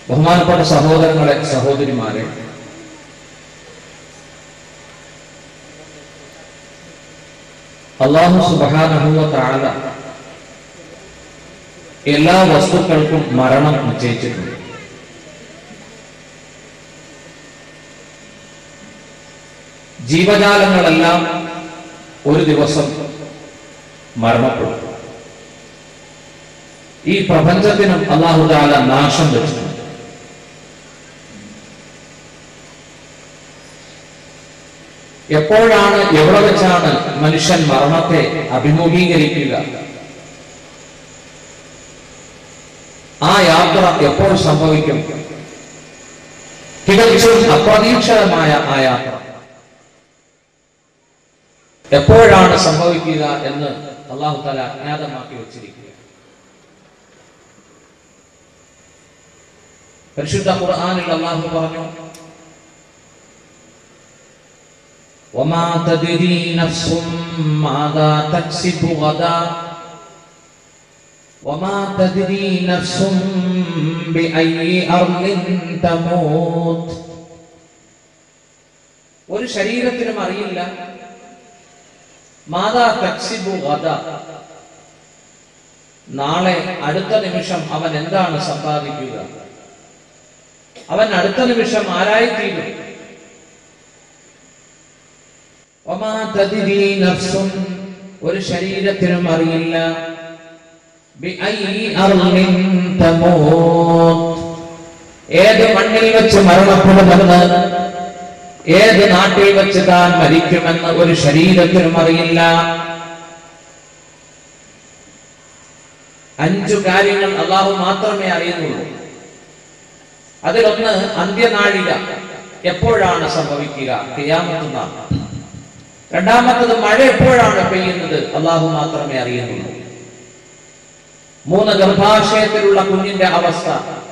ബഹുമാനപ്പെട്ട സഹോദരങ്ങളെ സഹോദരിമാരെ അള്ളാഹു സുബാനഹുവ താഴ എല്ലാ വസ്തുക്കൾക്കും മരണം നിശ്ചയിച്ചിട്ടുണ്ട് ജീവജാലങ്ങളെല്ലാം ഒരു ദിവസം മരണപ്പെടും ഈ പ്രപഞ്ചത്തിനും അള്ളാഹുദാല നാശം വെച്ചിട്ടുണ്ട് എപ്പോഴാണ് എവിടെ വെച്ചാണ് മനുഷ്യൻ മരണത്തെ അഭിമുഖീകരിക്കുക ആ യാത്ര എപ്പോൾ സംഭവിക്കും തികച്ചും അപ്രതീക്ഷിതമായ ആ യാത്ര എപ്പോഴാണ് സംഭവിക്കുക എന്ന് അള്ളാഹു തല അജ്ഞാതമാക്കി വെച്ചിരിക്കുക പരിശുദ്ധ ഖുർആനിൽ അള്ളാഹു പറഞ്ഞു وما تدري نفس ماذا تكسب غدا وما تدري نفس بأي أرض تموت ഒരു ശരീരത്തിനും അറിയില്ല മാതാ തക്സിബു ഗദ നാളെ അടുത്ത നിമിഷം അവൻ എന്താണ് സമ്പാദിക്കുക അവൻ അടുത്ത നിമിഷം ആരായിത്തീരും ഒമാ തദിരി നഫ്സുൻ ഒരു ശരീരത്തിനും അറിയില്ല ബിഅയ്യി അർളിൻ തമൂത്ത് ഏത് മണ്ണിൽ വെച്ച് മരണപ്പെടുമെന്ന് ഏത് നാട്ടിൽ വെച്ച് താൻ മരിക്കുമെന്ന് ഒരു ശരീരത്തിനും അറിയില്ല അഞ്ചു കാര്യങ്ങൾ അള്ളാഹു മാത്രമേ അറിയുന്നുള്ളൂ അതിലൊന്ന് അന്ത്യനാഴിക എപ്പോഴാണ് സംഭവിക്കുക ക്രിയാമത്ത് നാൾ രണ്ടാമത്തത് മഴ എപ്പോഴാണ് പെയ്യുന്നത് അള്ളാഹു മാത്രമേ അറിയുന്നുള്ളൂ മൂന്ന് ഗർഭാശയത്തിലുള്ള കുഞ്ഞിന്റെ അവസ്ഥ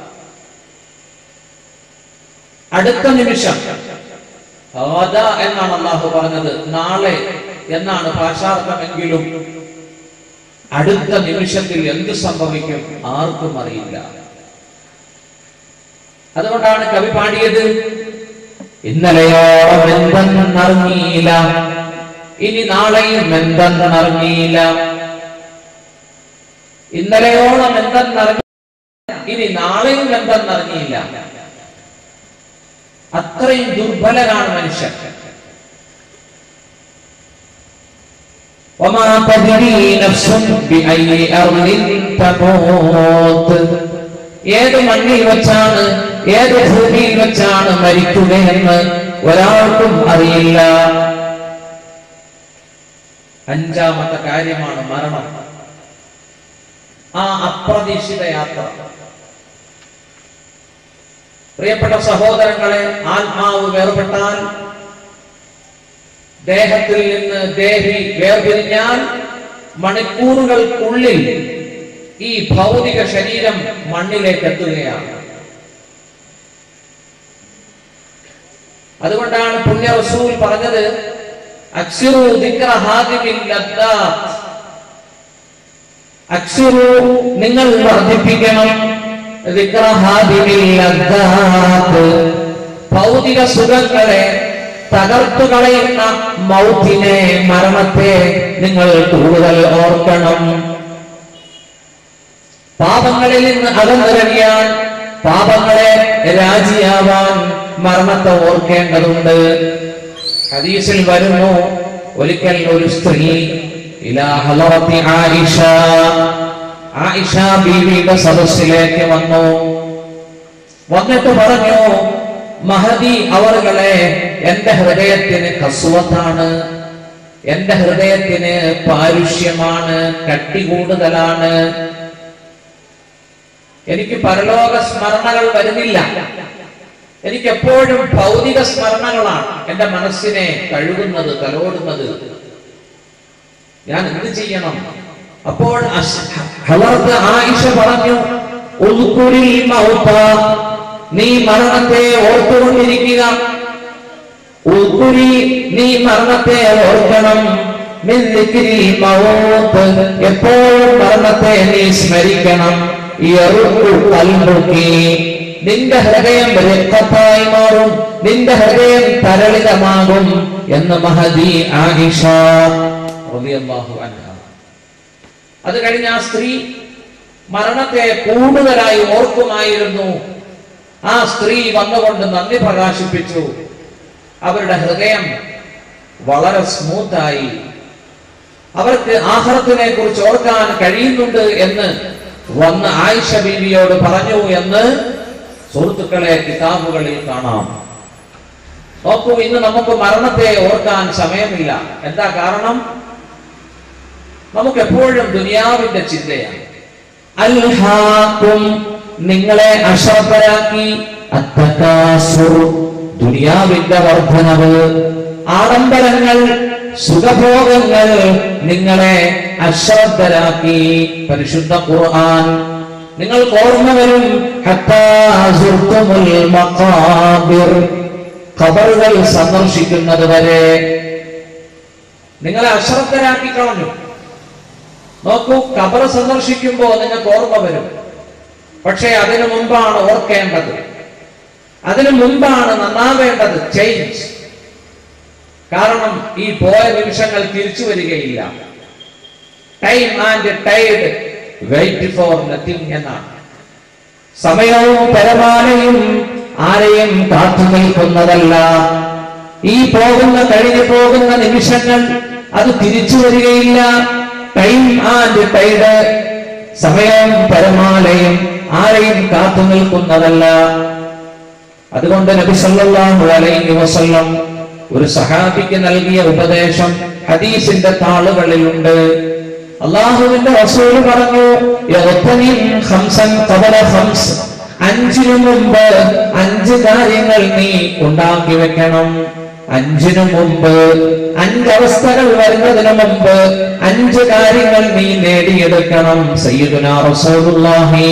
അടുത്ത നിമിഷം ഗദ എന്നാണ് അള്ളാഹു പറഞ്ഞത് നാളെ എന്നാണ് ഭാഷാർത്ഥമെങ്കിലും അടുത്ത നിമിഷത്തിൽ എന്ത് സംഭവിക്കും ആർക്കും അറിയില്ല അതുകൊണ്ടാണ് കവി പാടിയത് ഇന്നലെയോളം എന്തെന്നറിഞ്ഞില്ല ഇനി നാളെയും എന്തെന്നറിഞ്ഞില്ല ഇന്നലെയോളം എന്തെന്നറിഞ്ഞ ഇനി നാളെയും എന്തെന്നറിഞ്ഞില്ല അത്രയും ദുർബലനാണ് മനുഷ്യൻ وما تدري نفس بأي أرض تموت ഏത് മണ്ണിൽ വെച്ചാണ് ഏത് ഭൂമിയിൽ വെച്ചാണ് മരിക്കുകയെന്ന് ഒരാൾക്കും അറിയില്ല അഞ്ചാമത്തെ കാര്യമാണ് മരണം ആ അപ്രതീക്ഷിത യാത്ര പ്രിയപ്പെട്ട സഹോദരങ്ങളെ ആത്മാവ് വേർപെട്ടാൽ ദേഹത്തിൽ നിന്ന് ദേഹി വേർപിരിഞ്ഞാൽ മണിക്കൂറുകൾക്കുള്ളിൽ ഈ ഭൗതിക ശരീരം മണ്ണിലേക്ക് എത്തുകയാണ് അതുകൊണ്ടാണ് പുണ്യ റസൂൽ പറഞ്ഞത് അക്സിറു ദിക്ര ഹാദിമിൽ ലദ്ദാത്ത് അക്സിറു നിങ്ങൾ വർദ്ധിപ്പിക്കണം ദിക്ര ഹാദിമിൽ ലദ്ദാത്ത് ഭൗതിക സുഖങ്ങളെ തകർത്തു കളയുന്ന മൗത്തിനെ മരണത്തെ നിങ്ങൾ കൂടുതൽ ഓർക്കണം പാപങ്ങളിൽ നിന്ന് അകന്നിറങ്ങിയാൽ പാപങ്ങളെ രാജിയാവാൻ മരണത്തെ ഓർക്കേണ്ടതുണ്ട് ഹദീസിൽ വരുന്നു ഒരിക്കൽ ഒരു സ്ത്രീ ഇലാ ഹലറത്തി ആയിഷ ആയിഷ ബീവിയുടെ സദസ്സിലേക്ക് വന്നു വന്നിട്ട് പറഞ്ഞു മഹദി അവറുകളെ എന്റെ ഹൃദയത്തിന് കസുവത്താണ് എന്റെ ഹൃദയത്തിന് പാരുഷ്യമാണ് കട്ടി കൂടുതലാണ് എനിക്ക് പരലോക സ്മരണകൾ വരുന്നില്ല എനിക്ക് എപ്പോഴും ഭൗതിക സ്മരണകളാണ് എന്റെ മനസ്സിനെ കഴുകുന്നത് തലോടുന്നത് ഞാൻ എന്ത് ചെയ്യണം അപ്പോൾ അശ്- ഹളർത്ത് ആയിഷ പറഞ്ഞു "ഉദ്കുരിൽ മൗത." നീ മരണത്തെ ഓർത്തുകൊണ്ടിരിക്കുക ഉൾക്കുരി നീ മരണത്തെ ഓർക്കണം മിൻ ദിക്രിൽ മൗത്ത്. എപ്പോഴും മരണത്തെ നീ സ്മരിക്കണം യറുക്കു ഖൽബുകി. നിന്റെ ഹൃദയം രക്തത്തായി മാറും നിന്റെ ഹൃദയം തരളിതമാകും എന്ന് മഹദി ആയിഷ റളിയല്ലാഹു അൻഹ അത് കഴിഞ്ഞ് ആ സ്ത്രീ മരണത്തെ കൂടുതലായി ഓർക്കുമായിരുന്നു ആ സ്ത്രീ വന്നുകൊണ്ട് നന്ദി പ്രകാശിപ്പിച്ചു അവരുടെ ഹൃദയം വളരെ സ്മൂത്തായി അവർക്ക് ആഹ്റത്തിനെ കുറിച്ച് ഓർക്കാൻ കഴിയുന്നുണ്ട് എന്ന് വന്ന് ആയിഷ ബീവിയോട് പറഞ്ഞു എന്ന് സുഹൃത്തുക്കളെ കിതാബുകളിൽ കാണാം നോക്കൂ ഇന്ന് നമുക്ക് മരണത്തെ ഓർക്കാൻ സമയമില്ല എന്താ കാരണം നമുക്ക് എപ്പോഴും ദുനിയാവിന്റെ ചിന്തയാണ് അൽഹാക്കും നിങ്ങളെ അശ്രദ്ധരാക്കി അത്തകാസുർ ദുനിയാവിന്റെ വർധനവ് ആഡംബരങ്ങൾ സുഖഭോഗങ്ങൾ നിങ്ങളെ അശ്രദ്ധരാക്കി പരിശുദ്ധ ഖുർആൻ നിങ്ങൾക്ക് ഓർമ്മ വരും ഹത്താ സുർത്തുമുൽ മഖാബിർ ഖബറുകൾ സന്ദർശിക്കുന്നത് വരെ നിങ്ങളെ അശ്രദ്ധരാക്കി കളഞ്ഞു നോക്കൂ ഖബർ സന്ദർശിക്കുമ്പോൾ നിങ്ങൾക്ക് ഓർമ്മ വരും പക്ഷേ അതിനു മുമ്പാണ് ഓർക്കേണ്ടത് അതിനു മുമ്പാണ് നന്നാവേണ്ടത് ചേഞ്ച് കാരണം ഈ പോയ നിമിഷങ്ങൾ തിരിച്ചു വരികയില്ല time and tide wait for nothing എന്നാണ് സമയവും പരമാനയും ആരെയും കാത്തു നിൽക്കുന്നതല്ല ഈ പോകുന്ന കഴിഞ്ഞു പോകുന്ന നിമിഷങ്ങൾ അത് തിരിച്ചു വരികയില്ല ടൈം ആൻഡ് ടൈഡ് സമയവും പരമാലയും ആരെയും കാത്തു നിൽക്കുന്നതല്ല അതുകൊണ്ട് നബി സല്ലല്ലാഹു അലൈഹി വസല്ലം ഒരു സഹാബിക്ക് നൽകിയ ഉപദേശം ഹദീസിന്റെ താളുകളിലുണ്ട് അള്ളാഹുവിന്റെ റസൂൽ പറഞ്ഞു യഗ്തനിം ഖംസൻ ഖബല ഖംസ് അഞ്ചിനു മുമ്പ് അഞ്ച് കാര്യങ്ങൾ നീ ഉണ്ടാക്കി വെക്കണം അഞ്ചിനു മുമ്പ് അഞ്ചവസ്ഥകൾ വരുന്നതിന് മുമ്പ് അഞ്ച് കാര്യങ്ങൾ നീ നേടിയെടുക്കണം സയ്യിദുനാ റസൂലുള്ളാഹി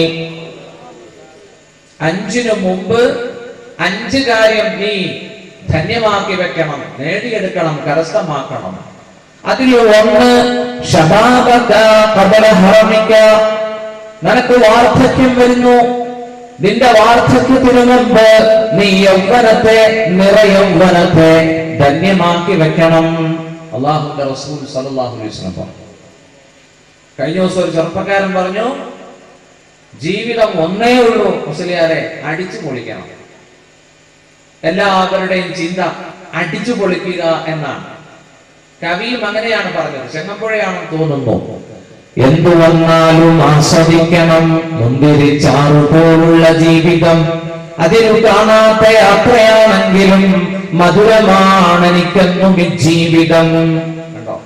അഞ്ചിനു മുമ്പ് അഞ്ച് കാര്യം നീ ധന്യമാക്കി വെക്കണം നേടിയെടുക്കണം കരസ്ഥമാക്കണം അതിൽ ഒന്ന് ശബാബക ഖബല ഹറമിക നിനക്ക് വാർദ്ധക്യം വരുന്നു നിന്റെ വാർദ്ധക്യത്തിനു മുമ്പ് നീ യൗവനത്തെ നിറയൗവനത്തെ ധന്യമാക്കി വെക്കണം അള്ളാഹുന്റെ റസൂൽ സല്ലല്ലാഹു അലൈഹി വസല്ലം പറഞ്ഞു കഴിഞ്ഞ ദിവസം ഒരു ചെറുപ്പക്കാരൻ പറഞ്ഞു ജീവിതം ഒന്നേ ഉള്ളൂ മുസ്ലിയാരെ അടിച്ചു പൊളിക്കണം എല്ലാവരുടെയും ചിന്ത അടിച്ചു പൊളിക്കുക എന്നാണ് കവിയും അങ്ങനെയാണ് പറഞ്ഞത് ചെങ്ങമ്പുഴയാണെന്ന് തോന്നുന്നു എന്തു വന്നാലും ആസ്വദിക്കണം മുന്തിരി ചാറു പോലുള്ള ജീവിതം അതിൽ കാണാത്ത യാത്രയാണെങ്കിലും മധുരമാണ് എനിക്കെന്നും ഈ ജീവിതം കണ്ടോ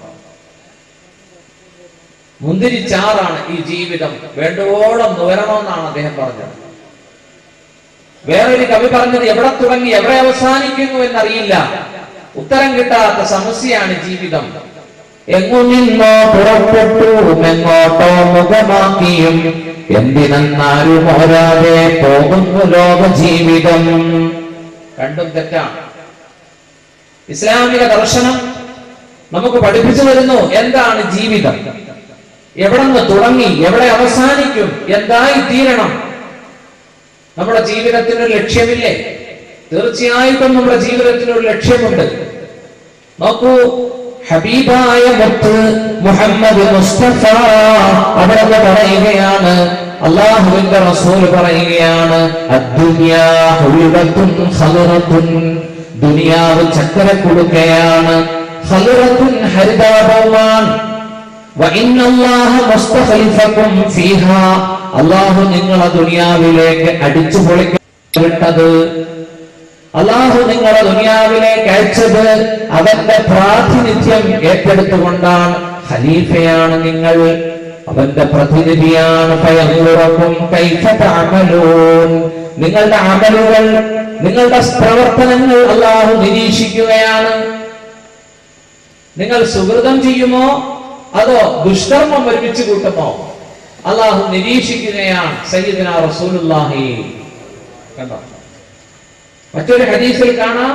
മുന്തിരി ചാറാണ് ഈ ജീവിതം വേണ്ടുവോളം നുകരണമെന്നാണ് അദ്ദേഹം പറഞ്ഞത് വേറൊരു കവി പറഞ്ഞത് എവിടെ തുടങ്ങി എവിടെ അവസാനിക്കുന്നു എന്നറിയില്ല ഉത്തരം കിട്ടാത്ത സമസ്യയാണ് ജീവിതം എങ്ങു നിന്നോ പുറപ്പെട്ടു എങ്ങോട്ടോ മുഖമാക്കിയും എന്തിനെന്നാരും ഓരാതെ പോകുന്നു ലോക ജീവിതം രണ്ടും തെറ്റാണ് ഇസ്ലാമിക ദർശനം നമുക്ക് പഠിപ്പിച്ചു തരുന്നു എന്താണ് ജീവിതം എവിടെ നിന്ന് തുടങ്ങി എവിടെ അവസാനിക്കും എന്തായി തീരണം നമ്മുടെ ജീവിതത്തിന് ഒരു ലക്ഷ്യമില്ലേ തീർച്ചയായിട്ടും നമ്മുടെ ജീവിതത്തിന് ഒരു ലക്ഷ്യമുണ്ട് നോക്കൂ ഹബീബായ മുത്ത് മുഹമ്മദ് മുസ്തഫ അവിടെ പറയുകയാണ് അള്ളാഹുവിന്റെ റസൂൽ പറയുകയാണ് അദ്ദുനിയാ ഹുൽവത്തുൻ ഖദറത്തുൻ ദുനിയാവ് ചക്കര കൊടുക്കുകയാണ് ഖദറത്തുൻ ഹരിതാപമാണ് وإن الله مستخلفكم فيها അള്ളാഹു നിങ്ങളെ ദുനിയാവിലേക്ക് അടിച്ചു പൊളിക്കപ്പെട്ടത് അള്ളാഹു നിങ്ങളെ ദുനിയാവിലേക്ക് അയച്ചത് അവന്റെ പ്രാതിനിധ്യം ഏറ്റെടുത്തുകൊണ്ടാണ് ഖലീഫയാണ് നിങ്ങൾ അവന്റെ പ്രതിനിധിയാണ് ഫയൻളുറക്കും കൈഫ തഅമലൂൻ നിങ്ങളുടെ അമലുകൾ നിങ്ങളുടെ പ്രവർത്തനങ്ങൾ അള്ളാഹു നിരീക്ഷിക്കുകയാണ് നിങ്ങൾ സുഹൃതം ചെയ്യുമോ അതോ ദുഷ്കർമ്മം ഒരുമിച്ച് കൂട്ടുമോ അള്ളാഹു നിരീക്ഷിക്കുകയാണ് സയ്യിദിന റസൂലുള്ളാഹി കണ്ടോ മറ്റൊരു ഹദീസിൽ കാണാം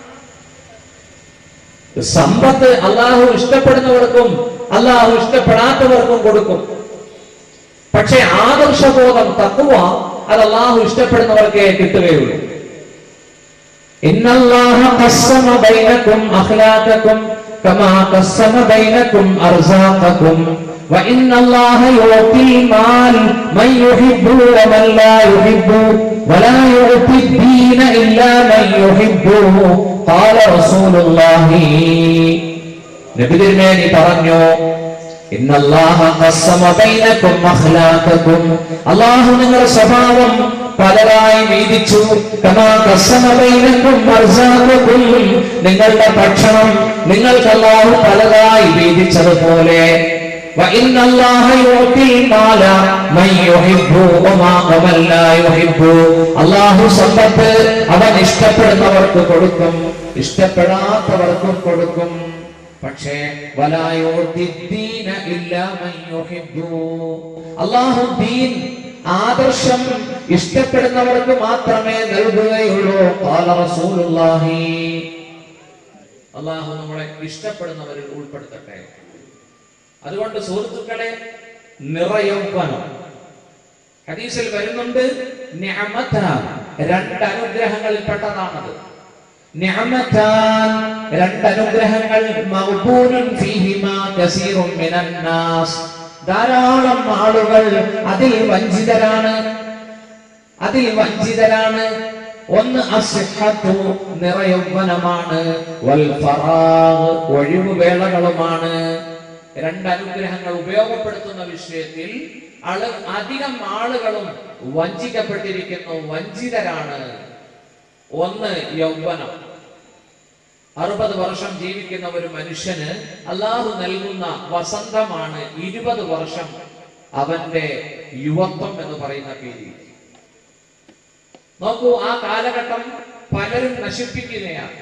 സമ്പത്ത് അള്ളാഹു ഇഷ്ടപ്പെടുന്നവർക്കും അള്ളാഹു ഇഷ്ടപ്പെടാത്തവർക്കും കൊടുക്കും പക്ഷെ ആദർശബോധം തത്വ അത് അള്ളാഹു ഇഷ്ടപ്പെടുന്നവർക്കേ കിട്ടുകയുള്ളൂ إن الله قسم بينكم أخلاقكم كما قسم بينكم أرزاقكم وإن الله يعطي المال من يحب ومن لا يحب ولا يعطي الدين إلا من يحبه قال رسول الله നബി തിരുമേനി പറഞ്ഞു ഇന്നല്ലാഹ ഖസ്സമ ബൈനക്കും അഖ്ലാഖക്കും അല്ലാഹു നിങ്ങളുടെ സ്വഭാവം പലരായി വീതിച്ചു കമാ ഖസ്സമ ബൈനക്കും അർസാഖക്കും നിങ്ങളുടെ ഭക്ഷണം നിങ്ങൾക്ക് അല്ലാഹു പലതായി വീതിച്ചതുപോലെ وإن الله يعطي المال من يحب وما ومن لا يحب അല്ലാഹു സമ്പത്ത് അവൻ ഇഷ്ടപ്പെടുന്നവർക്ക് കൊടുക്കും ഇഷ്ടപ്പെടാത്തവർക്കും കൊടുക്കും പക്ഷേ വലായോദ്ദീന ഇല്ലാ മൻ യുഹിബ്ബു. അല്ലാഹു ദീൻ ആദർശം ഇഷ്ടപ്പെടുന്നവർക്ക് മാത്രമേ നൽകുകയുള്ളൂ ഖാല റസൂലുള്ളാഹി അള്ളാഹു നമ്മളെ ഇഷ്ടപ്പെടുന്നവരിൽ ഉൾപ്പെടുത്തട്ടെ അതുകൊണ്ട് സുഹൃത്തുക്കളെ നിറയൗവനം ഹദീസിൽ വരുന്നുണ്ട് നിഅമത്താൻ രണ്ട് അനുഗ്രഹങ്ങളിൽ പെട്ടതാണത് നിഅമതാൻ രണ്ട് അനുഗ്രഹങ്ങൾ മഗ്ബൂനുൻ ഫീഹിമാ കസീറുൻ മിനൻ നാസ് ധാരാളം ആളുകൾ അതിൽ വഞ്ചിതരാണ് അതിൽ വഞ്ചിതരാണ് ഒന്ന് അസിഹത്തു നിറയൗവനമാണ് വൽ ഫറാഗ് ഒഴിവുവേളകളുമാണ് രണ്ട് അനുഗ്രഹങ്ങൾ ഉപയോഗപ്പെടുത്തുന്ന വിഷയത്തിൽ ആള് അധികം ആളുകളും വഞ്ചിക്കപ്പെട്ടിരിക്കുന്നു വഞ്ചിതരാണ് ഒന്ന് യൗവനം അറുപത് വർഷം ജീവിക്കുന്ന ഒരു മനുഷ്യന് അള്ളാഹു നൽകുന്ന വസന്തമാണ് ഇരുപത് വർഷം അവന്റെ യുവത്വം എന്ന് പറയുന്ന പേര് നോക്കൂ ആ കാലഘട്ടം പലരും നശിപ്പിക്കുകയാണ്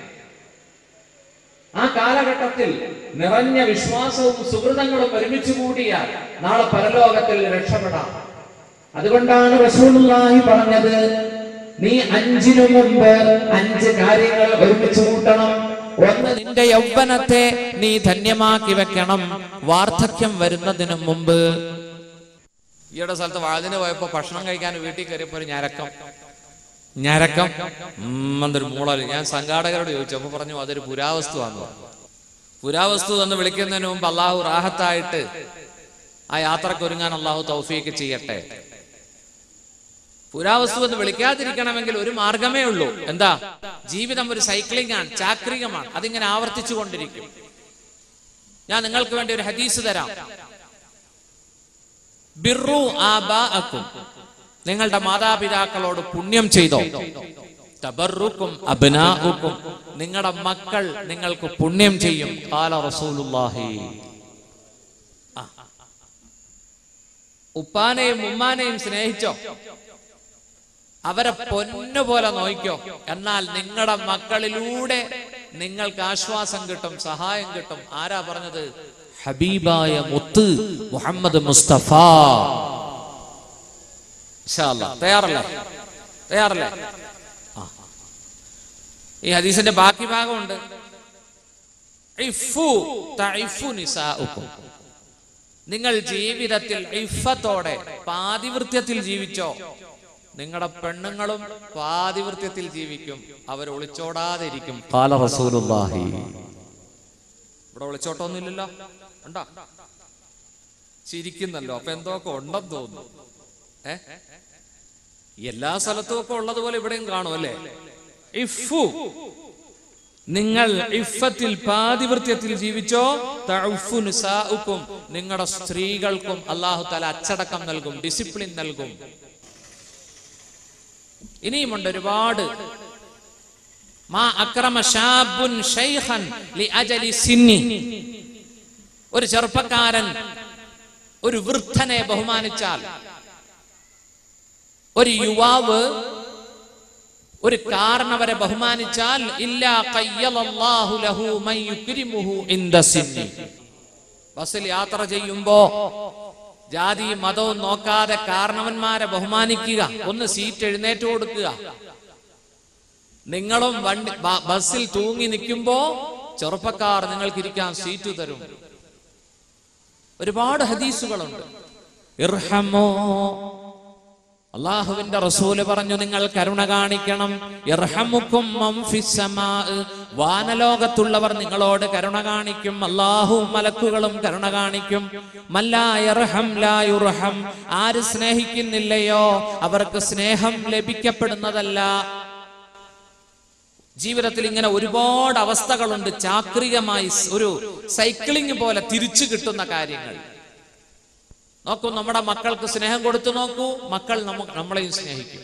ആ കാലഘട്ടത്തിൽ നിറഞ്ഞ വിശ്വാസവും സുഹൃതങ്ങളും ഒരുമിച്ച് കൂടിയാൽ നാളെ പരലോകത്തിൽ രക്ഷപ്പെടാം അതുകൊണ്ടാണ് റസൂലുള്ളാഹി പറഞ്ഞത് നീ അഞ്ചിനു മുമ്പ് അഞ്ച് കാര്യങ്ങൾ ഒരുമിച്ച് കൂട്ടണം ഒന്ന് നിന്റെ യൗവനത്തെ നീ ധന്യമാക്കി വെക്കണം വാർദ്ധക്യം വരുന്നതിന് മുമ്പ് ഈയുടെ സ്ഥലത്ത് വാതിന് പോയപ്പോ ഭക്ഷണം കഴിക്കാൻ വീട്ടിൽ കയറിയപ്പോ ഒരു ഞരക്കം ഞരക്കം ഉം, എന്തൊരു മൂളൽ ഞാൻ സംഘാടകരോട് ചോദിച്ചു അപ്പൊ പറഞ്ഞു അതൊരു പുരാവസ്തുവാന്ന് പറഞ്ഞു പുരാവസ്തു എന്ന് വിളിക്കുന്നതിന് മുമ്പ് അള്ളാഹു റാഹത്തായിട്ട് ആ യാത്രക്ക് ഒരുങ്ങാൻ അള്ളാഹു തൗഫീക്ക് ചെയ്യട്ടെ പുരാവസ്തു എന്ന് വിളിക്കാതിരിക്കണമെങ്കിൽ ഒരു മാർഗമേ ഉള്ളൂ എന്താ ജീവിതം ഒരു സൈക്ലിംഗ് ആണ് ചാക്രികമാണ് അതിങ്ങനെ ആവർത്തിച്ചു കൊണ്ടിരിക്കും ഞാൻ നിങ്ങൾക്ക് വേണ്ടി ഒരു ഹദീസ് തരാം ബിർറു ആബാഅക്കും നിങ്ങളുടെ മാതാപിതാക്കളോട് പുണ്യം ചെയ്തോ തബറുക്കും അബ്നാഉക്കും നിങ്ങളുടെ മക്കൾ നിങ്ങൾക്ക് പുണ്യം ചെയ്യും കാല റസൂലുള്ളാഹി ആ. ഉപ്പാനെയും ഉമ്മാനെയും സ്നേഹിച്ചോ അവരെ പൊന്നു പോലെ നോയിക്കോ എന്നാൽ നിങ്ങളുടെ മക്കളിലൂടെ നിങ്ങൾക്ക് ആശ്വാസം കിട്ടും സഹായം കിട്ടും ആരാ പറഞ്ഞത് ഹബീബായ മുത്ത് മുഹമ്മദ് മുസ്തഫ ഇൻഷാ അല്ലാ. തയ്യാറല്ലേ തയ്യാറല്ലേ ആ. ഈ ഹദീസിന്റെ ബാക്കി ഭാഗമുണ്ട് ഇഫു തഇഫു നിസാഉക്കും. നിങ്ങൾ ജീവിതത്തിൽ ഇഫത്തോടെ പാതിവൃത്യത്തിൽ ജീവിച്ചോ നിങ്ങളുടെ പെണ്ണുങ്ങളും പാതിവൃത്യത്തിൽ ജീവിക്കും അവർ ഒളിച്ചോടാതെ ഇരിക്കും കാല റസൂലുള്ളാഹി ഇവിടെ ഒളിച്ചോട്ടൊന്നുമില്ലല്ലോ ഉണ്ടോ ചിരിക്കുന്നല്ലോ അപ്പൊ എന്തൊക്കെ ഉണ്ടെന്ന് തോന്നുന്നു ഏ എല്ലാ സ്ഥലത്തും ഒക്കെ ഉള്ളതുപോലെ ഇവിടെയും കാണും അല്ലേ ഇഫു നിങ്ങൾ ഇഫത്തിൽ പാതിവൃത്യത്തിൽ ജീവിച്ചോ തഉഫു നിസാഉക്കും നിങ്ങളുടെ സ്ത്രീകൾക്കും അള്ളാഹു തല അച്ചടക്കം നൽകും ഡിസിപ്ലിൻ നൽകും ഇനിയുമുണ്ട് ഒരുപാട് മാ അക്രമ ഷാബുൻ ശൈഖൻ ലി അജലി സിന്നി ഒരു ചെറുപ്പക്കാരൻ ഒരു വൃദ്ധനെ ബഹുമാനിച്ചാൽ ഒരു യുവാവ് ഒരു കാരണവരെ ബഹുമാനിച്ചാൽ ഇല്ലാ ഖയ്യലല്ലാഹു ലഹു മൻ യുക്രിമുഹു ഇൻദ സിന്നി ബസ്സിൽ യാത്ര ചെയ്യുമ്പോ ജാതിയും മതവും നോക്കാതെ കാരണവന്മാരെ ബഹുമാനിക്കുക ഒന്ന് സീറ്റ് എഴുന്നേറ്റ് കൊടുക്കുക നിങ്ങളും വണ്ടി ബ- ബസ്സിൽ തൂങ്ങി നിൽക്കുമ്പോ ചെറുപ്പക്കാർ നിങ്ങൾക്ക് ഇരിക്കാൻ സീറ്റ് തരും ഒരുപാട് ഹദീസുകളുണ്ട് ഇർഹമോ അള്ളാഹുവിന്റെ റസൂല് പറഞ്ഞു നിങ്ങൾ കരുണ കാണിക്കണം ഇർഹമുക്കും മൻ ഫിസ് സമാ. വാനലോകത്തുള്ളവർ നിങ്ങളോട് കരുണ കാണിക്കും അള്ളാഹുവും മലക്കുകളും കരുണ കാണിക്കും മല്ലാ യർഹം ലാ യുർഹം ആര് സ്നേഹിക്കുന്നില്ലയോ അവർക്ക് സ്നേഹം ലഭിക്കപ്പെടുന്നതല്ല ജീവിതത്തിൽ ഇങ്ങനെ ഒരുപാട് അവസ്ഥകളുണ്ട് ചാക്രികമായി സ് ഒരു സൈക്ലിംഗ് പോലെ തിരിച്ചു കിട്ടുന്ന കാര്യങ്ങൾ നോക്കൂ നമ്മുടെ മക്കൾക്ക് സ്നേഹം കൊടുത്തു നോക്കൂ മക്കൾ നമുക്ക് നമ്മളെയും സ്നേഹിക്കും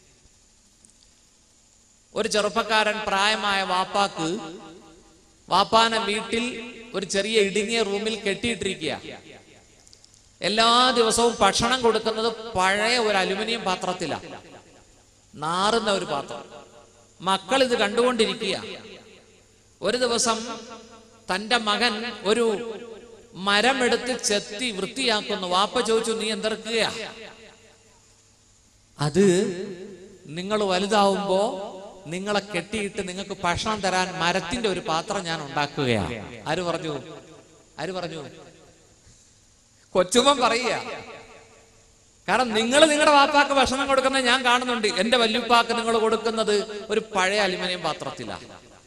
ഒരു ചെറുപ്പക്കാരൻ പ്രായമായ വാപ്പാക്ക് വാപ്പാനെ വീട്ടിൽ ഒരു ചെറിയ ഇടുങ്ങിയ റൂമിൽ കെട്ടിയിട്ടിരിക്കുക എല്ലാ ദിവസവും ഭക്ഷണം കൊടുക്കുന്നത് പഴയ ഒരു അലുമിനിയം പാത്രത്തിലാണ് നാറുന്ന ഒരു പാത്രം മക്കൾ ഇത് കണ്ടുകൊണ്ടിരിക്കുക ഒരു ദിവസം തന്റെ മകൻ ഒരു മരമെടുത്ത് ചെത്തി വൃത്തിയാക്കുന്നു വാപ്പ ചോദിച്ചു നീ എന്തെടുക്കുകയാ അത് നിങ്ങൾ വലുതാവുമ്പോ നിങ്ങളെ കെട്ടിയിട്ട് നിങ്ങൾക്ക് ഭക്ഷണം തരാൻ മരത്തിന്റെ ഒരു പാത്രം ഞാൻ ഉണ്ടാക്കുകയാ ആര് പറഞ്ഞു ആര് പറഞ്ഞു കൊച്ചുമൻ പറയുക കാരണം നിങ്ങൾ നിങ്ങളുടെ വാപ്പാക്ക് ഭക്ഷണം കൊടുക്കുന്നത് ഞാൻ കാണുന്നുണ്ട് എന്റെ വല്യുപ്പാക്ക് നിങ്ങൾ കൊടുക്കുന്നത് ഒരു പഴയ അലുമിനിയം പാത്രത്തിലാണ്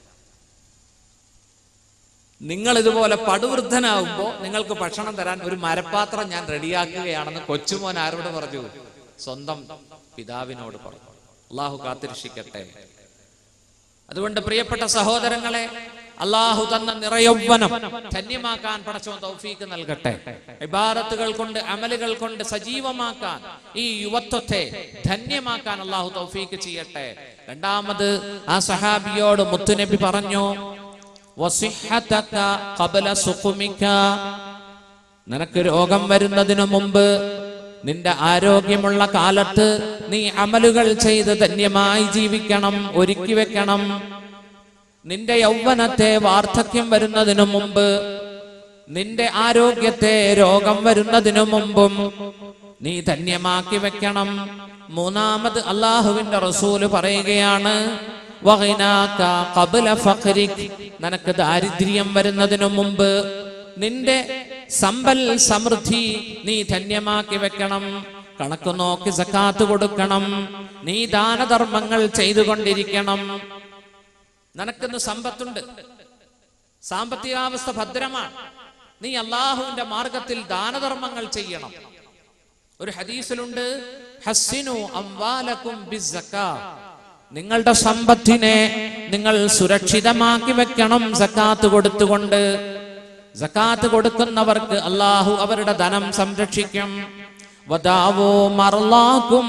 നിങ്ങൾ ഇതുപോലെ പടുവൃദ്ധനാവുമ്പോ നിങ്ങൾക്ക് ഭക്ഷണം തരാൻ ഒരു മരപ്പാത്രം ഞാൻ റെഡിയാക്കുകയാണെന്ന് കൊച്ചുമോൻ ആരോട് പറഞ്ഞു സ്വന്തം പിതാവിനോട് പറഞ്ഞു അള്ളാഹു കാത്തിരക്ഷിക്കട്ടെ അതുകൊണ്ട് പ്രിയപ്പെട്ട സഹോദരങ്ങളെ അള്ളാഹു തന്ന നിറയൗവനം ധന്യമാക്കാൻ പടച്ചോൻ തൗഫീക്ക് നൽകട്ടെ ഇബാറത്തുകൾ കൊണ്ട് അമലുകൾ കൊണ്ട് സജീവമാക്കാൻ ഈ യുവത്വത്തെ ധന്യമാക്കാൻ അള്ളാഹു തൗഫീക്ക് ചെയ്യട്ടെ രണ്ടാമത് ആ സഹാബിയോട് മുത്തുനബി പറഞ്ഞു വസിഹ്ഹതക ഖബല സുഖുമിക നിനക്ക് രോഗം വരുന്നതിനു മുമ്പ് നിന്റെ ആരോഗ്യമുള്ള കാലത്ത് നീ അമലുകൾ ചെയ്ത് ധന്യമായി ജീവിക്കണം ഒരുക്കി വെക്കണം നിന്റെ യൗവനത്തെ വാർദ്ധക്യം വരുന്നതിനു മുമ്പ് നിന്റെ ആരോഗ്യത്തെ രോഗം വരുന്നതിനു മുമ്പും നീ ധന്യമാക്കി വെക്കണം മൂന്നാമത് അള്ളാഹുവിന്റെ റസൂല് പറയുകയാണ് വഗിനാക ഖബ്ല ഫഖ്രിക്. നിനക്ക് ദാരിദ്ര്യം വരുന്നതിനു മുമ്പ് നിന്റെ സമ്പൽ സമൃദ്ധി നീ ധന്യമാക്കി വെക്കണം കണക്ക് നോക്കി സക്കാത്ത് കൊടുക്കണം നീ ദാനധർമ്മങ്ങൾ ചെയ്തുകൊണ്ടിരിക്കണം നിനക്കിന്ന് സമ്പത്തുണ്ട് സാമ്പത്തികാവസ്ഥ ഭദ്രമാണ് നീ അള്ളാഹുവിന്റെ മാർഗത്തിൽ ദാനധർമ്മങ്ങൾ ചെയ്യണം ഒരു ഹദീസിലുണ്ട് ഹസ്സിനു അംവാലക്കും ബിസ്സക്കാ. നിങ്ങളുടെ സമ്പത്തിനെ നിങ്ങൾ സുരക്ഷിതമാക്കി വെക്കണം സക്കാത്ത് കൊടുത്തുകൊണ്ട് സക്കാത്ത് കൊടുക്കുന്നവർക്ക് അള്ളാഹു അവരുടെ ധനം സംരക്ഷിക്കും വദാവോ മറലാക്കും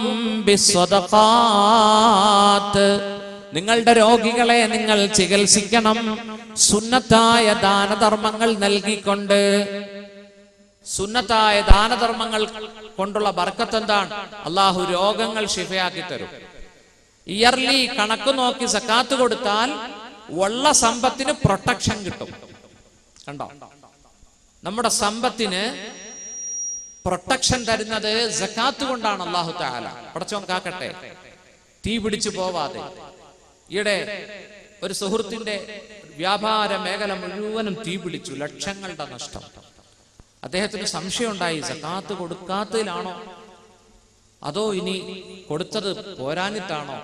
ബിസ്വദഖാത്ത്. നിങ്ങളുടെ രോഗികളെ നിങ്ങൾ ചികിത്സിക്കണം സുന്നത്തായ ദാനധർമ്മങ്ങൾ നൽകിക്കൊണ്ട് സുന്നത്തായ ദാനധർമ്മങ്ങൾ കൊണ്ടുള്ള ബർക്കത്ത് എന്താണ് അള്ളാഹു രോഗങ്ങൾ ശിഫയാക്കി തരും ഇയർലി കണക്ക് നോക്കി സക്കാത്ത് കൊടുത്താൽ ഉള്ള സമ്പത്തിന് പ്രൊട്ടക്ഷൻ കിട്ടും കണ്ടോ നമ്മുടെ സമ്പത്തിന് പ്രൊട്ടക്ഷൻ തരുന്നത് സക്കാത്ത് കൊണ്ടാണ് അള്ളാഹു താല പടച്ചോൻ കാക്കട്ടെ തീ പിടിച്ചു പോവാതെ ഈയിടെ ഒരു സുഹൃത്തിന്റെ വ്യാപാര മേഖല മുഴുവനും തീ പിടിച്ചു ലക്ഷങ്ങളുടെ നഷ്ടം അദ്ദേഹത്തിന് സംശയം ഉണ്ടായി സക്കാത്ത് കൊടുക്കാത്തതിലാണോ അതോ ഇനി കൊടുത്തത് പോരാനിട്ടാണോ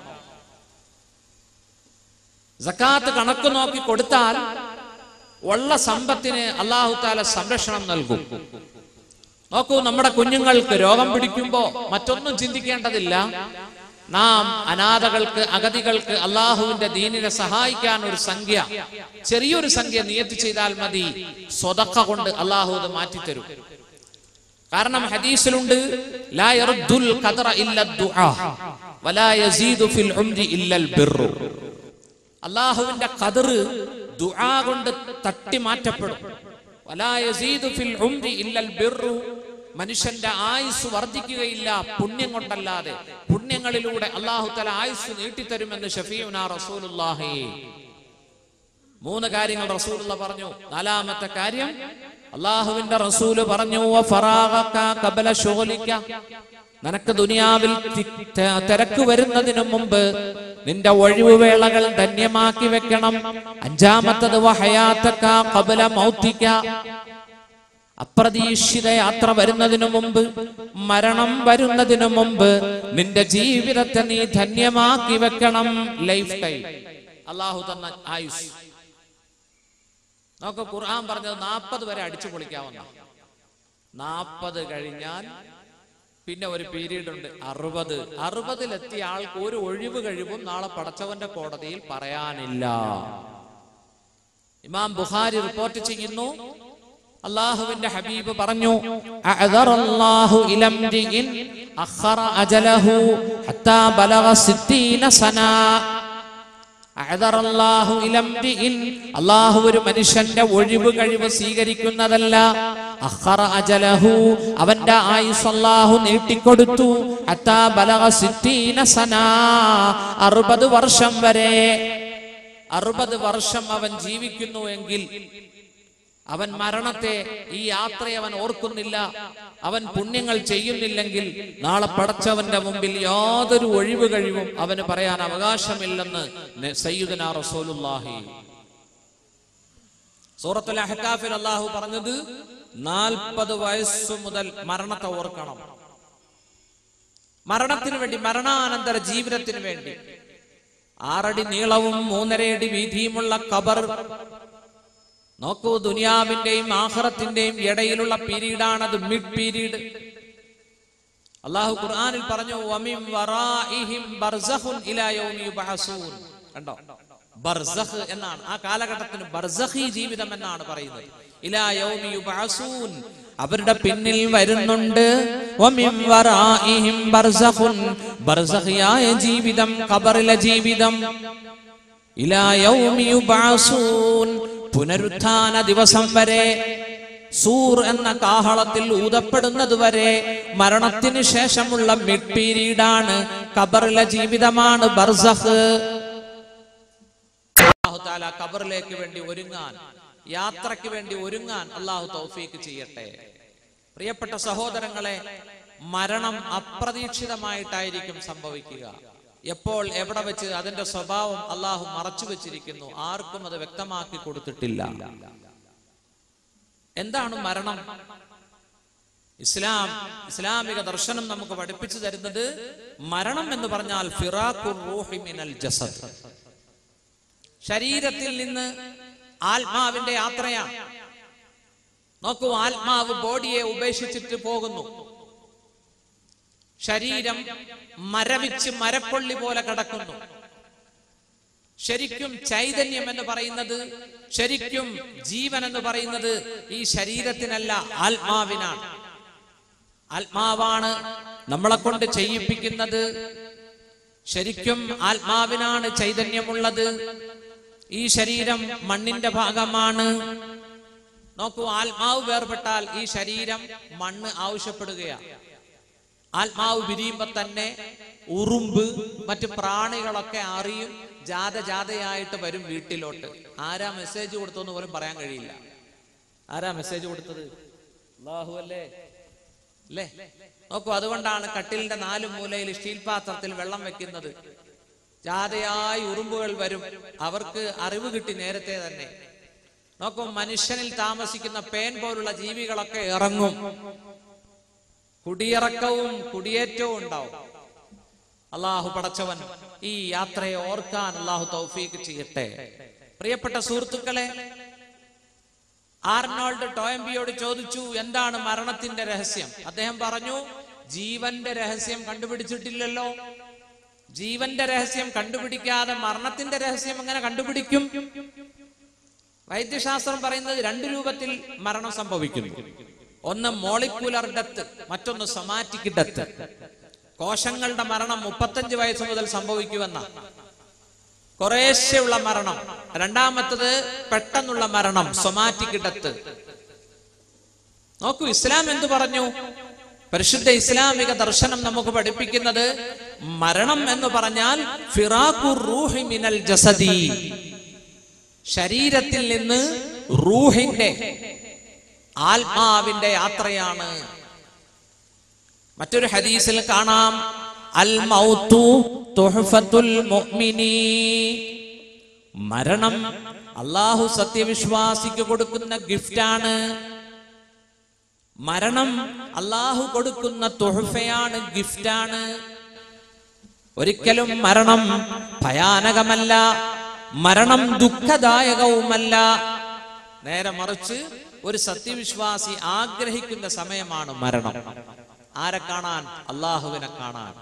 സക്കാത്ത് കണക്ക് നോക്കി കൊടുത്താൽ ഉള്ള സമ്പത്തിന് അള്ളാഹു താല സംരക്ഷണം നൽകും നോക്കൂ നമ്മുടെ കുഞ്ഞുങ്ങൾക്ക് രോഗം പിടിക്കുമ്പോ മറ്റൊന്നും ചിന്തിക്കേണ്ടതില്ല നാം അനാഥകൾക്ക് അഗതികൾക്ക് അള്ളാഹുവിന്റെ ദീനിനെ സഹായിക്കാൻ ഒരു സംഖ്യ ചെറിയൊരു സംഖ്യ നിയത്തി ചെയ്താൽ മതി സ്വതക്ക കൊണ്ട് അള്ളാഹു അത് മാറ്റിത്തരും കാരണം ഹദീസിലുണ്ട് ലാ യറുദ്ദുൽ ഖദറ ഇല്ല ദുആ വലാ യസീദു ഫിൽ ഉംരി ഇല്ലൽ ബിർറു അള്ളാഹുവിന്റെ ഖദർ ദുആ കൊണ്ട് തട്ടി മാറ്റപ്പെടും വലാ യസീദു ഫിൽ ഉംരി ഇല്ലൽ ബിർറു മനുഷ്യന്റെ ആയുസ് വർദ്ധിക്കുകയില്ല പുണ്യം കൊണ്ടല്ലാതെ പുണ്യങ്ങളിലൂടെ അള്ളാഹു തല ആയുസ് നീട്ടിത്തരുമെന്ന് ഷഫീഉന റസൂലുള്ളാഹി മൂന്ന് കാര്യങ്ങൾ റസൂലുള്ള പറഞ്ഞു നാലാമത്തെ കാര്യം അള്ളാഹുവിന്റെ റസൂല് പറഞ്ഞു "വഫറാഗക ഖബല ശുഗ്ലിക." നിനക്ക് ദുനിയാവിൽ തി- ത- തിരക്ക് വരുന്നതിനു മുമ്പ് നിന്റെ ഒഴിവുവേളകൾ ധന്യമാക്കി വെക്കണം അഞ്ചാമത്തത് വഹയാത്തക്ക കബല മൗത്തിക്ക അപ്രതീക്ഷിത യാത്ര വരുന്നതിനു മുമ്പ് മരണം വരുന്നതിനു മുമ്പ് നിന്റെ ജീവിതത്തെ നീ ധന്യമാക്കി വെക്കണം ലൈഫ് ടൈം അള്ളാഹു തന്ന ആയുസ് നമുക്ക് ഖുർആൻ പറഞ്ഞത് നാൽപ്പത് വരെ അടിച്ചു പൊളിക്കാവുന്ന നാൽപ്പത് കഴിഞ്ഞാൽ പിന്നെ ഒരു പീരീഡ് ഉണ്ട് അറുപത് അറുപതിലെത്തിയ ആൾക്ക് ഒരു ഒഴിവ് കഴിവും നാളെ പടച്ചവന്റെ കോടതിയിൽ പറയാനില്ല ഇമാം ബുഖാരി റിപ്പോർട്ട് ചെയ്യുന്നു അള്ളാഹുവിന്റെ ഹബീബ് പറഞ്ഞു അഅ്ദറല്ലാഹു ഇലംരിഇൻ അഖറ അജലഹു ഹത്താ ബലഗ സിത്തീന സനാ അഅ്ദറല്ലാഹു ഇലംരിഇൻ അള്ളാഹു ഒരു മനുഷ്യന്റെ ഒഴിവ് കഴിവ് സ്വീകരിക്കുന്നതല്ല അഖറ അജലഹു അവന്റെ ആയുസ് അല്ലാഹു നീട്ടിക്കൊടുത്തു ഹത്താ ബലഗ സിത്തീന സനാ അറുപത് വർഷം വരെ അറുപത് വർഷം അവൻ ജീവിക്കുന്നു എങ്കിൽ അവൻ മരണത്തെ ഈ യാത്രയെ അവൻ ഓർക്കുന്നില്ല അവൻ പുണ്യങ്ങൾ ചെയ്യുന്നില്ലെങ്കിൽ നാളെ പടച്ചവന്റെ മുമ്പിൽ യാതൊരു ഒഴിവ് കഴിവും അവന് പറയാൻ അവകാശമില്ലെന്ന് ന- സയ്യിദുനാ റസൂലുള്ളാഹി സൂറത്തുൽ അഹ്കാഫിൽ അള്ളാഹു പറഞ്ഞത് നാൽപ്പത് വയസ്സു മുതൽ മരണത്തെ ഓർക്കണം മരണത്തിന് വേണ്ടി മരണാനന്തര ജീവിതത്തിന് വേണ്ടി ആറടി നീളവും മൂന്നരയടി വീതിയുമുള്ള കബർ നോക്കൂ ദുനിയാവിന്റെയും ആഹ്റത്തിന്റെയും ഇടയിലുള്ള പീരീഡാണത് മിഡ് പീരീഡ് അള്ളാഹു ഖുർആനിൽ പറഞ്ഞു വമിൻ വറാഇഹിം ബർസഖുൻ ഇലാ യൗമി യുബ്അസൂൻ കണ്ടോ ബർസഖ് എന്നാണ് ആ കാലഘട്ടത്തിന് ബർസഖി ജീവിതം എന്നാണ് പറയുന്നത് ഇലാ യൗമി യുബ്അസൂൻ അവരുടെ പിന്നിൽ വരുന്നുണ്ട് വമിൻ വറാഇഹിം ബർസഖുൻ ബർസഖിയായ ജീവിതം ഖബറിലെ ജീവിതം ഇലാ യൗമി യുബ്അസൂൻ പുനരുത്ഥാന ദിവസം വരെ സൂർ എന്ന കാഹളത്തിൽ ഊതപ്പെടുന്നത് വരെ മരണത്തിന് ശേഷമുള്ള മിഡ് പീരീഡാണ് ഖബറിലെ ജീവിതമാണ് ബർസഖ് അല്ലാഹു തആല ഖബറിലേക്ക് വേണ്ടി ഒരുങ്ങാൻ യാത്രയ്ക്ക് വേണ്ടി ഒരുങ്ങാൻ അള്ളാഹു തൗഫീക്ക് ചെയ്യട്ടെ പ്രിയപ്പെട്ട സഹോദരങ്ങളെ മരണം അപ്രതീക്ഷിതമായിട്ടായിരിക്കും സംഭവിക്കുക എപ്പോൾ എവിടെ വെച്ച് അതിന്റെ സ്വഭാവം അള്ളാഹു മറച്ചു വെച്ചിരിക്കുന്നു ആർക്കും അത് വ്യക്തമാക്കി കൊടുത്തിട്ടില്ല എന്താണ് മരണം ഇസ്ലാം ഇസ്ലാമിക ദർശനം നമുക്ക് പഠിപ്പിച്ചു തരുന്നത് മരണം എന്ന് പറഞ്ഞാൽ ഫിറാഖുർ റൂഹി മിനൽ ജസദ് ശരീരത്തിൽ നിന്ന് ആത്മാവിന്റെ യാത്രയാണ് നോക്കൂ ആത്മാവ് ബോഡിയെ ഉപേക്ഷിച്ചിട്ട് പോകുന്നു ശരീരം മരവിച്ച് മരക്കൊള്ളി പോലെ കിടക്കുന്നു ശരിക്കും ചൈതന്യം എന്ന് പറയുന്നത് ശരിക്കും ജീവൻ എന്ന് പറയുന്നത് ഈ ശരീരത്തിനല്ല ആത്മാവിനാണ് ആത്മാവാണ് നമ്മളെ കൊണ്ട് ചെയ്യിപ്പിക്കുന്നത് ശരിക്കും ആത്മാവിനാണ് ചൈതന്യമുള്ളത് ഈ ശരീരം മണ്ണിന്റെ ഭാഗമാണ് നോക്കൂ ആത്മാവ് വേർപെട്ടാൽ ഈ ശരീരം മണ്ണ് ആവശ്യപ്പെടുകയാണ് ആത്മാവ് വിരിയുമ്പോ തന്നെ ഉറുമ്പ് മറ്റു പ്രാണികളൊക്കെ അറിയും ജാത ജാതയായിട്ട് വരും വീട്ടിലോട്ട് ആരാ മെസ്സേജ് കൊടുത്തെന്ന് പോലും പറയാൻ കഴിയില്ല ആരാ മെസ്സേജ് കൊടുത്തത് അല്ലാഹു അല്ലേ അല്ലേ നോക്കൂ അതുകൊണ്ടാണ് കട്ടിലിന്റെ നാല് മൂലയിൽ സ്റ്റീൽ പാത്രത്തിൽ വെള്ളം വെക്കുന്നത് ജാതയായി ഉറുമ്പുകൾ വരും അവർക്ക് അറിവ് കിട്ടി നേരത്തെ തന്നെ നോക്കൂ മനുഷ്യനിൽ താമസിക്കുന്ന പേൻ പോലുള്ള ജീവികളൊക്കെ ഇറങ്ങും കുടിയിറക്കവും കുടിയേറ്റവും ഉണ്ടാവും അള്ളാഹു പടച്ചവൻ ഈ യാത്രയെ ഓർക്കാൻ അള്ളാഹു തൗഫീക്ക് ചെയ്യട്ടെ പ്രിയപ്പെട്ട സുഹൃത്തുക്കളെ ആർണോൾഡ് ടോയംബിയോട് ചോദിച്ചു എന്താണ് മരണത്തിന്റെ രഹസ്യം അദ്ദേഹം പറഞ്ഞു ജീവന്റെ രഹസ്യം കണ്ടുപിടിച്ചിട്ടില്ലല്ലോ ജീവന്റെ രഹസ്യം കണ്ടുപിടിക്കാതെ മരണത്തിന്റെ രഹസ്യം എങ്ങനെ കണ്ടുപിടിക്കും വൈദ്യശാസ്ത്രം പറയുന്നത് രണ്ട് രൂപത്തിൽ മരണം സംഭവിക്കുന്നു ഒന്ന് മോളിക്കുലർ ഡെത്ത് മറ്റൊന്ന് സൊമാറ്റിക് ഡെത്ത് കോശങ്ങളുടെ മരണം മുപ്പത്തഞ്ച് വയസ്സ് മുതൽ സംഭവിക്കുമെന്ന കുറേശ്ശെയുള്ള മരണം രണ്ടാമത്തത് പെട്ടെന്നുള്ള മരണം സൊമാറ്റിക് ഡെത്ത് നോക്കൂ ഇസ്ലാം എന്തു പറഞ്ഞു പരിശുദ്ധ ഇസ്ലാമിക ദർശനം നമുക്ക് പഠിപ്പിക്കുന്നത് മരണം എന്ന് പറഞ്ഞാൽ ഫിറാഖുർ റൂഹി മിനൽ ജസദി ശരീരത്തിൽ നിന്ന് റൂഹിന്റെ ആത്മാവിന്റെ യാത്രയാണ് മറ്റൊരു ഹദീസിൽ കാണാം അൽ മൗത്തു തുഹ്ഫത്തുൽ മുഅ്മിനീ മരണം അള്ളാഹു സത്യവിശ്വാസിക്ക് കൊടുക്കുന്ന ഗിഫ്റ്റാണ് മരണം അള്ളാഹു കൊടുക്കുന്ന തൊഹഫയാണ് ഗിഫ്റ്റാണ് ഒരിക്കലും മരണം ഭയാനകമല്ല മരണം ദുഃഖദായകവുമല്ല നേരെ മറിച്ച് ഒരു സത്യവിശ്വാസി ആഗ്രഹിക്കുന്ന സമയമാണ് മരണം ആരെ കാണാൻ അള്ളാഹുവിനെ കാണാൻ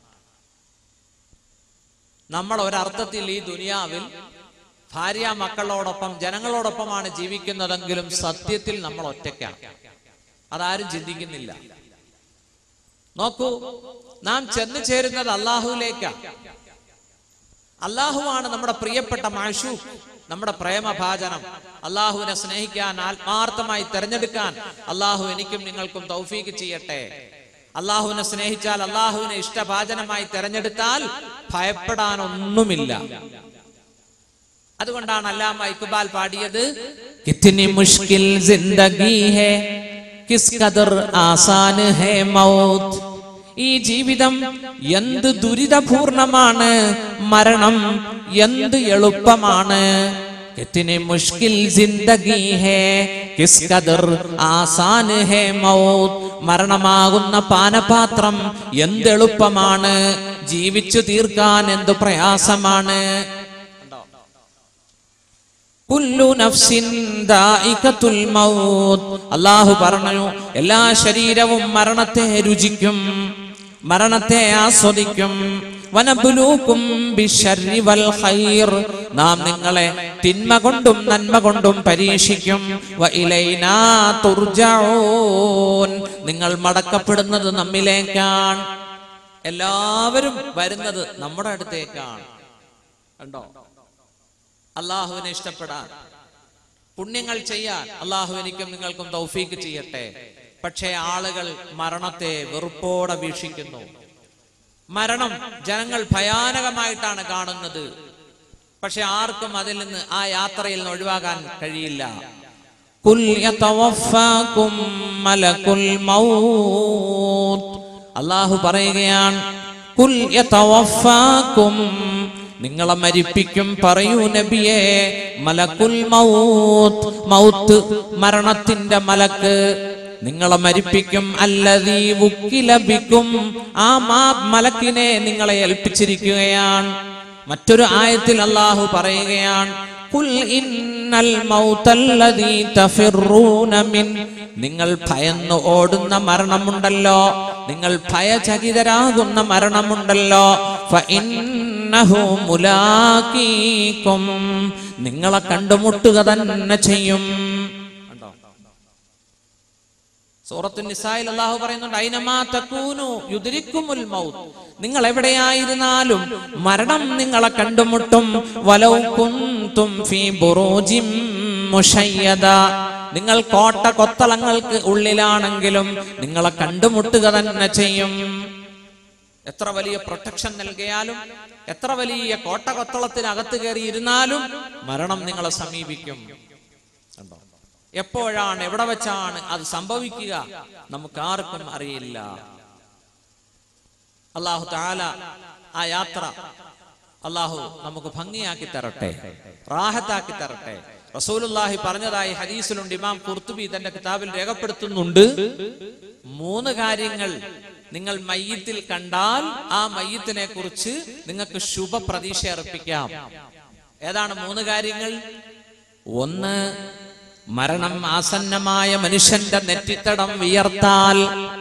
നമ്മൾ ഒരർത്ഥത്തിൽ ഈ ദുനിയാവിൽ ഭാര്യ മക്കളോടൊപ്പം ജനങ്ങളോടൊപ്പമാണ് ജീവിക്കുന്നതെങ്കിലും സത്യത്തിൽ നമ്മൾ ഒറ്റയ്ക്കാണ് അതാരും ചിന്തിക്കുന്നില്ല നോക്കൂ നാം ചെന്നു ചേരുന്നത് അള്ളാഹുവിലേക്കാണ് അള്ളാഹുവാണ് നമ്മുടെ പ്രിയപ്പെട്ട മാഷു നമ്മുടെ പ്രേമഭാചനം അള്ളാഹുവിനെ സ്നേഹിക്കാൻ ആത്മാർത്ഥമായി തെരഞ്ഞെടുക്കാൻ അള്ളാഹു എനിക്കും നിങ്ങൾക്കും തൗഫീക്ക് ചെയ്യട്ടെ അള്ളാഹുവിനെ സ്നേഹിച്ചാൽ അള്ളാഹുവിനെ ഇഷ്ടഭാചനമായി തെരഞ്ഞെടുത്താൽ ഭയപ്പെടാനൊന്നുമില്ല അതുകൊണ്ടാണ് അല്ലാമ ഇക്ബാൽ പാടിയത് കിത്നി മുഷ്കിൽ ജിന്ദഗി ഹേ കിസ് കദർ ആസാൻ ഹേ മൗത്ത് ഈ ജീവിതം എന്ത് ദുരിതപൂർണമാണ് മരണം എന്ത് എളുപ്പമാണ് കിത്നി മുഷ്കിൽ ജിന്ദഗി ഹേ കിസ് കദർ ആസാൻ ഹേ മൗത്ത് മരണമാകുന്ന പാനപാത്രം എന്തെളുപ്പമാണ് ജീവിച്ചു തീർക്കാൻ എന്ത് പ്രയാസമാണ് കുല്ലു നഫ്സിൻ ദായികത്തുൽ മൗത്ത് അല്ലാഹു പറഞ്ഞു എല്ലാ ശരീരവും മരണത്തെ രുചിക്കും മരണത്തെ ആസ്വദിക്കും വനബുലൂക്കും ബിശർരി വൽ ഖൈർ നാം നിങ്ങളെ തിന്മ കൊണ്ടും നന്മ കൊണ്ടും പരീക്ഷിക്കും വ ഇലൈനാ തുർജഊൻ നിങ്ങൾ മടക്കപ്പെടുന്നത് നമ്മിലേക്കാണ് എല്ലാവരും വരുന്നത് നമ്മുടെ അടുത്തേക്കാണ് കണ്ടോ അള്ളാഹുവിനെ ഇഷ്ടപ്പെടാൻ പുണ്യങ്ങൾ ചെയ്യാൻ അള്ളാഹു എനിക്കും നിങ്ങൾക്കും തൗഫീക്ക് ചെയ്യട്ടെ പക്ഷേ ആളുകൾ മരണത്തെ വെറുപ്പോടെ വീക്ഷിക്കുന്നു മരണം ജനങ്ങൾ ഭയാനകമായിട്ടാണ് കാണുന്നത് പക്ഷെ ആർക്കും അതിൽ നിന്ന് ആ യാത്രയിൽ നിന്ന് ഒഴിവാകാൻ കഴിയില്ല കുൽ യതവഫാകും മലകുൽ മൗത്ത് അള്ളാഹു പറയുകയാണ് കുൽ യതവഫാകും നിങ്ങളെ മരിപ്പിക്കും പറയൂ നബിയെ മലക്കുൽ മൗത്ത് മൗത്ത് മരണത്തിന്റെ മലക്ക് നിങ്ങളെ മരിപ്പിക്കും അല്ലതീ വുക്കിലബിക്കും ആ മാ മലക്കിനെ നിങ്ങളെ ഏൽപ്പിച്ചിരിക്കുകയാണ് മറ്റൊരു ആയത്തിൽ അള്ളാഹു പറയുകയാണ് "ഖുൽ ഇന്നൽ മൗതല്ലദീ തഫിറൂന മിൻ നിങ്ങൾ ഭയന്ന് ഓടുന്ന മരണമുണ്ടല്ലോ നിങ്ങൾ ഭയചകിതരാകുന്ന മരണമുണ്ടല്ലോ ഫഇന്നഹു മുലാഖീകും നിങ്ങളെ കണ്ടുമുട്ടുക തന്നെ ചെയ്യും കണ്ടോ സൂറത്തു നിസായിൽ അള്ളാഹു പറയുന്നുണ്ട് "ഐനമാ തകൂനു യുദ്രിക്കുമുൽ മൗത്ത് നിങ്ങൾ എവിടെയായിരുന്നാലും മരണം നിങ്ങളെ കണ്ടുമുട്ടും വലൗ കുന്തും ഫീ ബുറൂജിം മുശയ്യദ നിങ്ങൾ കോട്ട കൊത്തളങ്ങൾക്ക് ഉള്ളിലാണെങ്കിലും നിങ്ങളെ കണ്ടുമുട്ടുക തന്നെ ചെയ്യും എത്ര വലിയ പ്രൊട്ടക്ഷൻ നൽകിയാലും എത്ര വലിയ കോട്ട കൊത്തളത്തിനകത്ത് കയറി ഇരുന്നാലും മരണം നിങ്ങളെ സമീപിക്കും കണ്ടോ എപ്പോഴാണ് എവിടെ വെച്ചാണ് അത് സംഭവിക്കുക നമുക്ക് ആർക്കും അറിയില്ല അള്ളാഹു താല ആ യാത്ര അള്ളാഹു നമുക്ക് ഭംഗിയാക്കി തരട്ടെ റാഹത്താക്കി തരട്ടെ റസൂലുള്ളാഹി പറഞ്ഞതായി ഹദീസിലുണ്ട് ഇമാം കുർത്തുബി തന്റെ കിതാബിൽ രേഖപ്പെടുത്തുന്നുണ്ട് മൂന്ന് കാര്യങ്ങൾ നിങ്ങൾ മയ്യത്തിൽ കണ്ടാൽ ആ മയ്യത്തിനെ കുറിച്ച് നിങ്ങൾക്ക് ശുഭ പ്രതീക്ഷ അർപ്പിക്കാം ഏതാണ് മൂന്ന് കാര്യങ്ങൾ ഒന്ന് മരണം ആസന്നമായ മനുഷ്യന്റെ നെറ്റിത്തടം വിയർത്താൽ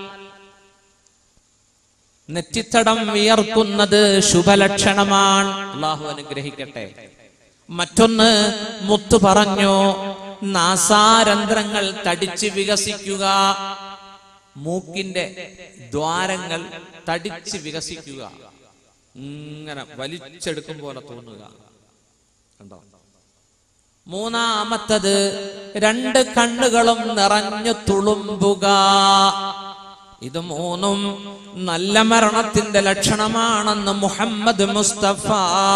നെറ്റിത്തടം വിയർക്കുന്നത് ശുഭലക്ഷണമാണ് അള്ളാഹു അനുഗ്രഹിക്കട്ടെ മറ്റൊന്ന് മുത്തു പറഞ്ഞു നാസാരന്ധ്രങ്ങൾ തടിച്ച് വികസിക്കുക മൂക്കിന്റെ ദ്വാരങ്ങൾ തടിച്ച് വികസിക്കുക ഇങ്ങനെ വലിച്ചെടുക്കും പോലെ തോന്നുക കണ്ടോ മൂന്നാമത്തത് രണ്ട് കണ്ണുകളും നിറഞ്ഞു തുളുമ്പുക ഇത് മൂന്നും നല്ല മരണത്തിന്റെ ലക്ഷണമാണെന്ന് മുഹമ്മദ് മുസ്തഫ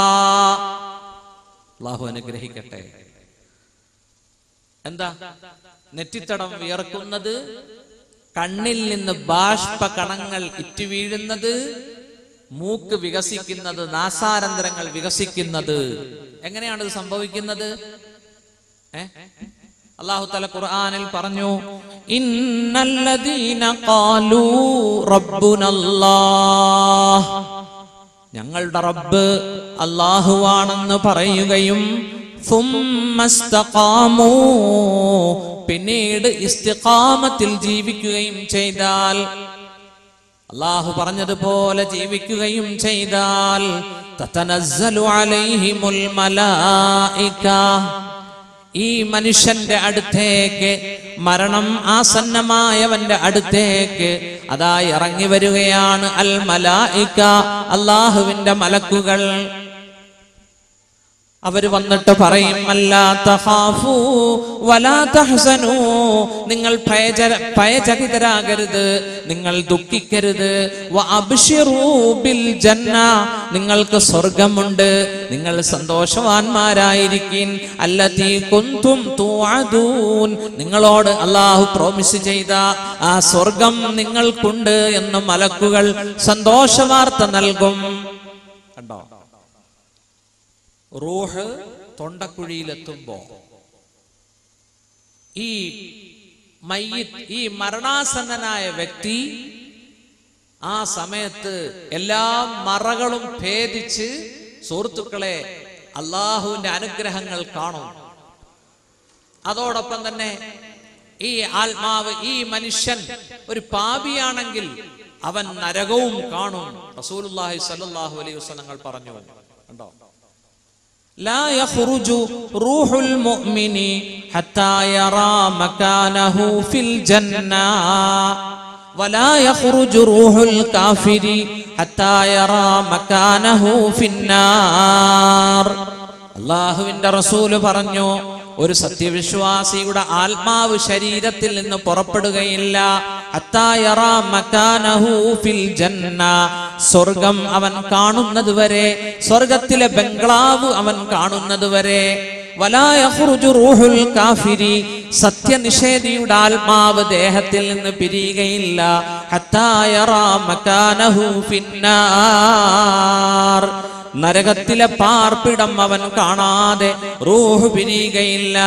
അള്ളാഹു അനുഗ്രഹിക്കട്ടെ എന്താ നെറ്റിത്തടം വിയർക്കുന്നത് കണ്ണിൽ നിന്ന് ബാഷ്പ കണങ്ങൾ ഇറ്റു വീഴുന്നത് മൂക്ക് വികസിക്കുന്നത് നാസാരന്തരങ്ങൾ വികസിക്കുന്നത് എങ്ങനെയാണ് ഇത് സംഭവിക്കുന്നത് ഏ അള്ളാഹു തല ഖുർആനിൽ പറഞ്ഞു ഇന്നല്ലദീന ഖാലൂ റബ്ബുനല്ലാഹ് ഞങ്ങളുടെ റബ്ബ് അള്ളാഹുവാണെന്ന് പറയുകയും ثم استقاموا പിന്നീട് ഇസ്തിഖാമത്തിൽ ജീവിക്കുകയും ചെയ്താൽ അള്ളാഹു പറഞ്ഞതുപോലെ ജീവിക്കുകയും ചെയ്താൽ തതനസ്സലു അലൈഹിമുൽ മലായിക ഈ മനുഷ്യന്റെ അടുത്തേക്ക് മരണം ആസന്നമായവന്റെ അടുത്തേക്ക് അതാ ഇറങ്ങി വരികയാണ് അൽ മലായിക അള്ളാഹുവിന്റെ മലക്കുകൾ അവര് വന്നിട്ട് പറയും അല്ലാ തഖാഫൂ വലാ തഹ്സനൂ നിങ്ങൾ ഭയച ഭയചകിതരാകരുത് നിങ്ങൾ ദുഃഖിക്കരുത് വ അബ്ശിറൂ ബിൽ ജന്ന നിങ്ങൾക്ക് സ്വർഗമുണ്ട് നിങ്ങൾ സന്തോഷവാന്മാരായിരിക്കും അല്ലതീ കുന്തും തുഅദൂൻ നിങ്ങളോട് അള്ളാഹു പ്രോമിസ് ചെയ്ത ആ സ്വർഗം നിങ്ങൾക്കുണ്ട് എന്ന് മലക്കുകൾ സന്തോഷവാർത്ത നൽകും കണ്ടോ റൂഹ് തൊണ്ടക്കുഴിയിലെത്തുമ്പോ ഈ മയ്യിത്ത് ഈ മരണാസന്നനായ വ്യക്തി ആ സമയത്ത് എല്ലാ മറകളും ഭേദിച്ച് സുഹൃത്തുക്കളെ അള്ളാഹുവിന്റെ അനുഗ്രഹങ്ങൾ കാണും അതോടൊപ്പം തന്നെ ഈ ആത്മാവ് ഈ മനുഷ്യൻ ഒരു പാപിയാണെങ്കിൽ അവൻ നരകവും കാണും റസൂലുള്ളാഹി സ്വല്ലല്ലാഹു അലൈഹി വസല്ലങ്ങൾ പറഞ്ഞു കണ്ടോ لا يخرج روح المؤمن حتى يرى مكانه في الجنة ولا يخرج روح الكافر حتى يرى مكانه في النار അള്ളാഹുവിന്റെ റസൂല് പറഞ്ഞു ഒരു സത്യവിശ്വാസിയുടെ ആത്മാവ് ശരീരത്തിൽ നിന്ന് പുറപ്പെടുകയില്ല ഹത്താ യറാ മകാനഹു ഫിൽ ജന്ന. സ്വർഗം അവൻ കാണുന്നത് വരെ സ്വർഗത്തിലെ ബംഗ്ലാവ് അവൻ കാണുന്നത് വരെ വലാ യഖ്റുജു റൂഹുൽ കാഫിരി സത്യനിഷേധിയുടെ ആത്മാവ് ദേഹത്തിൽ നിന്ന് പിരിയുകയില്ല ഹത്താ യറാ മകാനഹു ഫിന്നാർ നരകത്തിലെ പാർപ്പിടം അവൻ കാണാതെ റൂഹ് പിരിയുകയില്ല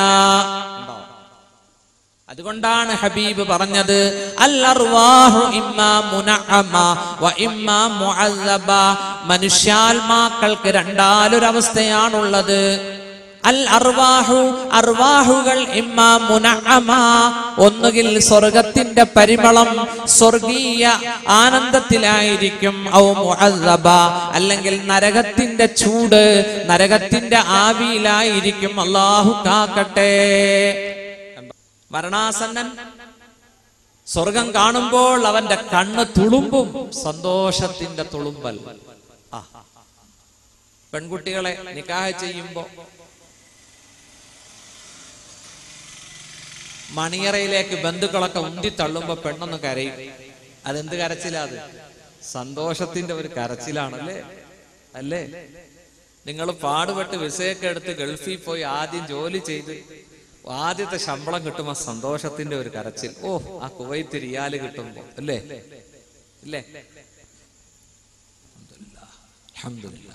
അതുകൊണ്ടാണ് ഹബീബ് പറഞ്ഞത് അൽ അർവാഹു ഇമ്മാ മുനഅമ വ ഇമ്മാ മുഅzzബ മനുഷ്യാത്മാക്കൾക്ക് രണ്ടാലൊരവസ്ഥയാണുള്ളത് അൽ അർവാഹു അർവാഹുകൾ ഇമ്മാ മുനഅമ ഒന്നുകിൽ സ്വർഗത്തിന്റെ പരിമളം സ്വർഗീയ ആനന്ദത്തിലായിരിക്കും ഔ മുഅzzബ അല്ലെങ്കിൽ നരകത്തിന്റെ ചൂട് നരകത്തിന്റെ ആവിയിലായിരിക്കും അള്ളാഹു കാക്കട്ടെ മരണാസന്നൻ സ്വർഗം കാണുമ്പോൾ അവന്റെ കണ്ണ് തുളുമ്പും സന്തോഷത്തിന്റെ തുളുമ്പൽ ആ പെൺകുട്ടികളെ നിക്കാഹ് ചെയ്യുമ്പോ മണിയറയിലേക്ക് ബന്ധുക്കളൊക്കെ ഉന്തി തള്ളുമ്പോ പെണ്ണൊന്ന് കരയും അതെന്ത് കരച്ചിലാ അത് സന്തോഷത്തിന്റെ ഒരു കരച്ചിലാണല്ലേ അല്ലേ നിങ്ങൾ പാടുപെട്ട് വിസയൊക്കെ എടുത്ത് ഗൾഫിൽ പോയി ആദ്യം ജോലി ചെയ്ത് ആദ്യത്തെ ശമ്പളം കിട്ടുമ്പോ സന്തോഷത്തിന്റെ ഒരു കരച്ചിൽ ഓ ആ കുവൈത്ത് റിയാല് കിട്ടുമ്പോ അല്ലേ ഇല്ലേ അൽഹംദുലില്ലാ.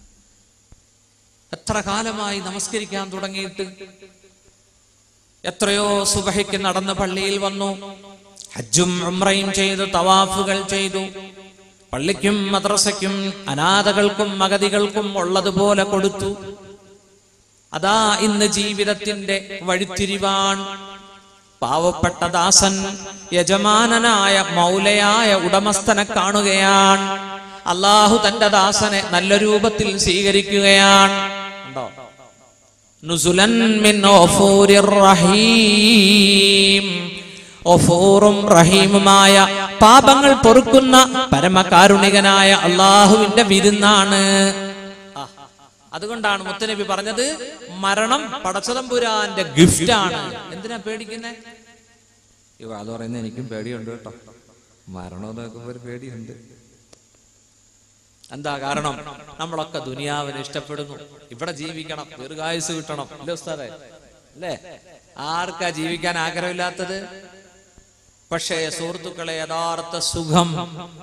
എത്ര കാലമായി നമസ്കരിക്കാൻ തുടങ്ങിയിട്ട് എത്രയോ സുബഹിക്ക് നടന്ന് പള്ളിയിൽ വന്നു ഹജ്ജും ഉംറയും ചെയ്തു തവാഫുകൾ ചെയ്തു പള്ളിക്കും മദ്രസയ്ക്കും അനാഥകൾക്കും മഗതികൾക്കും ഉള്ളതുപോലെ കൊടുത്തു അതാ ഇന്ന് ജീവിതത്തിന്റെ വഴിത്തിരിവാൻ പാവപ്പെട്ട ദാസൻ യജമാനനായ മൗലയായ ഉടമസ്ഥനെ കാണുകയാണ് അള്ളാഹു തന്റെ ദാസനെ നല്ല രൂപത്തിൽ സ്വീകരിക്കുകയാണ് ഉണ്ടോ നുസുലൻ മിൻ ഗഫൂരിർ റഹീം ഒഫൂറും റഹീമുമായ പാപങ്ങൾ പൊറുക്കുന്ന പരമകാരുണികനായ അള്ളാഹുവിന്റെ വിരുന്നാണ് ആ, അതുകൊണ്ടാണ് മുത്തനബി പറഞ്ഞത് മരണം പടച്ചതമ്പുരാന്റെ ഗിഫ്റ്റ് ആണ് എന്തിനാ പേടിക്കുന്നേ ഇവ അത് പറയുന്നത് എനിക്കും പേടിയുണ്ട് കേട്ടോ മരണം നോക്കുമ്പോ ഒരു പേടിയുണ്ട് എന്താ കാരണം നമ്മളൊക്കെ ദുനിയാവിനെ ഇഷ്ടപ്പെടുന്നു ഇവിടെ ജീവിക്കണം ദീർഘായുസ് കിട്ടണം അല്ലേ ഉസ്താദെ അല്ലേ ആർക്കാ ജീവിക്കാൻ ആഗ്രഹമില്ലാത്തത് പക്ഷേ സുഹൃത്തുക്കളെ യഥാർത്ഥ സുഖം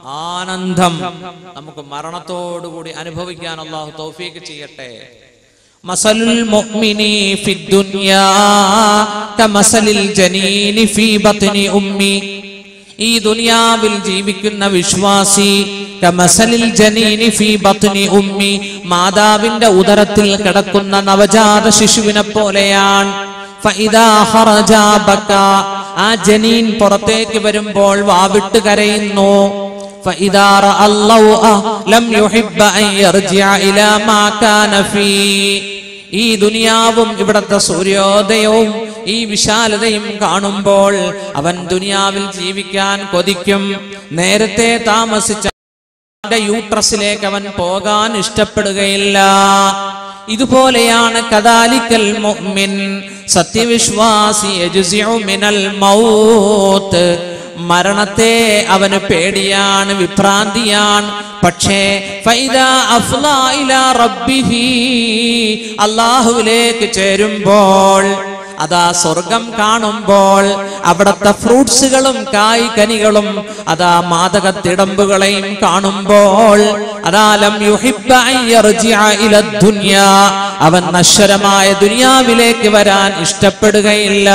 ആനന്ദം നമുക്ക് മരണത്തോടുകൂടി അനുഭവിക്കാൻ അള്ളാഹു തൗഫീക്ക് ചെയ്യട്ടെ മസലുൽ മുഅ്മിനി ഫിദ്ദുനിയാ കമസലിൽ ജനീനി ഫീ ബത്നി ഉമ്മി ഈ ദുനിയാവിൽ ജീവിക്കുന്ന വിശ്വാസി കമസലിൽ ജനീനി ഫീ ബത്നി ഉമ്മി മാതാവിന്റെ ഉദരത്തിൽ കിടക്കുന്ന നവജാത ശിശുവിനെ പോലെയാണ് ഫഇദാ ഖറജാ ബക്കാ. ആ ജനീൻ പുറത്തേക്ക് വരുമ്പോൾ വാവിട്ട് കരയുന്നു فإذا رأى اللوء لم يحب أن يرجع إلى ما كان فيه ഈ ദുനിയാവും ഇവിടത്തെ സൂര്യോദയവും ഈ വിശാലതയും കാണുമ്പോൾ അവൻ ദുനിയാവിൽ ജീവിക്കാൻ കൊതിക്കും നേരത്തെ താമസിച്ച അവന്റെ യൂട്രസിലേക്ക് അവൻ പോകാൻ ഇഷ്ടപ്പെടുകയില്ല ഇതുപോലെയാണ് കദാലിക്കൽ മുഅ്മിൻ സത്യവിശ്വാസി യജ്സിഉ മിനൽ മൗത്ത് മരണത്തെ അവന് പേടിയാണ് വിഭ്രാന്തിയാണ് പക്ഷേ ഫൈദാ അഫ്ലാ ഇലാ റബ്ബിഹി അള്ളാഹുവിലേക്ക് ചേരുമ്പോൾ അതാ സ്വർഗം കാണുമ്പോൾ അവിടത്തെ ഫ്രൂട്ട്സുകളും കായ് കനികളും അതാ മാതകത്തിടമ്പുകളെയും കാണുമ്പോൾ അതാലം യുഹിബ്ബ അൻ യർജിഅ ഇല ദുനിയാ അവൻ നശ്വരമായ ദുനിയാവിലേക്ക് വരാൻ ഇഷ്ടപ്പെടുകയില്ല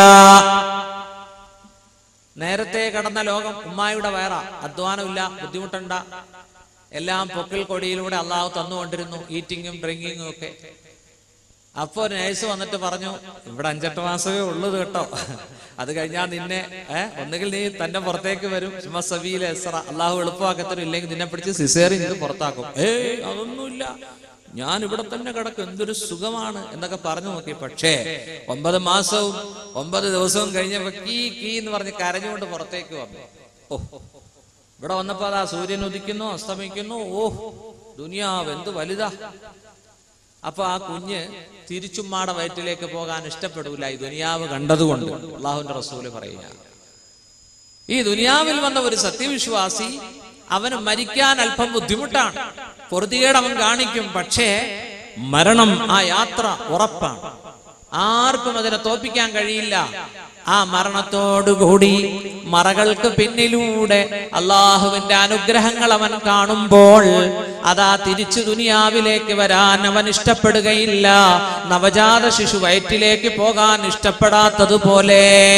നേരത്തെ കടന്ന ലോകം ഉമ്മായുടെ വയറ അധ്വാനമില്ല ബുദ്ധിമുട്ടണ്ട എല്ലാം പൊക്കിൽ കൊടിയിലൂടെ അള്ളാഹു തന്നുകൊണ്ടിരുന്നു ഈറ്റിങ്ങും ഡ്രിങ്കിങ്ങും ഒക്കെ അപ്പൊ ഒരു നേഴ്സ് വന്നിട്ട് പറഞ്ഞു ഇവിടെ അഞ്ചെട്ട് മാസമേ ഉള്ളത് കേട്ടോ അത് കഴിഞ്ഞാൽ നിന്നെ ഏഹ് ഒന്നുകിൽ നീ തന്നെ പുറത്തേക്ക് വരും ചുമ്മാ സബീലെ എസ്ര അള്ളാഹു എളുപ്പമാക്കത്തരും ഇല്ലെങ്കിൽ നിന്നെ പിടിച്ച് സിസേറി ഇത് പുറത്താക്കും ഏയ് അതൊന്നുമില്ല ഞാൻ ഇവിടെ തന്നെ കിടക്കും എന്തൊരു സുഖമാണ് എന്നൊക്കെ പറഞ്ഞു നോക്കി പക്ഷേ ഒമ്പത് മാസവും ഒമ്പത് ദിവസവും കഴിഞ്ഞപ്പോ കീ കീ എന്ന് പറഞ്ഞ് കരഞ്ഞുകൊണ്ട് പുറത്തേക്ക് വന്നു ഓ ഇവിടെ വന്നപ്പോ അതാ സൂര്യൻ ഉദിക്കുന്നു അസ്തമിക്കുന്നു ഓ ദുനിയാവ് എന്ത് വലുതാ അപ്പൊ ആ കുഞ്ഞ് തിരിച്ചുമ്മാടെ വയറ്റിലേക്ക് പോകാൻ ഇഷ്ടപ്പെടൂല ഈ ദുനിയാവ് കണ്ടതുകൊണ്ട് അള്ളാഹുവിന്റെ റസൂല് പറയുക ഈ ദുനിയാവിൽ വന്ന ഒരു സത്യവിശ്വാസി അവന് മരിക്കാൻ അല്പം ബുദ്ധിമുട്ടാണ് പൊറുതികേട് അവൻ കാണിക്കും പക്ഷേ മരണം ആ യാത്ര ഉറപ്പാണ് ആർക്കും അതിനെ തോപ്പിക്കാൻ കഴിയില്ല ആ മരണത്തോടുകൂടി മറകൾക്ക് പിന്നിലൂടെ അള്ളാഹുവിന്റെ അനുഗ്രഹങ്ങൾ അവൻ കാണുമ്പോൾ അതാ തിരിച്ചു ദുനിയാവിലേക്ക് വരാൻ അവൻ ഇഷ്ടപ്പെടുകയില്ല നവജാത ശിശു വയറ്റിലേക്ക് പോകാൻ ഇഷ്ടപ്പെടാത്തതുപോലെ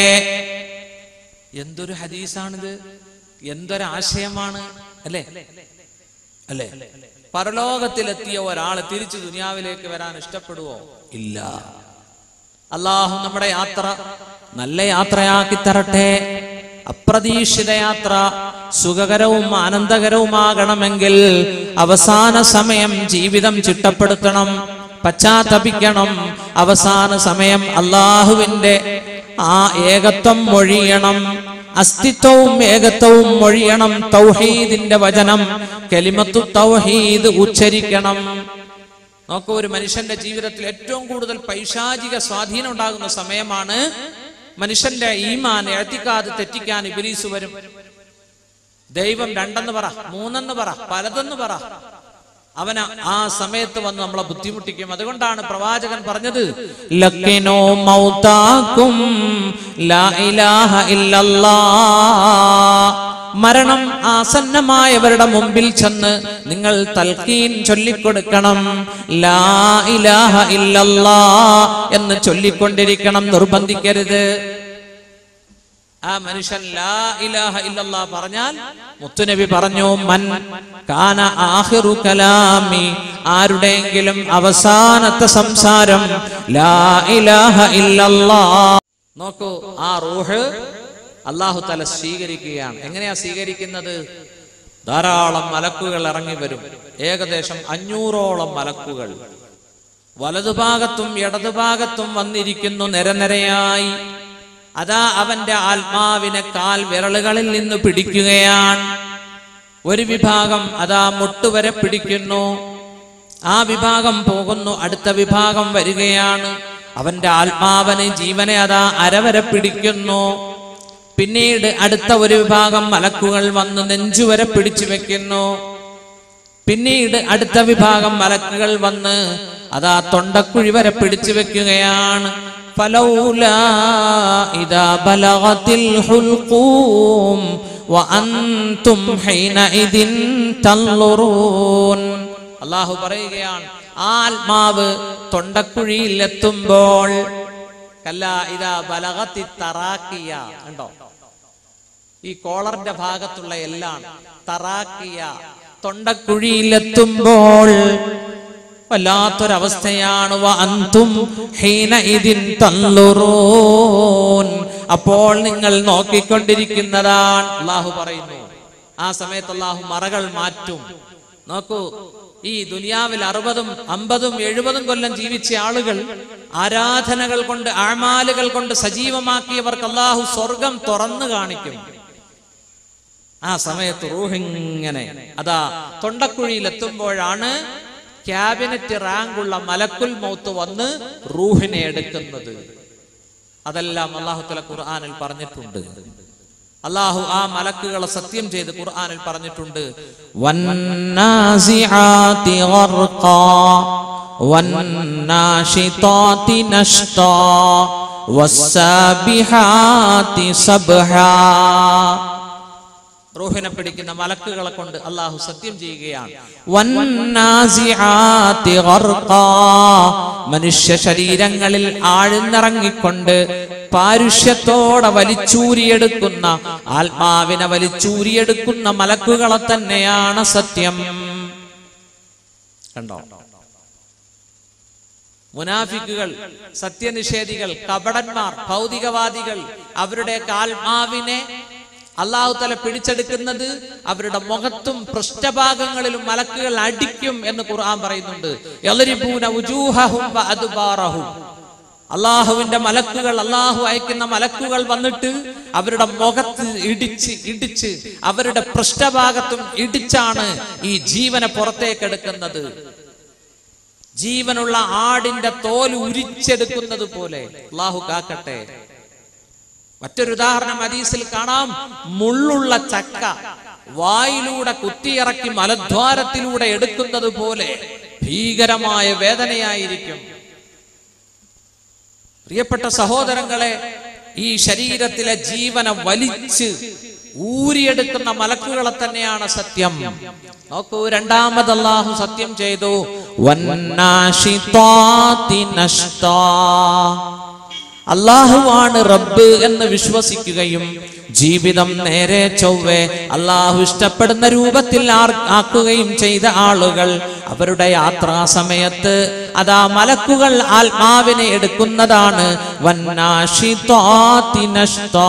എന്തൊരു ഹദീസാണിത് എന്തൊരാശയമാണ് അല്ലേ അല്ലേ പരലോകത്തിലെത്തിയ ഒരാൾ തിരിച്ചു ദുനിയാവിലേക്ക് വരാൻ ഇഷ്ടപ്പെടുവോ ഇല്ല അള്ളാഹു നമ്മുടെ യാത്ര നല്ല യാത്രയാക്കി തരട്ടെ അപ്രതീക്ഷിത യാത്ര സുഖകരവും ആനന്ദകരവുമാകണമെങ്കിൽ അവസാന സമയം ജീവിതം ചിട്ടപ്പെടുത്തണം പശ്ചാത്തപിക്കണം അവസാന സമയം അള്ളാഹുവിന്റെ ആ ഏകത്വം മൊഴിയണം അസ്തിത്വവും ഏകത്വവും മൊഴിയണം തൗഹീദിന്റെ വചനം കെലിമത്തു തൗഹീദ് ഉച്ചരിക്കണം നോക്കൂ ഒരു മനുഷ്യന്റെ ജീവിതത്തിൽ ഏറ്റവും കൂടുതൽ പൈശാചിക സ്വാധീനം ഉണ്ടാകുന്ന സമയമാണ് മനുഷ്യന്റെ ഈമാൻ എഴുത്തിക്കാതെ തെറ്റിക്കാൻ ഇബിലീസ് വരും ദൈവം രണ്ടെന്ന് പറ മൂന്നെന്ന് പറ പലതെന്ന് പറ അവന ആ സമയത്ത് വന്ന് നമ്മളെ ബുദ്ധിമുട്ടിക്കും അതുകൊണ്ടാണ് പ്രവാചകൻ പറഞ്ഞത് ലക്കിനോ മൗതാക്കും ലാ ഇലാഹ ഇല്ലല്ലാ മരണം ആസന്നമായവരുടെ മുമ്പിൽ ചെന്ന് നിങ്ങൾ തൽക്കീൻ ചൊല്ലിക്കൊടുക്കണം ലാ ഇലാഹ ഇല്ലല്ലാ എന്ന് ചൊല്ലിക്കൊണ്ടിരിക്കണം നിർബന്ധിക്കരുത് ആ മനുഷ്യൻ ലാ ഇലാഹ ഇല്ലല്ലാ പറഞ്ഞാൽ മുത്തുനബി പറഞ്ഞു മൻ കാന ആഹിറു കലാമി ആരുടെയെങ്കിലും അവസാനത്തെ സംസാരം ലാ ഇലാഹ ഇല്ലല്ലാ നോക്കൂ ആ റൂഹ് അള്ളാഹു തല സ്വീകരിക്കുകയാണ് എങ്ങനെയാ സ്വീകരിക്കുന്നത് ധാരാളം മലക്കുകൾ ഇറങ്ങി വരും ഏകദേശം അഞ്ഞൂറോളം മലക്കുകൾ വലതുഭാഗത്തും ഇടതുഭാഗത്തും വന്നിരിക്കുന്നു നിരനിരയായി അതാ അവന്റെ ആത്മാവിനെ കാൽ വിരലുകളിൽ നിന്ന് പിടിക്കുകയാണ് ഒരു വിഭാഗം അതാ മുട്ടുവരെ പിടിക്കുന്നു ആ വിഭാഗം പോകുന്നു അടുത്ത വിഭാഗം വരികയാണ് അവന്റെ ആത്മാവന് ജീവനെ അതാ അരവരെ പിടിക്കുന്നു പിന്നീട് അടുത്ത ഒരു വിഭാഗം മലക്കുകൾ വന്ന് നെഞ്ചുവരെ പിടിച്ചു വെക്കുന്നു പിന്നീട് അടുത്ത വിഭാഗം മലക്കുകൾ വന്ന് അതാ തൊണ്ടക്കുഴി വരെ പിടിച്ചു വെക്കുകയാണ് فلولا إذا بلغت الحلقوم وأنتم حينئذ تنظرون അള്ളാഹു പറയുകയാണ് ആ ആത്മാവ് തൊണ്ടക്കുഴിയിൽ എത്തുമ്പോൾ കല്ല ഇതാ ബലഗത്തി തറാക്കിയ ഉണ്ടോ ഈ കോളറിന്റെ ഭാഗത്തുള്ള എല്ലാം തറാക്കിയ തൊണ്ടക്കുഴിയിലെത്തുമ്പോൾ വല്ലാത്തൊരവസ്ഥയാണ് വ അന്തും ഹീന ഇതിൻ തല്ലുറൂൻ അപ്പോൾ നിങ്ങൾ നോക്കിക്കൊണ്ടിരിക്കുന്നതാണ് അള്ളാഹു പറയുന്നു ആ സമയത്ത് അള്ളാഹു മറകൾ മാറ്റും നോക്കൂ ഈ ദുനിയാവിൽ അറുപതും അമ്പതും എഴുപതും കൊല്ലം ജീവിച്ച ആളുകൾ ആരാധനകൾ കൊണ്ട് ആമാലുകൾ കൊണ്ട് സജീവമാക്കിയവർക്ക് അള്ളാഹു സ്വർഗം തുറന്നു കാണിക്കും ആ സമയത്ത് റൂഹിങ്ങനെ അതാ തൊണ്ടക്കുഴിയിൽ എത്തുമ്പോഴാണ് ക്യാബിനറ്റ് റാങ്കുള്ള മലക്കുൽ മൗത്ത് വന്ന് റൂഹിനെ എടുക്കുന്നത് അതെല്ലാം അള്ളാഹു തല ഖുർആാനിൽ പറഞ്ഞിട്ടുണ്ട് അള്ളാഹു ആ മലക്കുകളെ സത്യം ചെയ്ത് ഖുർആാനിൽ പറഞ്ഞിട്ടുണ്ട് വന്നാസിആതി ഗർഖാ വന്നാഷിതാതി നഷ്താ വസ്സാബിഹാതി സബ്ഹാ റൂഹിനെ പിടിക്കുന്ന മലക്കുകളെ കൊണ്ട് അള്ളാഹു സത്യം ചെയ്യുകയാണ് വന്നാസിആതി ഗർഖാ. മനുഷ്യ ശരീരങ്ങളിൽ ആഴ്ന്നിറങ്ങിക്കൊണ്ട് പാരുഷ്യത്തോടെ വലിച്ചൂരിയെടുക്കുന്ന ആത്മാവിനെ വലിച്ചൂരിയെടുക്കുന്ന മലക്കുകളെ തന്നെയാണ് സത്യം കണ്ടോ മുനാഫിക്കുകൾ സത്യനിഷേധികൾ കപടന്മാർ ഭൗതികവാദികൾ അവരുടെ ആത്മാവിനെ അള്ളാഹു തല പിടിച്ചെടുക്കുന്നത് അവരുടെ മുഖത്തും പൃഷ്ഠഭാഗങ്ങളിലും മലക്കുകൾ അടിക്കും എന്ന് ഖുർആൻ പറയുന്നുണ്ട് യളരിബൂന ഉജൂഹഹും വ അദ്ബാറഹും. അള്ളാഹുവിന്റെ മലക്കുകൾ അള്ളാഹു അയക്കുന്ന മലക്കുകൾ വന്നിട്ട് അവരുടെ മുഖത്ത് ഇടിച്ച് ഇടിച്ച് അവരുടെ പൃഷ്ഠഭാഗത്തും ഇടിച്ചാണ് ഈ ജീവനെ പുറത്തേക്കെടുക്കുന്നത് ജീവനുള്ള ആടിന്റെ തോൽ ഉരിച്ചെടുക്കുന്നത് പോലെ അള്ളാഹു കാക്കട്ടെ മറ്റൊരു ഉദാഹരണം ഹദീസിൽ കാണാം മുള്ളുള്ള ചക്ക വായിലൂടെ കുത്തിയിറക്കി മലദ്വാരത്തിലൂടെ എടുക്കുന്നത് പോലെ ഭീകരമായ വേദനയായിരിക്കും പ്രിയപ്പെട്ട സഹോദരങ്ങളെ ഈ ശരീരത്തിലെ ജീവനെ വലിച്ച് ഊരിയെടുക്കുന്ന മലക്കുകളെ തന്നെയാണ് സത്യം നോക്കൂ രണ്ടാമത് അല്ലാഹു സത്യം ചെയ്തു വന്നാഷിതാതി നഷ്താ അള്ളാഹുവാണ് റബ്ബ് എന്ന് വിശ്വസിക്കുകയും ജീവിതം നേരെ ചൊവ്വെ അള്ളാഹു ഇഷ്ടപ്പെടുന്ന രൂപത്തിൽ ആർ- ആക്കുകയും ചെയ്ത ആളുകൾ അവരുടെ യാത്രാ സമയത്ത് അതാ മലക്കുകൾ ആത്മാവിനെ എടുക്കുന്നതാണ് വന്നാഷിതാതി നഷ്താ.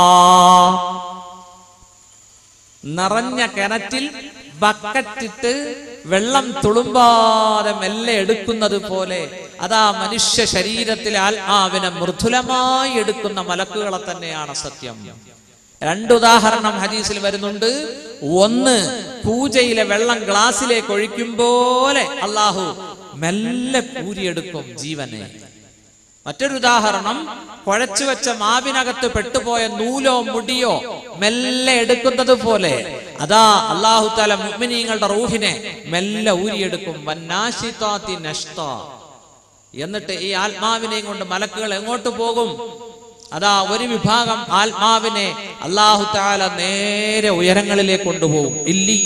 നിറഞ്ഞ കിണറ്റിൽ ബക്കറ്റിട്ട് വെള്ളം തുളുമ്പാതെ മെല്ലെ എടുക്കുന്നത് പോലെ അതാ മനുഷ്യ ശരീരത്തിലെ ആത്മാവിനെ മൃദുലമായി എടുക്കുന്ന മലക്കുകളെ തന്നെയാണ് സത്യം രണ്ടുദാഹരണം ഹദീസിൽ വരുന്നുണ്ട് ഒന്ന് പൂജയിലെ വെള്ളം ഗ്ലാസ്സിലേക്ക് ഒഴിക്കും പോലെ അള്ളാഹു മെല്ലെ കൂരിയെടുക്കും ജീവനെ മറ്റൊരു ഉദാഹരണം കുഴച്ചു വെച്ച മാവിനകത്ത് പെട്ടുപോയ നൂലോ മുടിയോ മെല്ലെ എടുക്കുന്നത് പോലെ അതാ അള്ളാഹു താല മുഅ്മിനീങ്ങളുടെ റൂഹിനെ മെല്ലെ ഊരിയെടുക്കും വന്നാശിതാത്തി നഷ്ത എന്നിട്ട് ഈ ആത്മാവിനെയും കൊണ്ട് മലക്കുകൾ എങ്ങോട്ട് പോകും അതാ ഒരു വിഭാഗം ആത്മാവിനെ അള്ളാഹു താല നേരെ ഉയരങ്ങളിലേക്ക് കൊണ്ടുപോകും ഇല്ലീ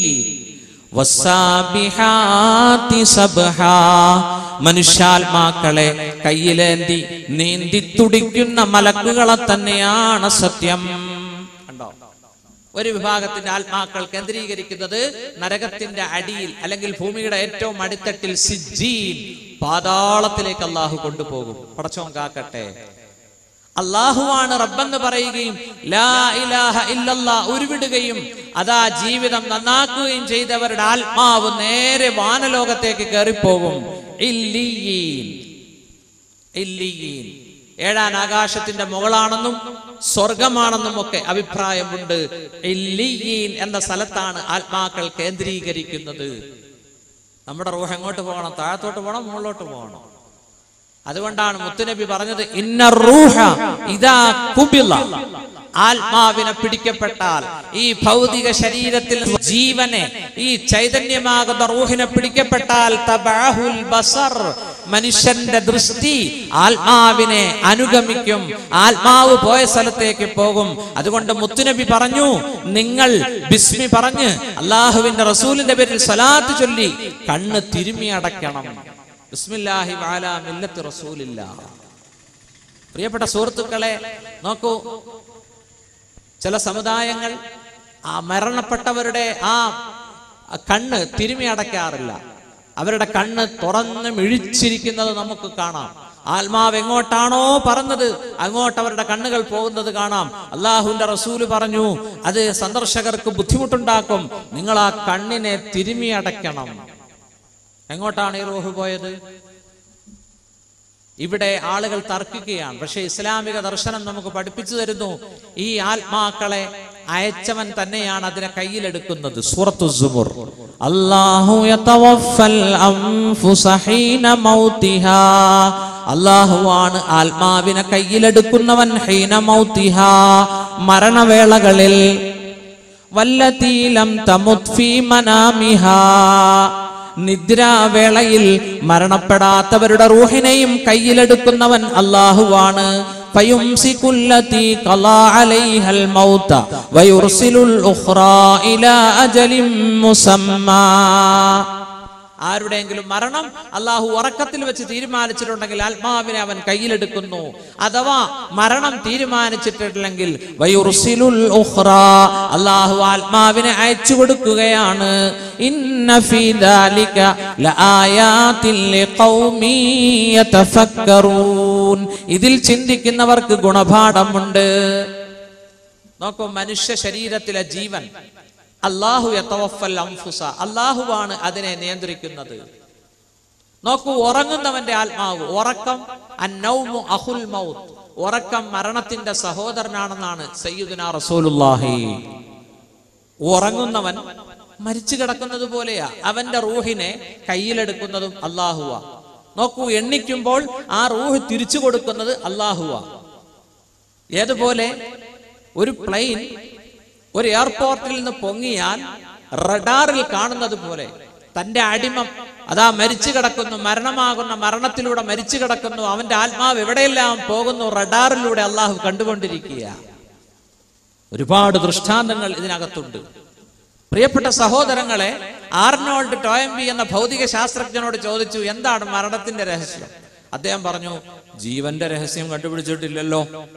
വസ്സാബിഹാതി സബ്ഹാ. മനുഷ്യാത്മാക്കളെ കയ്യിലേന്തി നീന്തി തുടിക്കുന്ന മലക്കുകളെ തന്നെയാണ് സത്യം കണ്ടോ ഒരു വിഭാഗത്തിന്റെ ആത്മാക്കൾ കേന്ദ്രീകരിക്കുന്നത് നരകത്തിന്റെ അടിയിൽ അല്ലെങ്കിൽ ഭൂമിയുടെ ഏറ്റവും അടിത്തട്ടിൽ സിജ്ജീൻ പാതാളത്തിലേക്ക് അള്ളാഹു കൊണ്ടുപോകും പടച്ചോൻ കാക്കട്ടെ അള്ളാഹുവാണ് റബ്ബെന്ന് പറയുകയും ലാ ഇലാഹ ഇല്ലല്ലാ ഉരുവിടുകയും അതാ ജീവിതം നന്നാക്കുകയും ചെയ്തവരുടെ ആത്മാവ് നേരെ വാനലോകത്തേക്ക് കയറിപ്പോകും ഇല്ലീയീൻ. ഇല്ലീയീൻ. ഏഴാൻ ആകാശത്തിന്റെ മുകളാണെന്നും സ്വർഗമാണെന്നും ഒക്കെ അഭിപ്രായമുണ്ട് ഇല്ലീയീൻ എന്ന സ്ഥലത്താണ് ആത്മാക്കൾ കേന്ദ്രീകരിക്കുന്നത് നമ്മുടെ റൂഹ് എങ്ങോട്ട് പോകണം താഴത്തോട്ട് പോകണം മുകളിലോട്ട് പോകണം അതുകൊണ്ടാണ് മുത്തുനബി പറഞ്ഞത് ഇന്ന റൂഹ ഇതാ കുബില ആത്മാവിനെ പിടിക്കപ്പെട്ടാൽ ഈ ഭൗതിക ശരീരത്തിൽ ജീവനെ ഈ ചൈതന്യമാകുന്ന റൂഹിനെ പിടിക്കപ്പെട്ടാൽ തബഅഹുൽ ബസർ മനുഷ്യന്റെ ദൃഷ്ടി ആത്മാവിനെ അനുഗമിക്കും ആത്മാവ് പോയ സ്ഥലത്തേക്ക് പോകും അതുകൊണ്ട് മുത്തുനബി പറഞ്ഞു നിങ്ങൾ ബിസ്മി പറഞ്ഞ് അള്ളാഹുവിന്റെ റസൂലിന്റെ പേരിൽ സലാത്ത് ചൊല്ലി കണ്ണ് തിരുമ്മി അടയ്ക്കണം ബിസ്മില്ലാഹി വാല മില്ലത്ത് റസൂലില്ല പ്രിയപ്പെട്ട സുഹൃത്തുക്കളെ നോക്കൂ ചില സമുദായങ്ങൾ ആ മരണപ്പെട്ടവരുടെ ആ കണ്ണ് തിരുമി അടയ്ക്കാറില്ല അവരുടെ കണ്ണ് തുറന്ന് മിഴിച്ചിരിക്കുന്നത് നമുക്ക് കാണാം ആത്മാവ് എങ്ങോട്ടാണോ പറഞ്ഞത് അങ്ങോട്ട് അവരുടെ കണ്ണുകൾ പോകുന്നത് കാണാം അള്ളാഹുവിന്റെ റസൂല് പറഞ്ഞു അത് സന്ദർശകർക്ക് ബുദ്ധിമുട്ടുണ്ടാക്കും നിങ്ങൾ ആ കണ്ണിനെ തിരുമി അടയ്ക്കണം എങ്ങോട്ടാണ് ഈ റൂഹ് പോയത് ഇവിടെ ആളുകൾ തർക്കിക്കുകയാണ് പക്ഷെ ഇസ്ലാമിക ദർശനം നമുക്ക് പഠിപ്പിച്ചു തരുന്നു ഈ ആത്മാക്കളെ അയച്ചവൻ തന്നെയാണ് അതിനെ കയ്യിലെടുക്കുന്നത് സൂറത്തു സുബുർ അല്ലാഹു യതവഫൽ അൻഫുസ ഹീന മൗതിഹാ അല്ലാഹുവാണ് ആത്മാവിനെ കയ്യിലെടുക്കുന്നവൻ ഹീന മൗതിഹാ മരണവേളകളിൽ വല്ലതീലം തമുത് ഫീ മനാമിഹാ നിദ്രാവേളയിൽ മരണപ്പെടാത്തവരുടെ റൂഹിനെയും കയ്യിലെടുക്കുന്നവൻ അള്ളാഹുവാണ് فيمسك التي قضى عليها الموت ويرسل الأخرى إلى أجل مسمى ആരുടെയെങ്കിലും മരണം അള്ളാഹു ഉറക്കത്തിൽ വെച്ച് തീരുമാനിച്ചിട്ടുണ്ടെങ്കിൽ ആത്മാവിനെ അവൻ കയ്യിലെടുക്കുന്നു അഥവാ മരണം തീരുമാനിച്ചിട്ടില്ലെങ്കിൽ വയുർസിലുൽ ഉഖ്റ അള്ളാഹു ആത്മാവിനെ അയച്ചു കൊടുക്കുകയാണ് ഇന്ന ഫീ ദാലിക ലആയാതിൻ ലിഖൗമി യതഫക്കറൂൻ ഇതിൽ ചിന്തിക്കുന്നവർക്ക് ഗുണപാഠമുണ്ട് നോക്കൂ മനുഷ്യ ശരീരത്തിലെ ജീവൻ അള്ളാഹു യതവഫൽ അൻഫുസ അള്ളാഹുവാണ് അതിനെ നിയന്ത്രിക്കുന്നത് നോക്കൂ ഉറങ്ങുന്നവന്റെ ആത്മാവ് ഉറക്കം അന്നൗമു അഹുൽ മൗത്ത് ഉറക്കം മരണത്തിന്റെ സഹോദരനാണെന്നാണ് സയ്യിദുന റസൂലുള്ളാഹി ഉറങ്ങുന്നവൻ മരിച്ചു കിടക്കുന്നത് പോലെയാ അവന്റെ റൂഹിനെ കയ്യിലെടുക്കുന്നതും അള്ളാഹുവ നോക്കൂ എണ്ണിക്കുമ്പോൾ ആ റൂഹ് തിരിച്ചു കൊടുക്കുന്നത് അള്ളാഹുവ ഏതുപോലെ ഒരു പ്ലെയിൻ ഒരു എയർപോർട്ടിൽ നിന്ന് പൊങ്ങിയാൽ റഡാറിൽ കാണുന്നത് പോലെ തന്റെ അടിമം അതാ മരിച്ചു കിടക്കുന്നു മരണമാകുന്ന മരണത്തിലൂടെ മരിച്ചു കിടക്കുന്നു അവന്റെ ആത്മാവ് എവിടെയെല്ലാം പോകുന്നു റഡാറിലൂടെ അള്ളാഹു കണ്ടുകൊണ്ടിരിക്കുക ഒരുപാട് ദൃഷ്ടാന്തങ്ങൾ ഇതിനകത്തുണ്ട് പ്രിയപ്പെട്ട സഹോദരങ്ങളെ ആർണോൾഡ് ടോയംബി എന്ന ഭൗതിക ശാസ്ത്രജ്ഞനോട് ചോദിച്ചു എന്താണ് മരണത്തിന്റെ രഹസ്യം അദ്ദേഹം പറഞ്ഞു ജീവന്റെ രഹസ്യം കണ്ടുപിടിച്ചിട്ടില്ലല്ലോ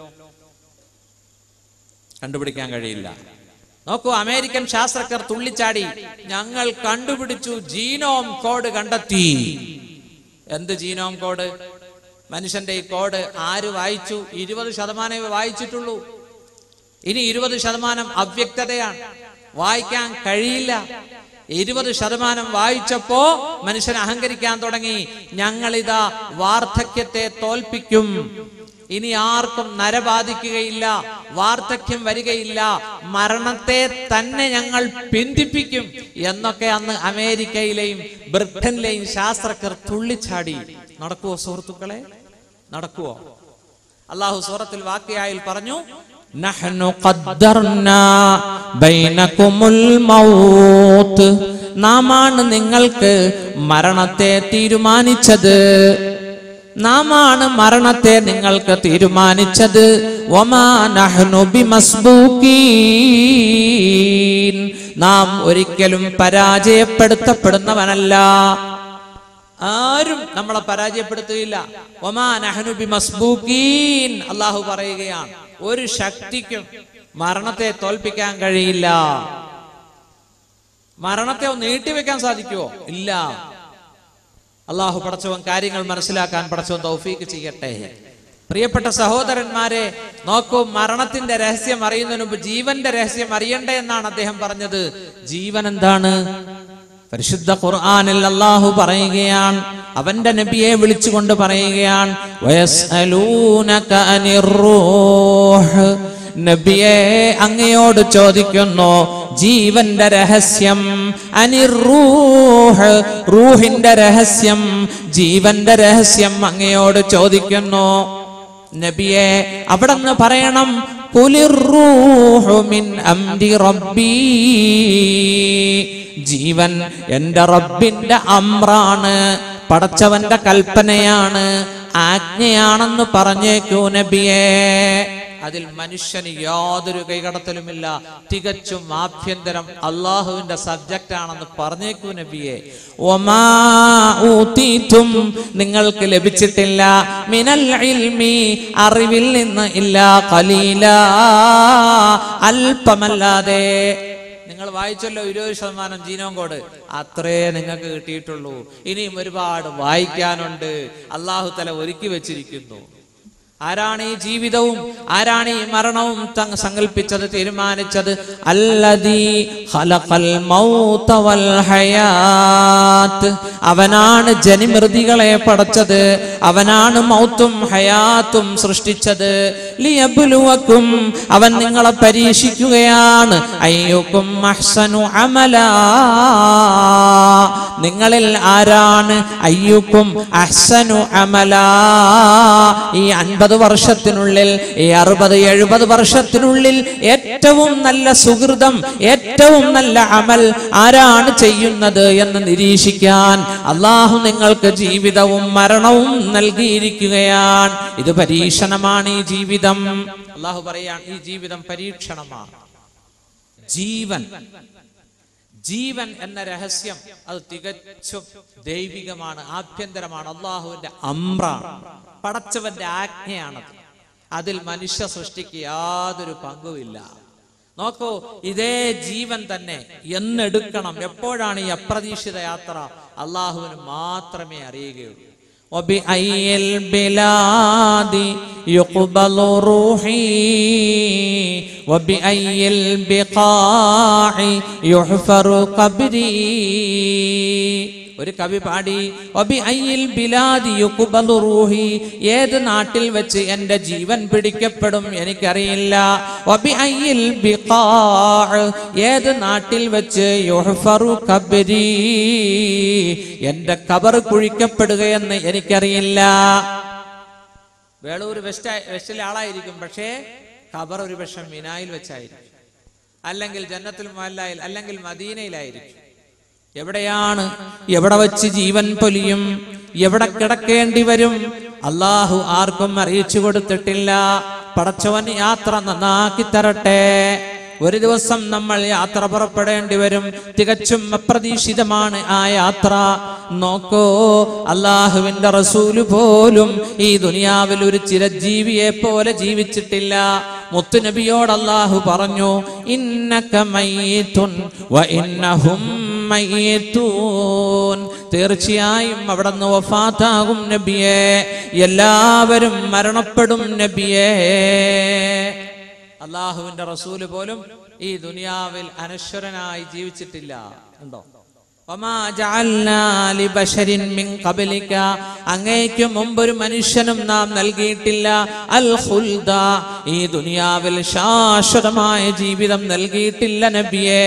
കണ്ടുപിടിക്കാൻ കഴിയില്ല നോക്കൂ അമേരിക്കൻ ശാസ്ത്രജ്ഞർ തുള്ളിച്ചാടി ഞങ്ങൾ കണ്ടുപിടിച്ചു ജീനോം കോഡ് കണ്ടെത്തി എന്ത് ജീനോം കോഡ് മനുഷ്യന്റെ ഈ കോഡ് ആര് വായിച്ചു ഇരുപത് ശതമാനമേ വായിച്ചിട്ടുള്ളൂ ഇനി ഇരുപത് ശതമാനം അവ്യക്തതയാണ് വായിക്കാൻ കഴിയില്ല ഇരുപത് ശതമാനം വായിച്ചപ്പോ മനുഷ്യൻ അഹങ്കരിക്കാൻ തുടങ്ങി ഞങ്ങളിതാ വാർദ്ധക്യത്തെ തോൽപ്പിക്കും ഇനി ആർക്കും നര ബാധിക്കുകയില്ല വാർദ്ധക്യം വരികയില്ല മരണത്തെ തന്നെ ഞങ്ങൾ പിന്തിപ്പിക്കും എന്നൊക്കെ അന്ന് അമേരിക്കയിലെയും ബ്രിട്ടനിലെയും ശാസ്ത്രജ്ഞർ തുള്ളിച്ചാടി നടക്കുവോ സുഹൃത്തുക്കളെ നടക്കുവോ അള്ളാഹു സൂറത്തിൽ വാക്യായിൽ പറഞ്ഞു നഹ്നു ഖദ്ദർനാ ബൈനകുമുൽ മൗത്ത് നാമാണ് നിങ്ങൾക്ക് മരണത്തെ തീരുമാനിച്ചത് നാമാണ് മരണത്തെ നിങ്ങൾക്ക് തീരുമാനിച്ചത് വമാ നഹ്നു ബിമസ്ബൂക്കീൻ നാം ഒരിക്കലും പരാജയപ്പെടുത്തപ്പെടുന്നവനല്ല ആരും നമ്മളെ പരാജയപ്പെടുത്തുകയില്ല ഒമാ നഹ്നു ബിമസ്ബൂക്കീൻ അള്ളാഹു പറയുകയാണ് ഒരു ശക്തിക്കും മരണത്തെ തോൽപ്പിക്കാൻ കഴിയില്ല മരണത്തെ ഒന്ന് നീട്ടിവെക്കാൻ സാധിക്കുമോ ഇല്ല അള്ളാഹു പടച്ചവൻ കാര്യങ്ങൾ മനസ്സിലാക്കാൻ പടച്ചവൻ തൗഫീക്ക് ചെയ്യട്ടെ പ്രിയപ്പെട്ട സഹോദരന്മാരെ നോക്കൂ മരണത്തിന്റെ രഹസ്യം അറിയുന്നതിന് മുമ്പ് ജീവന്റെ രഹസ്യം അറിയണ്ടേ എന്നാണ് അദ്ദേഹം പറഞ്ഞത് ജീവൻ എന്താണ് പരിശുദ്ധ ഖുർആനിൽ അള്ളാഹു പറയുകയാണ് അവന്റെ നബിയെ വിളിച്ചുകൊണ്ട് പറയുകയാണ് വയസ്അലൂനക അനിർ റൂഹ് നബിയെ അങ്ങയോട് ചോദിക്കുന്നു ജീവന്റെ രഹസ്യം അനിറൂഹ് റൂഹിന്റെ രഹസ്യം ജീവന്റെ രഹസ്യം അങ്ങയോട് ചോദിക്കുന്നു നബിയെ അവിടെ നിന്ന് പറയണം കുലിറൂഹു മിൻ അംരി റബ്ബീ ജീവൻ എന്റെ റബ്ബിന്റെ അമ്രാണ് പടച്ചവന്റെ കൽപ്പനയാണ് ആജ്ഞയാണെന്ന് പറഞ്ഞേക്കൂ നബിയേ അതിൽ മനുഷ്യന് യാതൊരു കൈകടത്തലുമില്ല തികച്ചും ആഭ്യന്തരം അള്ളാഹുവിന്റെ സബ്ജക്റ്റ് ആണെന്ന് പറഞ്ഞേക്കൂ നബിയെ ഒമാ ഊതീതും നിങ്ങൾക്ക് ലഭിച്ചിട്ടില്ല മിനൽ ഇൽമി അറിവിൽ നിന്ന് ഇല്ല കലീല അല്പമല്ലാതെ നിങ്ങൾ വായിച്ചല്ലോ ഇരുപത് ശതമാനം ജീനോം കോഡ് അത്രേ നിങ്ങൾക്ക് കിട്ടിയിട്ടുള്ളൂ ഇനിയും ഒരുപാട് വായിക്കാനുണ്ട് അള്ളാഹു തല ഒരുക്കി വെച്ചിരിക്കുന്നു ആരാണ് ഈ ജീവിതവും ആരാണ് ഈ മരണവും തങ് സങ്കല്പിച്ചത് തീരുമാനിച്ചത് അല്ലദീ ഖലഖൽ മൗത വൽ ഹയാത്ത് അവനാണ് ജനിമൃതികളെ പടച്ചത് അവനാണ് മൗത്തും ഹയാത്തും സൃഷ്ടിച്ചത് ലിയബ്ലുവക്കും അവൻ നിങ്ങളെ പരീക്ഷിക്കുകയാണ് അയ്യുക്കും അഹ്സനു അമലാ നിങ്ങളിൽ ആരാണ് അയ്യുക്കും അഹ്സനു അമലാ ഈ അൻപത് വർഷത്തിനുള്ളിൽ ഈ അറുപത് എഴുപത് വർഷത്തിനുള്ളിൽ ഏറ്റവും നല്ല സുഹൃതം ഏറ്റവും നല്ല അമൽ ആരാണ് ചെയ്യുന്നത് എന്ന് നിരീക്ഷിക്കാൻ അള്ളാഹു നിങ്ങൾക്ക് ജീവിതവും മരണവും നൽകിയിരിക്കുകയാണ് ഇത് പരീക്ഷണമാണ് ഈ ജീവിതം അള്ളാഹു പറയാൻ ഈ ജീവിതം പരീക്ഷണമാണ് ജീവൻ ജീവൻ എന്ന രഹസ്യം അത് തികച്ചും ദൈവികമാണ് ആഭ്യന്തരമാണ് അള്ളാഹുവിന്റെ അമ്രാണ് പടച്ചവന്റെ ആജ്ഞയാണത് അതിൽ മനുഷ്യ സൃഷ്ടിക്ക് യാതൊരു പങ്കുമില്ല നോക്കൂ ഇതേ ജീവൻ തന്നെ എന്നെടുക്കണം എപ്പോഴാണ് ഈ അപ്രതീക്ഷിത യാത്ര അള്ളാഹുവിന് മാത്രമേ അറിയുകയുള്ളൂ وبأي البلاد يقبل روحي وبأي البقاع يحفر قبري ഒരു കവി പാടി ഒബി അയ്യിൽ ബിലാദി യുക്കുബലു റൂഹി ഏത് നാട്ടിൽ വെച്ച് എന്റെ ജീവൻ പിടിക്കപ്പെടും എനിക്കറിയില്ല ഒബി അയ്യിൽ ബിഖാഅ് ഏത് നാട്ടിൽ വെച്ച് യുഹ്ഫറു കബരി എന്റെ കബർ കുഴിക്കപ്പെടുകയെന്ന് എനിക്കറിയില്ല വേളൂർ വെസ്റ്റ് വെസ്റ്റിലെ ആളായിരിക്കും പക്ഷേ ഖബർ ഒരു പക്ഷെ മിനായിൽ വെച്ചായിരിക്കും അല്ലെങ്കിൽ ജന്നത്തുൽ മുഹല്ലായിൽ അല്ലെങ്കിൽ മദീനയിലായിരിക്കും എവിടെയാണ് എവിടെ വെച്ച് ജീവൻ പൊലിയും എവിടെ കിടക്കേണ്ടി വരും അള്ളാഹു ആർക്കും അറിയിച്ചു കൊടുത്തിട്ടില്ല പടച്ചവൻ യാത്ര നന്നാക്കി തരട്ടെ ഒരു ദിവസം നമ്മൾ യാത്ര പുറപ്പെടേണ്ടി വരും തികച്ചും അപ്രതീക്ഷിതമാണ് ആ യാത്ര നോക്കൂ അള്ളാഹുവിന്റെ റസൂല് പോലും ഈ ദുനിയാവിൽ ഒരു ചിരജീവിയെ പോലെ ജീവിച്ചിട്ടില്ല മുത്തുനബിയോട് അള്ളാഹു പറഞ്ഞു ഇന്നക മയ്യിത്തുൻ വ ഇന്നഹും മയ്യിത്തൂൻ തീർച്ചയായും അവിടെ നിന്ന് വഫാത്താകും നബിയെ എല്ലാവരും മരണപ്പെടും നബിയേ അള്ളാഹുവിന്റെ റസൂല് പോലും ഈ ദുനിയാവിൽ അനശ്വരനായി ജീവിച്ചിട്ടില്ല ഉണ്ടോ വമാ ജഅൽനാ ലിബശരിൻ മിൻ ഖബലിക അങ്ങേക്ക് മുമ്പ് ഒരു മനുഷ്യനും നാം നൽകിയിട്ടില്ല അൽ ഖുൽദ ഈ ദുനിയാവിൽ ശാശ്വതമായ ജീവിതം നൽകിയിട്ടില്ല നബിയേ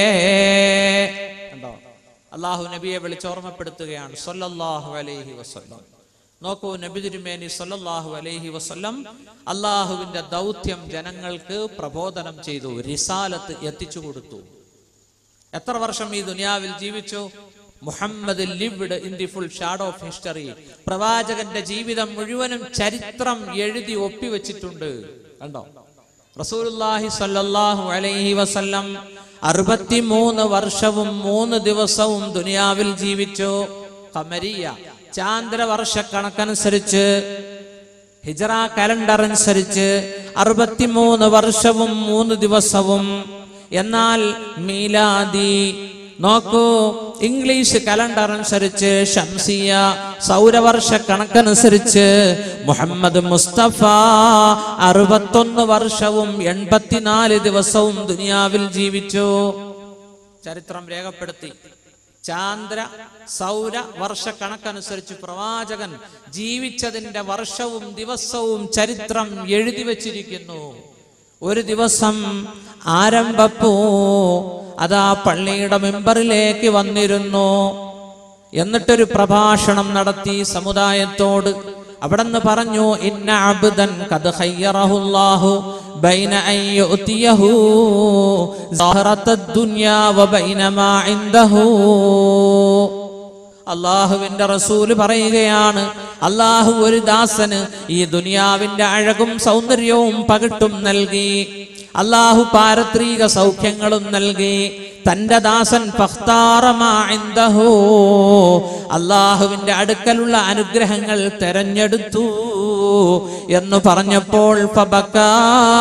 കണ്ടോ അള്ളാഹു നബിയെ വിളിച്ചോർമ്മപ്പെടുത്തുകയാണ് സല്ലല്ലാഹു അലൈഹി വസല്ലം നോക്കൂ നബി തിരുമേനി സല്ലല്ലാഹു അലൈഹി വസല്ലം അള്ളാഹുവിന്റെ ദൗത്യം ജനങ്ങൾക്ക് പ്രബോധനം ചെയ്തു റിസാലത്ത് എത്തിച്ചു കൊടുത്തു എത്ര വർഷം ഈ ദുനിയാവിൽ ജീവിച്ചു Muhammad lived in the full shadow of history പ്രവാചകന്റെ ജീവിതം മുഴുവനും ചരിത്രം എഴുതി ഒപ്പിവെച്ചിട്ടുണ്ട് കണ്ടോ റസൂലുള്ളാഹി സ്വല്ലല്ലാഹു അലൈഹി വസല്ലം അറുപത്തിമൂന്ന് വർഷവും മൂന്ന് ദിവസവും ദുനിയാവിൽ ജീവിച്ചു കമരിയ ചാന്ദ്രവർഷ കണക്കനുസരിച്ച് ഹിജറ കലണ്ടർ അനുസരിച്ച് അറുപത്തിമൂന്ന് വർഷവും മൂന്ന് ദിവസവും എന്നാൽ മീലാദി നോക്കൂ ഇംഗ്ലീഷ് കലണ്ടർ അനുസരിച്ച് ഷംസിയ സൗരവർഷ കണക്കനുസരിച്ച് മുഹമ്മദ് മുസ്തഫ അറുപത്തൊന്ന് വർഷവും എൺപത്തിനാല് ദിവസവും ദുനിയാവിൽ ജീവിച്ചു ചരിത്രം രേഖപ്പെടുത്തി ചാന്ദ്ര സൗര വർഷ കണക്കനുസരിച്ച് പ്രവാചകൻ ജീവിച്ചതിന്റെ വർഷവും ദിവസവും ചരിത്രം എഴുതി വച്ചിരിക്കുന്നു ഒരു ദിവസം ആരംഭപ്പൂ അതാ പള്ളിയുടെ മെമ്പറിലേക്ക് വന്നിരുന്നു എന്നിട്ടൊരു പ്രഭാഷണം നടത്തി സമുദായത്തോട് അവിടെന്ന് പറഞ്ഞു ഇന്ന അബ്ദൻ ഖദ് ഖയ്യറഹുല്ലാഹു ബൈന അൻ യുഅതിയഹു സഹറത്തദ് ദുനിയാ വ ബൈന മാ ഇൻദഹു അള്ളാഹുവിന്റെ റസൂല് പറയുകയാണ് അള്ളാഹു ഒരു ദാസന് ഈ ദുനിയാവിന്റെ അഴകും സൗന്ദര്യവും പകിട്ടും നൽകി അള്ളാഹു പാരത്രിക സൗഖ്യങ്ങളും നൽകി തന്റെ ദാസൻ ഫഖ്താറമാ ഇൻദഹു. അള്ളാഹുവിന്റെ അടുക്കലുള്ള അനുഗ്രഹങ്ങൾ തെരഞ്ഞെടുത്തു എന്ന് പറഞ്ഞപ്പോൾ ഫബക്കാ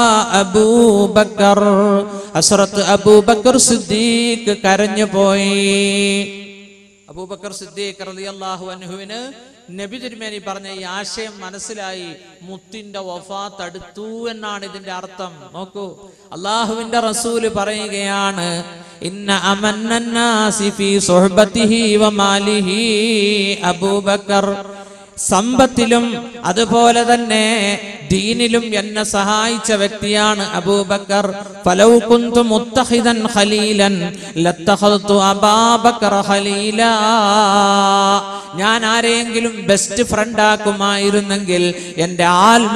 അബൂബക്കർ ഹസ്രത്ത് അബൂബക്കർ സിദ്ദീഖ് കരഞ്ഞുപോയി അബൂബക്കർ സിദ്ദീഖ് റളിയല്ലാഹു അൻഹുവിന് നബി തിരുമേനി പറഞ്ഞ ഈ ആശയം മനസ്സിലായി മുത്തിന്റെ വഫാത്ത് അടുത്തു എന്നാണ് ഇതിന്റെ അർത്ഥം നോക്കൂ അള്ളാഹുവിന്റെ റസൂല് പറയുകയാണ് ഇന്ന അമന്നന്നാസി ഫീ സുഹ്ബത്തിഹി വമാലിഹി അബൂബക്കർ സമ്പത്തിലും അതുപോലെ തന്നെ ദീനിലും എന്നെ സഹായിച്ച വ്യക്തിയാണ് അബൂബക്കർ ഫലൗ കുന്തു മുത്തഹിദൻ ഖലീലൻ ലത്തഖദ്തു അബാബക്കർ ഖലീല ഞാൻ ആരെയെങ്കിലും ബെസ്റ്റ് ഫ്രണ്ട് ആക്കുമായിരുന്നെങ്കിൽ എൻ്റെ ആത്മ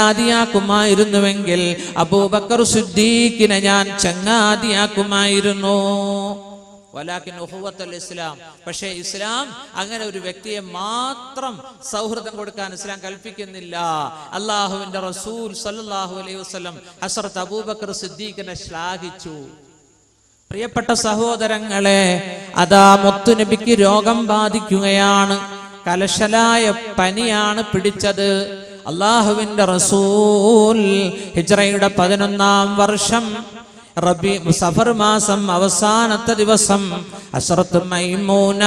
ചങ്ങാതിയാക്കുമായിരുന്നുവെങ്കിൽ അബൂബക്കർ സുദ്ദീഖിനെ ഞാൻ ചങ്ങാതിയാക്കുമായിരുന്നു വലാക്കിൻ ഉഹുവത്തുൽ ഇസ്ലാം പക്ഷേ ഇസ്ലാം അങ്ങനെ ഒരു വ്യക്തിയെ മാത്രം സൗഹൃദം കൊടുക്കാൻ ഇസ്ലാം കൽപ്പിക്കുന്നില്ല അള്ളാഹുവിന്റെ റസൂൽ സല്ലല്ലാഹു അലൈഹി വസല്ലം ഹസ്രത്ത് അബൂബക്കർ സിദ്ദീഖിനെ ശ്ലാഘിച്ചു പ്രിയപ്പെട്ട സഹോദരങ്ങളെ അതാ മുത്തുനബിക്ക് രോഗം ബാധിക്കുകയാണ് കലശലായ പനിയാണ് പിടിച്ചത് അള്ളാഹുവിന്റെ റസൂൽ ഹിജ്റയുടെ പതിനൊന്നാം വർഷം റബി സഫർ മാസം അവസാനത്തെ ദിവസം ഹസ്രത്ത് മൈമൂന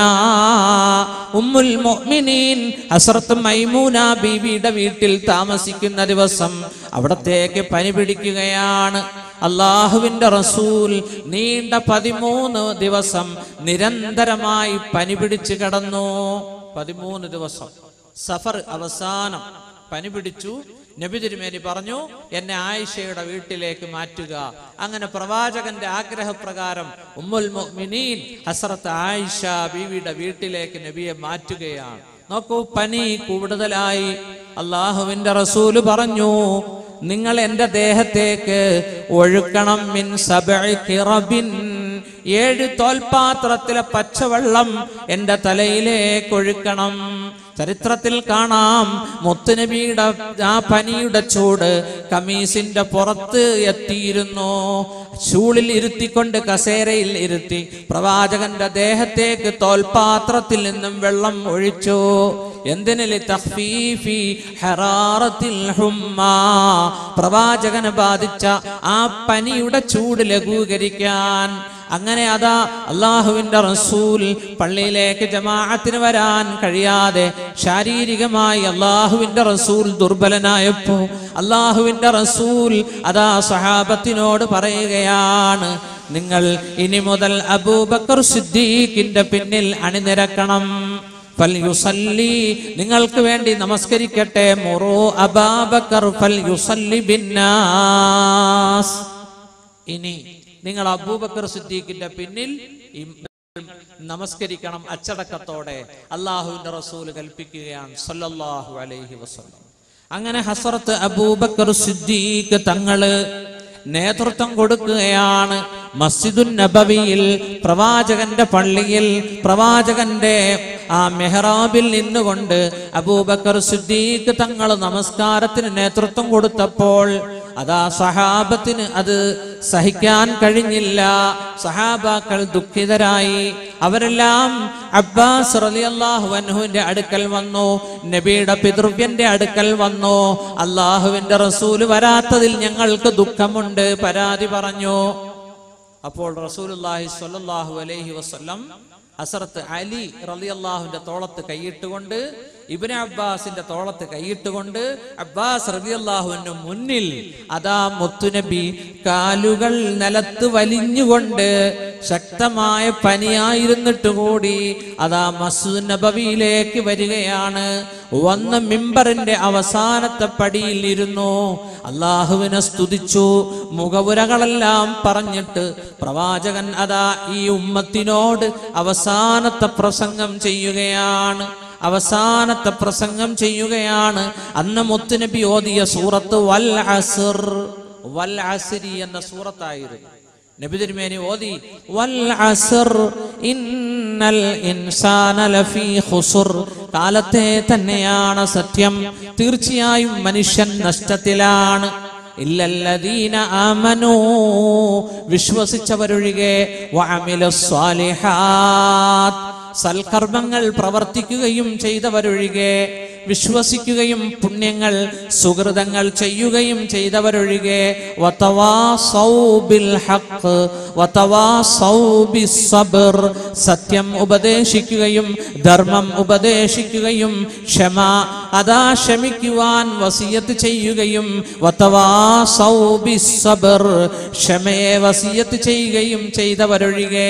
ഉമ്മുൽ മുഅ്മിനീൻ ഹസ്രത്ത് മൈമൂന ബീവിയുടെ വീട്ടിൽ താമസിക്കുന്ന ദിവസം അവിടത്തേക്ക് പനി പിടിക്കുകയാണ് അള്ളാഹുവിന്റെ റസൂൽ നീണ്ട പതിമൂന്ന് ദിവസം നിരന്തരമായി പനി പിടിച്ചു കിടന്നു പതിമൂന്ന് ദിവസം സഫർ അവസാനം പനി പിടിച്ചു നബി തിരുമേനി പറഞ്ഞു എന്നെ ആയിഷയുടെ വീട്ടിലേക്ക് മാറ്റുക അങ്ങനെ പ്രവാചകന്റെ ആഗ്രഹപ്രകാരം ഉമ്മുൽ മുഅ്മിനീൻ ഹസ്രത്ത് ആയിഷ ബീവിയുടെ വീട്ടിലേക്ക് നബിയെ മാറ്റുകയാണ് നോക്കൂ പനി കൂടുതലായി അള്ളാഹുവിന്റെ റസൂല് പറഞ്ഞു നിങ്ങൾ എന്റെ ദേഹത്തേക്ക് ഒഴുക്കണം മിൻ സബഇ ഖിറബിൻ ഏഴ് തോൽപാത്രത്തിലെ പച്ചവെള്ളം എന്റെ തലയിലേക്ക് ഒഴുക്കണം ചരിത്രത്തിൽ കാണാം മുത്തുനബിയുടെ ആ പനിയുടെ ചൂട് കമീസിന്റെ പുറത്ത് എത്തിയിരുന്നു ചൂളിൽ ഇരുത്തിക്കൊണ്ട് കസേരയിൽ ഇരുത്തി പ്രവാചകന്റെ ദേഹത്തേക്ക് തോൽപാത്രത്തിൽ നിന്നും വെള്ളം ഒഴിച്ചു എന്തിനു തഖ്ഫീഫി ഹറാറത്തിൽ ഹുമ്മാ പ്രവാചകന് ബാധിച്ച ആ പനിയുടെ ചൂട് ലഘൂകരിക്കാൻ അങ്ങനെ അതാ അള്ളാഹുവിന്റെ റസൂൽ പള്ളിയിലേക്ക് ജമാഅത്തിന് വരാൻ കഴിയാതെ ശാരീരികമായി അള്ളാഹുവിന്റെ റസൂൽ ദുർബലനായപ്പോ അള്ളാഹുവിന്റെ റസൂൽ അതാ സഹാബത്തിനോട് പറയുകയാണ് നിങ്ങൾ ഇനി മുതൽ അബൂബക്കർ സിദ്ദീഖിന്റെ പിന്നിൽ അണിനിരക്കണം ഫൽയുസല്ലി നിങ്ങൾക്ക് വേണ്ടി നമസ്കരിക്കട്ടെ മുറു അബാബക്കർ ഫൽയുസല്ലി ബിന്നാസ് ഇനി നിങ്ങൾ അബൂബക്കർ സിദ്ദീഖിന്റെ പിന്നിൽ ഇം- നമസ്കരിക്കണം അച്ചടക്കത്തോടെ അള്ളാഹുവിന്റെ റസൂല് കൽപ്പിക്കുകയാണ് സല്ലല്ലാഹു അലൈഹി വസല്ലം അങ്ങനെ ഹസറത്ത് അബൂബക്കർ സിദ്ദീഖ് തങ്ങള് നേതൃത്വം കൊടുക്കുകയാണ് മസ്ജിദുൻ നബവിയിൽ പ്രവാചകന്റെ പള്ളിയിൽ പ്രവാചകന്റെ ആ മെഹ്റാബിൽ നിന്നുകൊണ്ട് അബൂബക്കർ സിദ്ദീഖ് തങ്ങൾ നമസ്കാരത്തിന് നേതൃത്വം കൊടുത്തപ്പോൾ അതാ സഹാബത്തിന് അത് സഹിക്കാൻ കഴിഞ്ഞില്ല സഹാബാക്കൾ ദുഃഖിതരായി അവരെല്ലാം അബ്ബാസ് റളിയല്ലാഹു അൻഹുവിന്റെ അടുക്കൽ വന്നു നബിയുടെ പിതൃവ്യന്റെ അടുക്കൽ വന്നു അള്ളാഹുവിന്റെ റസൂല് വരാത്തതിൽ ഞങ്ങൾക്ക് ദുഃഖമുണ്ട് പരാതി പറഞ്ഞു അപ്പോൾ റസൂലുള്ളാഹി സ്വല്ലല്ലാഹു അലൈഹി വസല്ലം ഹസറത്ത് അലി റളിയല്ലാഹുവിന്റെ തോളത്ത് കൈയിട്ടുകൊണ്ട് ഇബ്നു അബ്ബാസിന്റെ തോളത്ത് കൈയിട്ടുകൊണ്ട് അബ്ബാസ് റളിയല്ലാഹുവിന് മുന്നിൽ അതാ മുത്തുനബി കാലുകൾ നിലത്ത് വലിഞ്ഞുകൊണ്ട് ശക്തമായ പനിയായിരുന്നിട്ട് കൂടി അതാ മസ്ജിദ് നബവിയിലേക്ക് വരികയാണ് വന്ന മിമ്പറിന്റെ അവസാനത്തെ പടിയിൽ ഇരുന്നു അള്ളാഹുവിനെ സ്തുതിച്ചു മുഖവുരകളെല്ലാം പറഞ്ഞിട്ട് പ്രവാചകൻ അതാ ഈ ഉമ്മത്തിനോട് അവസാനത്തെ പ്രസംഗം ചെയ്യുകയാണ് അവസാനത്തെ പ്രസംഗം ചെയ്യുകയാണ് അന്ന് മുത്തുനബി ഓതിയ സൂറത്ത് വൽ അസ്ർ വൽ അസ്രി എന്ന സൂറത്തായിരുന്നു നബി തിരുമേനി ഓതി വൽ അസ്ർ ഇന്ന ഇന്നൽ ഇൻസാന ലഫീ ഖുസുർ കാലത്തെ തന്നെയാണ് സത്യം തീർച്ചയായും മനുഷ്യൻ നഷ്ടത്തിലാണ് ഇല്ലല്ലദീന ആമനൂ വിശ്വസിച്ചവരൊഴികെ വഅമിലസ്സാലിഹാത്ത് സൽക്കർമ്മങ്ങൾ പ്രവർത്തിക്കുകയും ചെയ്തവരൊഴികെ വിശ്വസിക്കുകയും പുണ്യങ്ങൾ സുഹൃതങ്ങൾ ചെയ്യുകയും ചെയ്തവരൊഴികെ വതവാസൗ ബിൽ ഹഖ് വതവാസൗ ബിസ്സബ്ർ സത്യം ഉപദേശിക്കുകയും ധർമ്മം ഉപദേശിക്കുകയും ക്ഷമ അതാ ക്ഷമിക്കുവാൻ വസിയത്ത് ചെയ്യുകയും വതവാസൗ ബിസ്സബ്ർ ക്ഷമയെ വസിയത്ത് ചെയ്യുകയും ചെയ്തവരൊഴികെ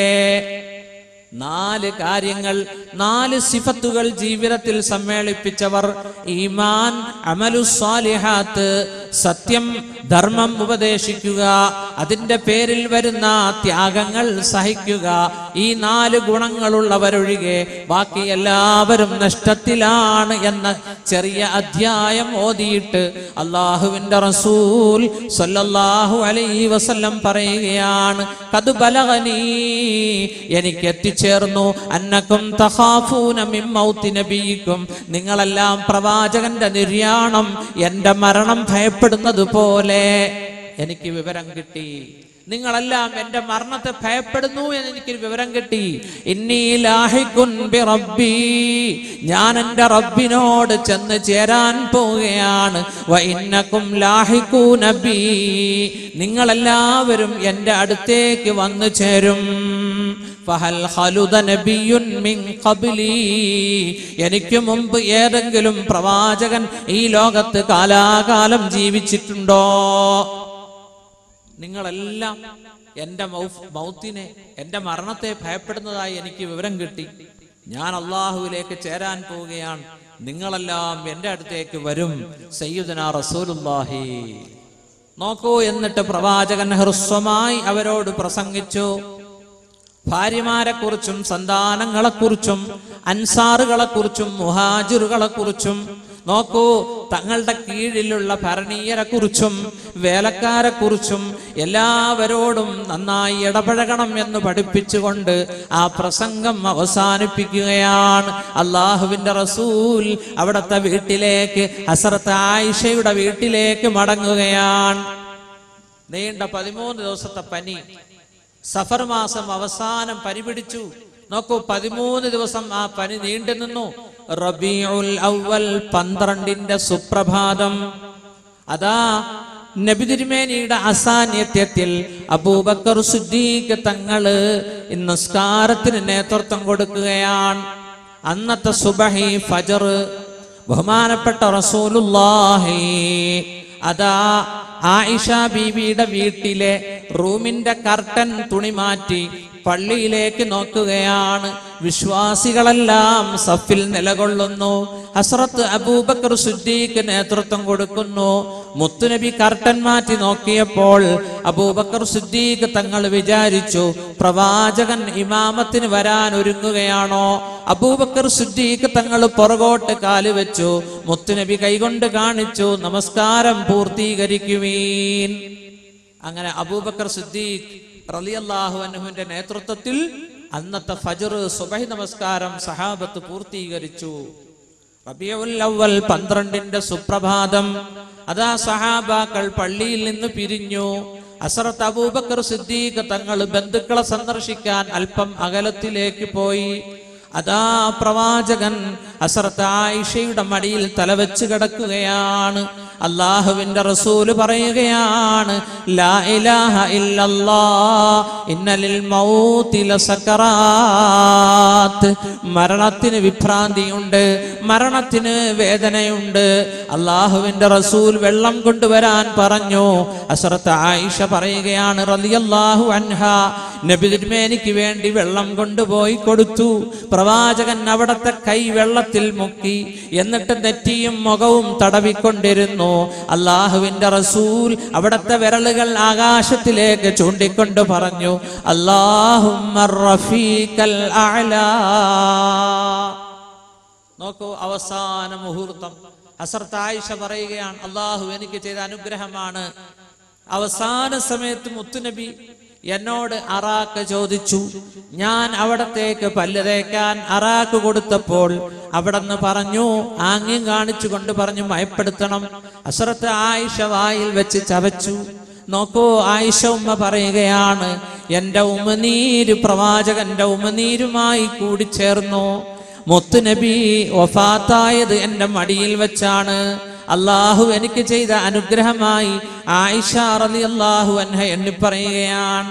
നാല് കാര്യങ്ങൾ നാല് സിഫത്തുകൾ ജീവിതത്തിൽ സമ്മേളിപ്പിച്ചവർ ഈമാൻ അമലു സ്വാലിഹാത്ത് സത്യം ധർമ്മം ഉപദേശിക്കുക അതിന്റെ പേരിൽ വരുന്ന ത്യാഗങ്ങൾ സഹിക്കുക ഈ നാല് ഗുണങ്ങളുള്ളവരൊഴികെ ബാക്കി എല്ലാവരും നഷ്ടത്തിലാണ് എന്ന ചെറിയ അധ്യായം ഓതിയിട്ട് അള്ളാഹുവിന്റെ റസൂൽ സല്ലല്ലാഹു അലൈഹി വസല്ലം പറയുകയാണ് കത് ബലഗനീ എനിക്ക് എത്തിച്ചേർന്നു അന്നക്കും തഖാഫൂന മിൻ മൗത്തി നബിയിക്കും നിങ്ങളെല്ലാം പ്രവാചകന്റെ നിര്യാണം എന്റെ മരണം ഭയപ്പെടുന്നത് പോലെ എനിക്ക് വിവരം കിട്ടി നിങ്ങളെല്ലാം എന്റെ മരണത്തെ ഭയപ്പെടുന്നു എന്ന് എനിക്ക് വിവരം കിട്ടി ഇന്നീ ലാഹിക്കുൻ ബി റബ്ബി ഞാൻ എന്റെ റബ്ബിനോട് ചെന്ന് ചേരാൻ പോവുകയാണ് വ ഇന്നക്കും ലാഹിക്കൂന ബി നിങ്ങളെല്ലാവരും എന്റെ അടുത്തേക്ക് വന്നു ചേരും ഫഹൽ ഖലുദ നബിയുൻ മിൻ ഖബ്ലി എനിക്ക് മുമ്പ് ഏതെങ്കിലും പ്രവാചകൻ ഈ ലോകത്ത് കാലാകാലം ജീവിച്ചിട്ടുണ്ടോ നിങ്ങളെല്ലാം എന്റെ മൗഫ്- മൗത്തിനെ എന്റെ മരണത്തെ ഭയപ്പെടുന്നതായി എനിക്ക് വിവരം കിട്ടി ഞാൻ അള്ളാഹുവിലേക്ക് ചേരാൻ പോവുകയാണ് നിങ്ങളെല്ലാം എന്റെ അടുത്തേക്ക് വരും സയ്യിദുന റസൂലുള്ളാഹി നോക്കൂ എന്നിട്ട് പ്രവാചകൻ ഹ്രസ്വമായി അവരോട് പ്രസംഗിച്ചു ഭാര്യമാരെ കുറിച്ചും സന്താനങ്ങളെ കുറിച്ചും അൻസാറുകളെ കുറിച്ചും മുഹാജിറുകളെ കുറിച്ചും നോക്കൂ തങ്ങളുടെ കീഴിലുള്ള ഭരണീയരെ കുറിച്ചും വേലക്കാരെ കുറിച്ചും എല്ലാവരോടും നന്നായി ഇടപഴകണം എന്ന് പഠിപ്പിച്ചുകൊണ്ട് ആ പ്രസംഗം അവസാനിപ്പിക്കുകയാണ് അള്ളാഹുവിന്റെ റസൂൽ അവിടുത്തെ വീട്ടിലേക്ക് ഹസരത്ത് ആയിഷയുടെ വീട്ടിലേക്ക് മടങ്ങുകയാണ് നീണ്ട പതിമൂന്ന് ദിവസത്തെ പനി സഫർ മാസം അവസാനം പനി പിടിച്ചു നോക്കൂ പതിമൂന്ന് ദിവസം ആ പനി നീണ്ടു നിന്നു റബീഉൽ അവൽ പന്ത്രണ്ടിന്റെ സുപ്രഭാതം അതാ നബി തിരുമേനിയുടെ അസാന്നിധ്യത്തിൽ അബൂബക്കർ സുദ്ദീഖ് തങ്ങള് ഇന്ന് നിസ്കാരത്തിന് നേതൃത്വം കൊടുക്കുകയാണ് അന്നത്തെ സുബഹി ഫജർ ബഹുമാനപ്പെട്ട റസൂലുള്ളാഹി അതാ ആയിഷ ബീവിയുടെ വീട്ടിലെ റൂമിന്റെ കർട്ടൻ തുണി മാറ്റി പള്ളിയിലേക്ക് നോക്കുകയാണ് വിശ്വാസികളെല്ലാം സഫിൽ നിലകൊള്ളുന്നു ഹസ്രത്ത് അബൂബക്കർ സുദ്ദീഖ് നേതൃത്വം കൊടുക്കുന്നു മുത്തുനബി കർട്ടൻ മാറ്റി നോക്കിയപ്പോൾ അബൂബക്കർ സുദ്ദീഖ് തങ്ങൾ വിചാരിച്ചു പ്രവാചകൻ ഇമാമത്തിന് വരാൻ ഒരുങ്ങുകയാണോ അബൂബക്കർ സുദ്ദീഖ് തങ്ങൾ പുറകോട്ട് കാല് വെച്ചു മുത്തുനബി കൈകൊണ്ട് കാണിച്ചു നമസ്കാരം പൂർത്തീകരിക്കുവീൻ അങ്ങനെ അബൂബക്കർ സിദ്ദീഖ് റളിയല്ലാഹു അൻഹുവിന്റെ നേതൃത്വത്തിൽ അന്നത്തെ ഫജർ സുബഹി നമസ്കാരം സഹാബത്ത് പൂർത്തീകരിച്ചു റബിയുൽ അവൽ പന്ത്രണ്ടിന്റെ സുപ്രഭാതം അതാ സഹാബാക്കൾ പള്ളിയിൽ നിന്ന് പിരിഞ്ഞു അസറത്ത് അബൂബക്കർ സിദ്ദീഖ് തങ്ങൾ ബന്ധുക്കളെ സന്ദർശിക്കാൻ അല്പം അകലത്തിലേക്ക് പോയി അതാ പ്രവാചകൻ അസറത്ത് ആയിഷയുടെ മടിയിൽ തലവെച്ച് കിടക്കുകയാണ് അള്ളാഹുവിന്റെ റസൂല് പറയുകയാണ് ലാ ഇലാഹ ഇല്ലല്ലാ ഇന്നലിൽ മൗതി ലസക്കറാത്ത് മരണത്തിന് വിഭ്രാന്തിയുണ്ട് മരണത്തിന് വേദനയുണ്ട് അള്ളാഹുവിന്റെ റസൂൽ വെള്ളം കൊണ്ടുവരാൻ പറഞ്ഞു അസറത്ത് ആയിഷ പറയുകയാണ് റളിയല്ലാഹു അൻഹ നബി തിരുമേനിക്ക് വേണ്ടി വെള്ളം കൊണ്ടുപോയി കൊടുത്തു പ്രവാചകൻ അവിടത്തെ കൈ വെള്ളത്തിൽ മുക്കി എന്നിട്ട് നെറ്റിയും മുഖവും തടവിക്കൊണ്ടിരുന്നു അള്ളാഹുവിന്റെ റസൂൽ അവിടത്തെ വിരലുകൾ ആകാശത്തിലേക്ക് ചൂണ്ടിക്കൊണ്ട് പറഞ്ഞു അള്ളാഹുമ്മ റഫീഖൽ അഅ്ലാ നോക്കൂ അവസാന മുഹൂർത്തം ഹസർത്ത് ആയിഷ പറയുകയാണ് അള്ളാഹു എനിക്ക് ചെയ്ത അനുഗ്രഹമാണ് അവസാന സമയത്ത് മുത്തുനബി എന്നോട് അറാക്ക് ചോദിച്ചു ഞാൻ അവിടത്തേക്ക് പല്ല് തേക്കാൻ അറാക്ക് കൊടുത്തപ്പോൾ അവിടെന്ന് പറഞ്ഞു ആംഗ്യം കാണിച്ചു കൊണ്ട് പറഞ്ഞു മയപ്പെടുത്തണം അസറത്ത് ആയിഷ വായിൽ വെച്ച് ചവച്ചു നോക്കൂ ആയിഷ ഉമ്മ പറയുകയാണ് എന്റെ ഉമനീര് പ്രവാചകന്റെ ഉമനീരുമായി കൂടി ചേർന്നു മുത്തുനബി വഫാത്തായത് എന്റെ മടിയിൽ വെച്ചാണ് അള്ളാഹു എനിക്ക് ചെയ്ത അനുഗ്രഹമായി ആയിഷ റളിയല്ലാഹു അൻഹ എണ്ണി പറയുകയാണ്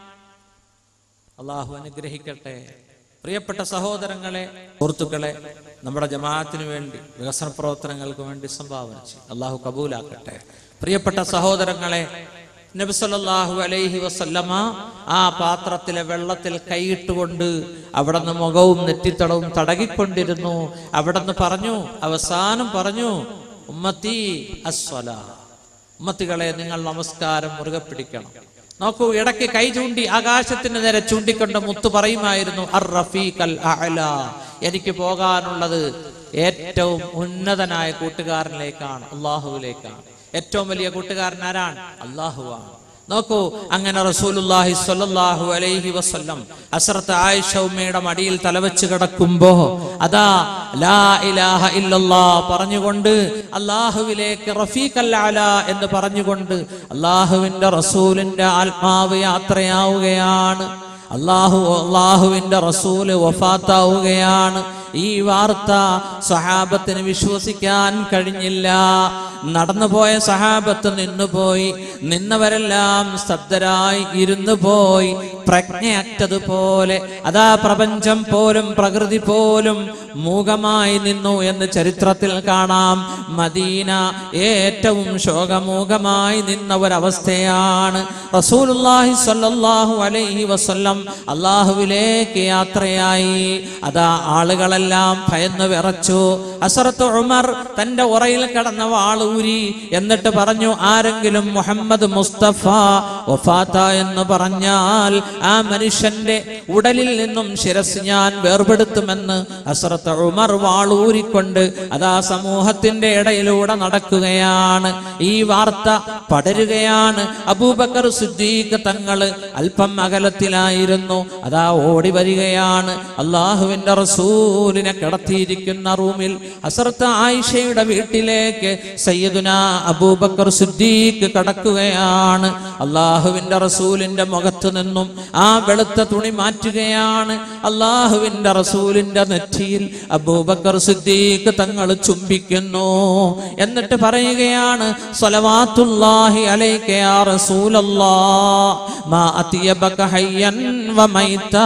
അള്ളാഹു അനുഗ്രഹിക്കട്ടെ പ്രിയപ്പെട്ട സഹോദരങ്ങളെ സുഹൃത്തുക്കളെ നമ്മുടെ ജമാഅത്തിന് വേണ്ടി വികസന പ്രവർത്തനങ്ങൾക്ക് വേണ്ടി സംഭാവന ചെയ്യും അള്ളാഹു കബൂലാക്കട്ടെ പ്രിയപ്പെട്ട സഹോദരങ്ങളെ നബി സല്ലല്ലാഹു അലൈഹി വസല്ലമ ആ പാത്രത്തിലെ വെള്ളത്തിൽ കൈയിട്ടുകൊണ്ട് അവിടുന്ന് മുഖവും നെറ്റിത്തടവും തടകിക്കൊണ്ടിരുന്നു അവിടുന്ന് പറഞ്ഞു അവസാനം പറഞ്ഞു ഉമ്മത്തി അസ്വല ഉമ്മത്തികളെ നിങ്ങൾ നമസ്കാരം മുറുകെ പിടിക്കണം നോക്കൂ ഇടയ്ക്ക് കൈ ചൂണ്ടി ആകാശത്തിന് നേരെ ചൂണ്ടിക്കൊണ്ട് മുത്തു പറയുമായിരുന്നു അർ റഫീഖൽ അഅല എനിക്ക് പോകാനുള്ളത് ഏറ്റവും ഉന്നതനായ കൂട്ടുകാരനിലേക്കാണ് അള്ളാഹുവിലേക്കാണ് ഏറ്റവും വലിയ കൂട്ടുകാരൻ ആരാണ് അള്ളാഹുവാണ് നോക്കൂ അങ്ങനെ റസൂലുള്ളാഹി സ്വല്ലല്ലാഹു അലൈഹി വസല്ലം അസ്രത്ത് ആയിഷ ഉമ്മയുടെ മടിയിൽ തലവെച്ച് കിടക്കുമ്പോ അതാ ലാ ഇലാഹ ഇല്ലല്ലാ പറഞ്ഞുകൊണ്ട് അള്ളാഹുവിലേക്ക് റഫീഖൽ അല എന്ന് പറഞ്ഞുകൊണ്ട് അള്ളാഹുവിന്റെ റസൂലിന്റെ ആത്മാവ് യാത്രയാവുകയാണ് അള്ളാഹു അള്ളാഹുവിന്റെ റസൂല് വഫാത്താവുകയാണ് ഈ വാർത്ത സഹാബത്തിന് വിശ്വസിക്കാൻ കഴിഞ്ഞില്ല നടന്നുപോയ സഹാബത്ത് നിന്നുപോയി നിന്നവരെല്ലാം സ്തബ്ധരായി ഇരുന്നു പോയി പ്രജ്ഞയറ്റതുപോലെ അതാ പ്രപഞ്ചം പോലും പ്രകൃതി പോലും മൂകമായി നിന്നു എന്ന് ചരിത്രത്തിൽ കാണാം മദീന ഏറ്റവും ശോകമൂകമായി നിന്ന ഒരവസ്ഥയാണ് റസൂലുള്ളാഹി സ്വല്ലല്ലാഹു അലൈഹി വസല്ലം അള്ളാഹുവിലേക്ക് യാത്രയായി അതാ ആളുകളെല്ലാം ഭയന്നു വിറച്ചു അസറത്ത് ഉമർ തന്റെ ഉറയിൽ കിടന്ന വാളൂരി എന്നിട്ട് പറഞ്ഞു ആരെങ്കിലും മുഹമ്മദ് മുസ്തഫ വഫാത്ത എന്ന് പറഞ്ഞാൽ ആ മനുഷ്യന്റെ ഉടലിൽ നിന്നും ശിരസ് ഞാൻ വേർപെടുത്തുമെന്ന് അസറത്ത് ഉമർ വാളൂരിക്കൊണ്ട് അതാ സമൂഹത്തിന്റെ ഇടയിലൂടെ നടക്കുകയാണ് ഈ വാർത്ത പടരുകയാണ് അബൂബക്കർ സുദ്ദീഖ് തങ്ങള് അല്പം അകലത്തിലായിരുന്നു അതാ ഓടി വരികയാണ് അള്ളാഹുവിന്റെ റസൂലിനെ കിടത്തിയിരിക്കുന്ന റൂമിൽ അസറത്ത് ആയിഷയുടെ വീട്ടിലേക്ക് സയ്യിദുന അബൂബക്കർ സുദ്ദീഖ് കടക്കുകയാണ് അള്ളാഹുവിന്റെ റസൂലിന്റെ മുഖത്ത് നിന്നും ആ വെളുത്ത തുണി മാറ്റുകയാണ് അള്ളാഹുവിന്റെ റസൂലിന്റെ നെറ്റിയിൽ അബൂബക്കർ സിദ്ദീഖ് തങ്ങൾ ചുംബിക്കുന്നു എന്നിട്ട് പറയുകയാണ് സ്വലവാത്തുല്ലാഹി അലൈക യാ റസൂലല്ലാഹ് മാ അതിയബക ഹയ്യൻ വമൈതാ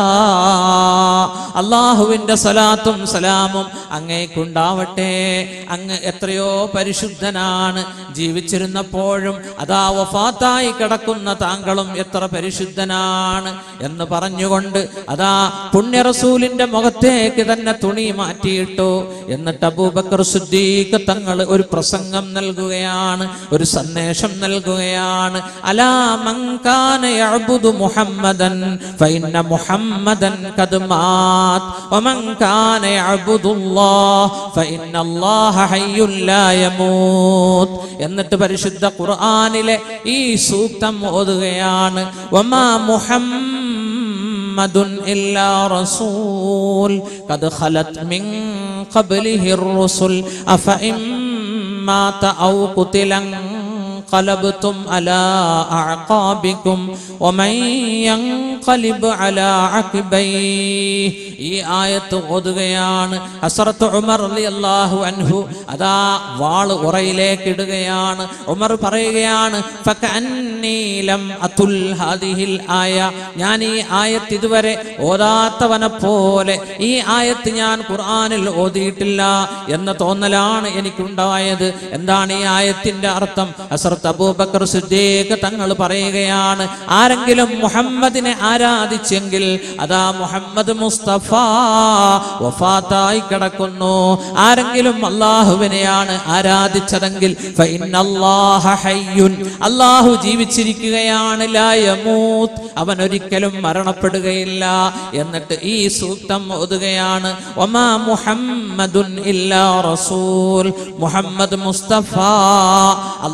അള്ളാഹുവിന്റെ സലാത്തും സലാമും അങ്ങേക്കുണ്ടാവട്ടെ അങ്ങ് എത്രയോ പരിശുദ്ധനാണ് ജീവിച്ചിരുന്നപ്പോഴും അതാ വഫാത്തായി കിടക്കുന്ന താങ്കളും എത്ര പരിശുദ്ധനാണ് എന്ന് പറഞ്ഞുകൊണ്ട് അതാ പുണ്യ റസൂലിന്റെ മുഖത്തേക്ക് തന്നെ തുണി മാറ്റിയിട്ടു എന്നിട്ട് അബൂബക്കർ സുദ്ദീഖ് തങ്ങൾ ഒരു പ്രസംഗം നൽകുകയാണ് ഒരു സന്ദേശം നൽകുകയാണ് അലാ മങ്കാന യഅ്ബുദു മുഹമ്മദൻ ഫഇന്ന മുഹമ്മദൻ ഖദ് മാത് വമൻ കാന യഅ്ബുദുല്ലാഹ് ഫഇന്ന അല്ലാഹ ഹയ്യുൻ ലാ യമൂത് എന്നിട്ട് പരിശുദ്ധ ഖുർആനിലെ ഈ സൂക്തം ഓതുകയാണ് വമാ മുഹമ്മദ് محمد إلا رسول قد خلت من قبله الرسل أفإن مات أو قتلا انقلبتم على أعقابكم ومن ينقلب على عقبيه ഈ ആയത്ത് ഓതുകയാണ് ഹസറത്ത് ഉമർ റളിയല്ലാഹു അൻഹു അതാ വാള് ഉറയിലേക്ക് ഇടുകയാണ് ഉമർ പറയുകയാണ് ഫകഅന്നീ ലം അതുൽ ഹാദിഹിൽ ആയ ഞാൻ ഈ ആയത്ത് ഇതുവരെ ഓതാത്തവനെ പോലെ ഈ ആയത്ത് ഞാൻ ഖുർആനിൽ ഓതിയിട്ടില്ല എന്ന തോന്നലാണ് എനിക്കുണ്ടായത് എന്താണ് ഈ ആയത്തിന്റെ അർത്ഥം ഹസറത്ത് അബൂബക്കർ സിദ്ദീഖ് തങ്ങൾ പറയുകയാണ് ആരെങ്കിലും മുഹമ്മദിനെ ആരാധിച്ചെങ്കിൽ അതാ മുഹമ്മദ് മുസ്തഫ വഫാത്തായി കിടക്കുന്നു ആരെങ്കിലും അള്ളാഹുവിനെയാണ് ആരാധിച്ചതെങ്കിൽ ഫഇന്നല്ലാഹ ഹയ്യുൻ അള്ളാഹു ജീവിച്ചിരിക്കുകയാണ് ലാ യമൂത്ത് അവൻ ഒരിക്കലും മരണപ്പെടുകയില്ല എന്നിട്ട് ഈ സൂക്തം ഓതുകയാണ് ഒമാ മുഹമ്മദുൻ ഇല്ലാ റസൂൽ മുഹമ്മദ് മുസ്തഫ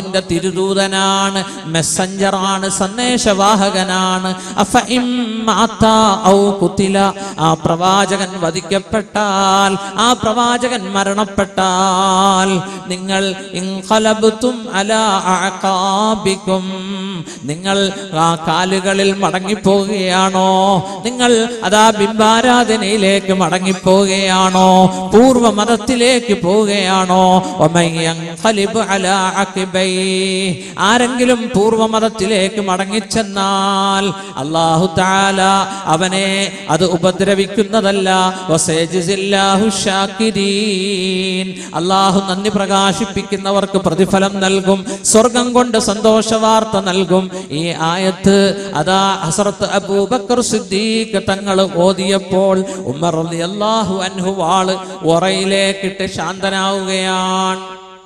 അള്ളാഹുവിന്റെ തിരുദൂതനാണ് മെസ്സഞ്ചറാണ് സന്ദേശവാഹകനാണ് അഫ ഇം മാത്ത ഔ കുത്തില ആ പ്രവാചകൻ വധിക്കപ്പെട്ടാൽ ആ പ്രവാചകൻ മരണപ്പെട്ടാൽ നിങ്ങൾ ഇൻഖലബ്തും അലാ അഅഖാബിക്കും നിങ്ങൾ ആ കാലുകളിൽ മടങ്ങിപ്പോവുകയാണോ നിങ്ങൾ അതാ ബിംബാരാധനയിലേക്ക് മടങ്ങിപ്പോവുകയാണോ പൂർവ്വ മതത്തിലേക്ക് പോവുകയാണോ വമൻ യൻഖലിബ് അലാ അഖിബൈ ആരെങ്കിലും പൂർവ്വ മതത്തിലേക്ക് മടങ്ങിച്ചെന്നാൽ അല്ലാഹു തആല അവനെ അത് ഉപദ്രവിക്കുന്നതല്ല വസയജിസില്ലാഹു ശാകിരീൻ അല്ലാഹു നന്ദി പ്രകാശിപ്പിക്കുന്നവർക്ക് പ്രതിഫലം നൽകും സ്വർഗം കൊണ്ട് സന്തോഷ വാർത്ത നൽകും ഈ ആയത്ത് അതാ ഹസറത്ത് അബൂബക്കർ സിദ്ദീഖ് തങ്ങൾ ഓതിയപ്പോൾ ഉമർ റളിയല്ലാഹു അൻഹു വാള് ഉറയിലേക്കിട്ട് ശാന്തനാവുകയാണ്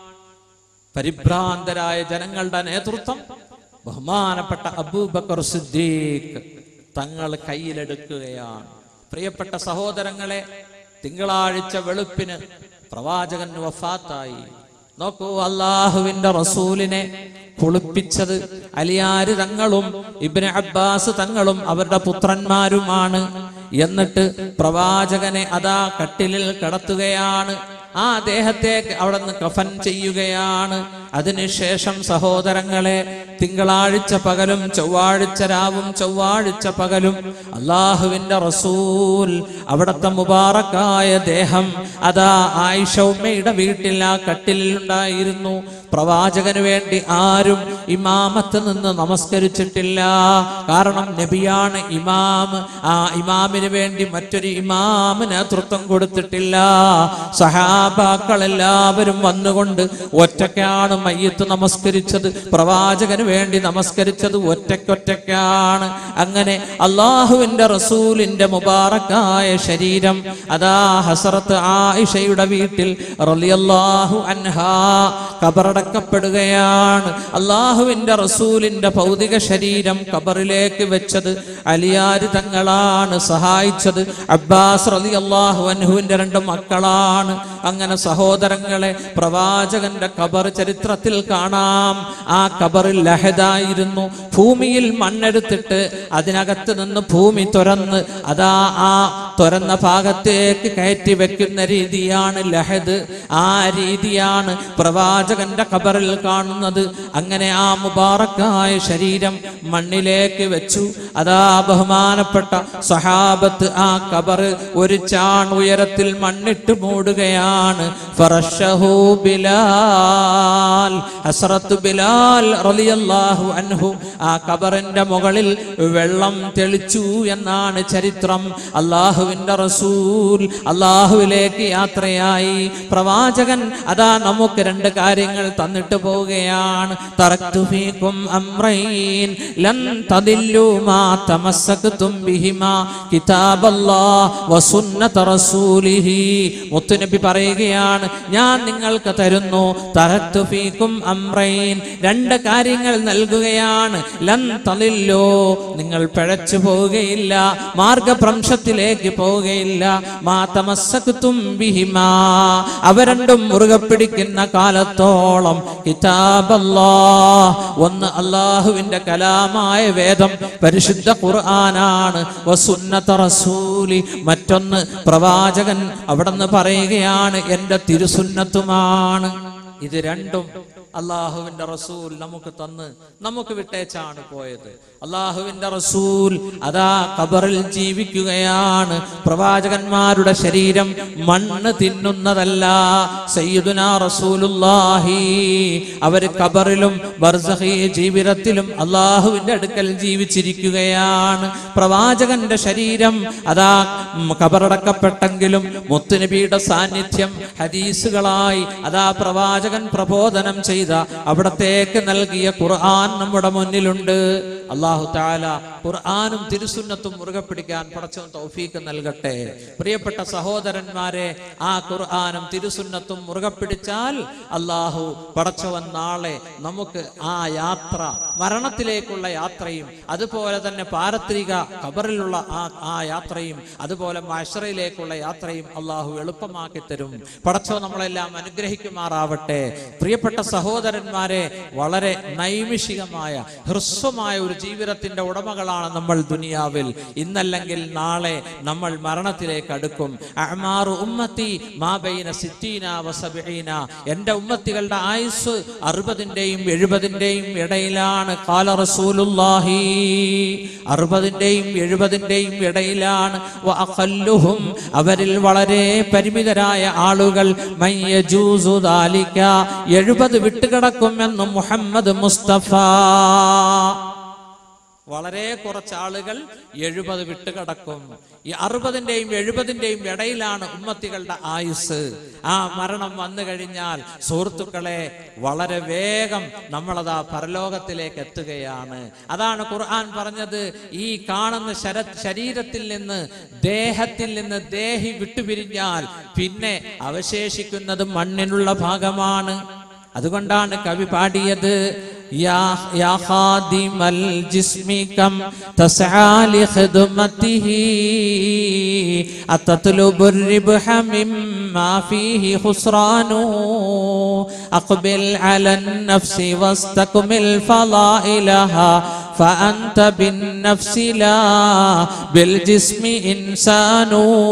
പരിഭ്രാന്തരായ ജനങ്ങളുടെ നേതൃത്വം ബഹുമാനപ്പെട്ട അബൂബക്കർ സിദ്ദീഖ് തങ്ങൾ കയ്യിലെടുക്കുകയാണ് പ്രിയപ്പെട്ട സഹോദരങ്ങളെ തിങ്കളാഴ്ച വെളുപ്പിന് പ്രവാചകൻ വഫാത്തായി നോക്കൂ അള്ളാഹുവിന്റെ റസൂലിനെ കുളിപ്പിച്ചത് അലിയാര് തങ്ങളും ഇബ്ന് അബ്ബാസ് തങ്ങളും അവരുടെ പുത്രന്മാരുമാണ് എന്നിട്ട് പ്രവാചകനെ അതാ കട്ടിലിൽ കിടത്തുകയാണ് ആ ദേഹത്തെ അവിടെ നിന്ന് കഫൻ ചെയ്യുകയാണ് അതിനുശേഷം സഹോദരങ്ങളെ തിങ്കളാഴ്ച പകലും ചൊവ്വാഴ്ച രാവും ചൊവ്വാഴ്ച പകലും അള്ളാഹുവിന്റെ റസൂൽ അവിടത്തെ മുബാറക്കായ ദേഹം അതാ ആയിഷ ഉമ്മയുടെ വീട്ടിൽ ആ കട്ടിലിൽ ഉണ്ടായിരുന്നു പ്രവാചകന് വേണ്ടി ആരും ഇമാമത്ത് നിന്ന് നമസ്കരിച്ചിട്ടില്ല കാരണം നബിയാണ് ഇമാം ആ ഇമാമിന് വേണ്ടി മറ്റൊരു ഇമാമ് നേതൃത്വം കൊടുത്തിട്ടില്ല സഹാബാക്കൾ എല്ലാവരും വന്നുകൊണ്ട് ഒറ്റയ്ക്കാണ് മയ്യത്ത് നമസ്കരിച്ചത് പ്രവാചകന് വേണ്ടി നമസ്കരിച്ചത് ഒറ്റയ്ക്കൊറ്റയ്ക്കാണ് അങ്ങനെ അള്ളാഹുവിന്റെ റസൂലിന്റെ മുബാറക്കായ ശരീരം അതാ ഹസറത്ത് ആയിഷയുടെ വീട്ടിൽ റളിയല്ലാഹു അൻഹാ കബറടക്കപ്പെടുകയാണ് അള്ളാഹുവിന്റെ റസൂലിന്റെ ഭൗതിക ശരീരം കബറിലേക്ക് വെച്ചത് അലിയാര് തങ്ങളാണ് സഹായിച്ചത് അബ്ബാസ് റലി അള്ളാഹു അൻഹുവിന്റെ രണ്ട് മക്കളാണ് അങ്ങനെ സഹോദരങ്ങളെ പ്രവാചകന്റെ കബർ ചരിത്രത്തിൽ കാണാം ആ കബറിൽ ലഹദായിരുന്നു ഭൂമിയിൽ മണ്ണെടുത്തിട്ട് അതിനകത്ത് നിന്ന് ഭൂമി തുറന്ന് അതാ ആ തുറന്ന ഭാഗത്തേക്ക് കയറ്റി വെക്കുന്ന രീതിയാണ് ലഹദ് ആ രീതിയാണ് പ്രവാചകന്റെ ഖബറിൽ കാണുന്നത് അങ്ങനെ ആ മുബാറക്കായ ശരീരം മണ്ണിലേക്ക് വെച്ചു അതാ ബഹുമാനപ്പെട്ട സഹാബത്ത് ആ ഖബറ് ഒരു ചാൺ ഉയരത്തിൽ മണ്ണിട്ട് മൂടുകയാണ് ഫറശഹു ബിലാൽ ഹസ്രത്ത് ബിലാൽ റളിയല്ലാഹു അൻഹു ആ ഖബറിന്റെ മുകളിൽ വെള്ളം തെളിച്ചു എന്നാണ് ചരിത്രം അള്ളാഹുവിന്റെ റസൂൽ അള്ളാഹുവിലേക്ക് യാത്രയായി പ്രവാചകൻ അതാ നമുക്ക് രണ്ട് കാര്യങ്ങൾ തന്നിട്ട് പോവുകയാണ് തറക്തു ഫീക്കും അംറൈൻ ലൻ തദില്ലു മാ തമസ്സക്തും ബിഹിമാ കിതാബല്ലാഹ് വസുന്നത റസൂലിഹി മുത്തുനബി പറയുകയാണ് ഞാൻ നിങ്ങൾക്ക് തരുന്നു തറക്തു ഫീക്കും അംറൈൻ രണ്ട് കാര്യങ്ങൾ നൽകുകയാണ് ലൻ തദില്ലോ നിങ്ങൾ പിഴച്ചു പോവുകയില്ല മാർഗഭ്രംശത്തിലേക്ക് പോവുകയില്ല മാ തമസ്സക്തും ബിഹിമാ അവ രണ്ടും മുറുകെ പിടിക്കുന്ന കാലത്തോളം കിതാബല്ലാ ഒന്ന് അള്ളാഹുവിന്റെ കലാമായ വേദം പരിശുദ്ധ ഖുർആനാണ് വസുന്നത റസൂലി മറ്റൊന്ന് പ്രവാചകൻ അവിടെന്ന് പറയുകയാണ് എന്റെ തിരുസുന്നത്തുമാണ് ഇത് രണ്ടും അള്ളാഹുവിന്റെ റസൂൽ നമുക്ക് തന്ന് നമുക്ക് വിട്ടേച്ചാണ് പോയത് അള്ളാഹുവിന്റെ റസൂൽ അതാ ഖബറിൽ ജീവിക്കുകയാണ് പ്രവാചകന്മാരുടെ ശരീരം മണ്ണ് തിന്നുന്നതല്ല സയ്യിദുനാ റസൂലുള്ളാഹി അവര് ഖബറിലും ബർസഹി ജീവിതത്തിലും അള്ളാഹുവിന്റെ അടുക്കൽ ജീവിച്ചിരിക്കുകയാണ് പ്രവാചകന്റെ ശരീരം അതാ ഉം, ഖബറടക്കപ്പെട്ടെങ്കിലും മുത്തുനബിയുടെ സാന്നിധ്യം ഹദീസുകളായി അതാ പ്രവാചകൻ പ്രബോധനം ചെയ്ത അവിടത്തേക്ക് നൽകിയ ഖുർആൻ നമ്മുടെ മുന്നിലുണ്ട് അള്ളാഹു താല ഖുർആാനും തിരുസുന്നത്തും മുറുകെ പിടിക്കാൻ പടച്ചവൻ തൗഫീക്ക് നൽകട്ടെ പ്രിയപ്പെട്ട സഹോദരന്മാരെ ആ ഖുർആാനും തിരുസുന്നത്തും മുറുകെ പിടിച്ചാൽ അള്ളാഹു പടച്ചവൻ നാളെ നമുക്ക് ആ യാത്ര മരണത്തിലേക്കുള്ള യാത്രയും അതുപോലെ തന്നെ പാരത്രിക ഖബറിലുള്ള ആ ആ യാത്രയും അതുപോലെ മഷറയിലേക്കുള്ള യാത്രയും അള്ളാഹു എളുപ്പമാക്കി തരും പടച്ചോ നമ്മളെല്ലാം അനുഗ്രഹിക്കുമാറാവട്ടെ പ്രിയപ്പെട്ട സഹോദരന്മാരെ വളരെ നൈമിഷികമായ ഹ്രസ്വമായ ഒരു ജീവിതത്തിന്റെ ഉടമകളാണ് നമ്മൾ ദുനിയാവിൽ ഇന്നല്ലെങ്കിൽ നാളെ നമ്മൾ മരണത്തിലേക്ക് അടുക്കും അഅ്മാറു ഉമ്മത്തി മാബൈന സിറ്റീന വസബീന എന്റെ ഉമ്മത്തികളുടെ ആയുസ് അറുപതിന്റെയും എഴുപതിന്റെയും ഇടയിലാണ് കാല റസൂലുള്ളാഹി അറുപതിന്റെയും എഴുപതിന്റെയും ഇടയിലാണ് വഅഖല്ലുഹും അവരിൽ വളരെ പരിമിതരായ ആളുകൾ മയ്യജൂസു ദാലിക എഴുപത് വിട്ടുകിടക്കുമെന്ന് മുഹമ്മദ് മുസ്തഫ വളരെ കുറച്ച് ആളുകൾ എഴുപത് വിട്ടുകിടക്കും ഈ അറുപതിന്റെയും എഴുപതിന്റെയും ഇടയിലാണ് ഉമ്മത്തികളുടെ ആയുസ് ആ മരണം വന്നു കഴിഞ്ഞാൽ സുഹൃത്തുക്കളെ വളരെ വേഗം നമ്മളതാ പരലോകത്തിലേക്ക് എത്തുകയാണ് അതാണ് ഖുർആൻ പറഞ്ഞത് ഈ കാണുന്ന ശര ശരീരത്തിൽ നിന്ന് ദേഹത്തിൽ നിന്ന് ദേഹി വിട്ടുപിരിഞ്ഞാൽ പിന്നെ അവശേഷിക്കുന്നത് മണ്ണിനുള്ള ഭാഗമാണ് അതുകൊണ്ടാണ് കവി പാടിയത് യാ യാ ഖാദിമൽ ജിസ്മി കം തസ്ആ ലിഖിദ്മതിഹി അത്തത്ലുബു الربح مما فيه خسران أقبل على النفس واستكمل فضائلها فأنت بالنفس لا بالجسم إنسان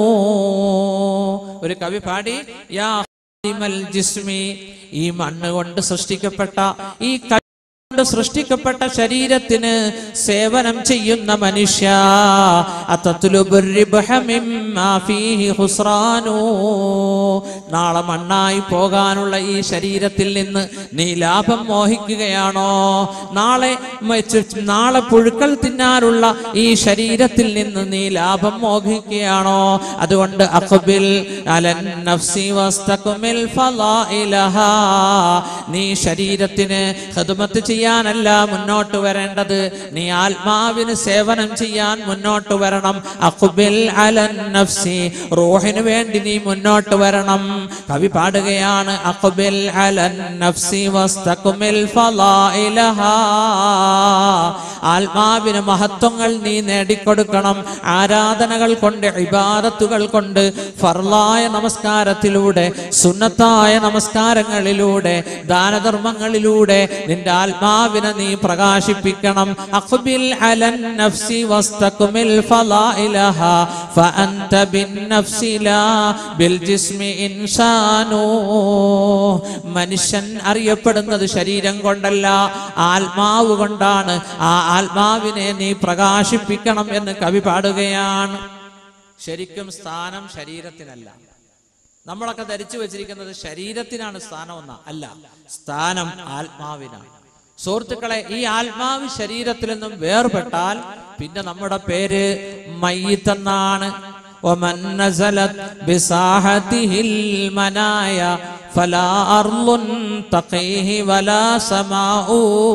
ഒരു കവി പാടി യാ ഖാദിമൽ ജിസ്മി ഈ മണ്ണ് കൊണ്ട് സൃഷ്ടിക്കപ്പെട്ട ഈ ക- കൊണ്ട് സൃഷ്ടിക്കപ്പെട്ട ശരീരത്തിന് സേവനം ചെയ്യുന്ന മനുഷ്യ അത്തത്ലുബുർ റിബ്ഹ മിമ്മാ ഫീഹി ഖുസ്റാനു. നാളെ മണ്ണായി പോകാനുള്ള ഈ ശരീരത്തിൽ നിന്ന് നീ ലാഭം മോഹിക്കുകയാണോ നാളെ മ- നാളെ പുഴുക്കൾ തിന്നാനുള്ള ഈ ശരീരത്തിൽ നിന്ന് നീ ലാഭം മോഹിക്കുകയാണോ അതുകൊണ്ട് അഖ്ബിൽ അലൻ നഫ്സി വസ്തക്മിൽ ഫളായിലഹാ നീ ശരീരത്തിന് ഖിദ്മത്ത് ചെയ്യാനല്ല മുന്നോട്ട് വരേണ്ടത് നീ ആത്മാവിന് സേവനം ചെയ്യാൻ മുന്നോട്ട് വരണം അഖ്ബിൽ അലൻ നഫ്സി റൂഹിന് വേണ്ടി നീ മുന്നോട്ട് വരണം കവി പാടുകയാണ് അഖ്ബിൽ അലൻ നഫ്സി വസ്തക്മിൽ ഫളായിലഹാ ആത്മാവിന് മഹത്വങ്ങൾ നീ നേടിക്കൊടുക്കണം ആരാധനകൾ കൊണ്ട് ഇബാദത്തുകൾ കൊണ്ട് ഫർലായ നമസ്കാരത്തിലൂടെ സുന്നത്തായ നമസ്കാരങ്ങളിലൂടെ ദാനധർമ്മങ്ങളിലൂടെ നിന്റെ ആത്മാവിനെ നീ പ്രകാശിപ്പിക്കണം അഖ്ബിൽ അലൻ നഫ്സി വസ്തക്മിൽ ഫളായിലഹ ഫഅൻത ബിന്നഫ്സി ലാ ബിൽ ജിസ്മി ഇൻസാനു മനുഷ്യൻ അറിയപ്പെടുന്നത് ശരീരം കൊണ്ടല്ല ആത്മാവ് കൊണ്ടാണ് ആ ആത്മാവിനെ നീ പ്രകാശിപ്പിക്കണം എന്ന് കവി പാടുകയാണ് ശരിക്കും സ്ഥാനം ശരീരത്തിനല്ല നമ്മളൊക്കെ ധരിച്ചു വെച്ചിരിക്കുന്നത് ശരീരത്തിനാണ് സ്ഥാനം എന്ന അല്ല സ്ഥാനം ആത്മാവിനാണ് സുഹൃത്തുക്കളെ ഈ ആത്മാവ് ശരീരത്തിൽ നിന്നും വേർപെട്ടാൽ പിന്നെ നമ്മുടെ പേര് മയ്യത്തെന്നാണ് ومن نزلت بساحته المنايا فلا أرض تقيه ولا سماء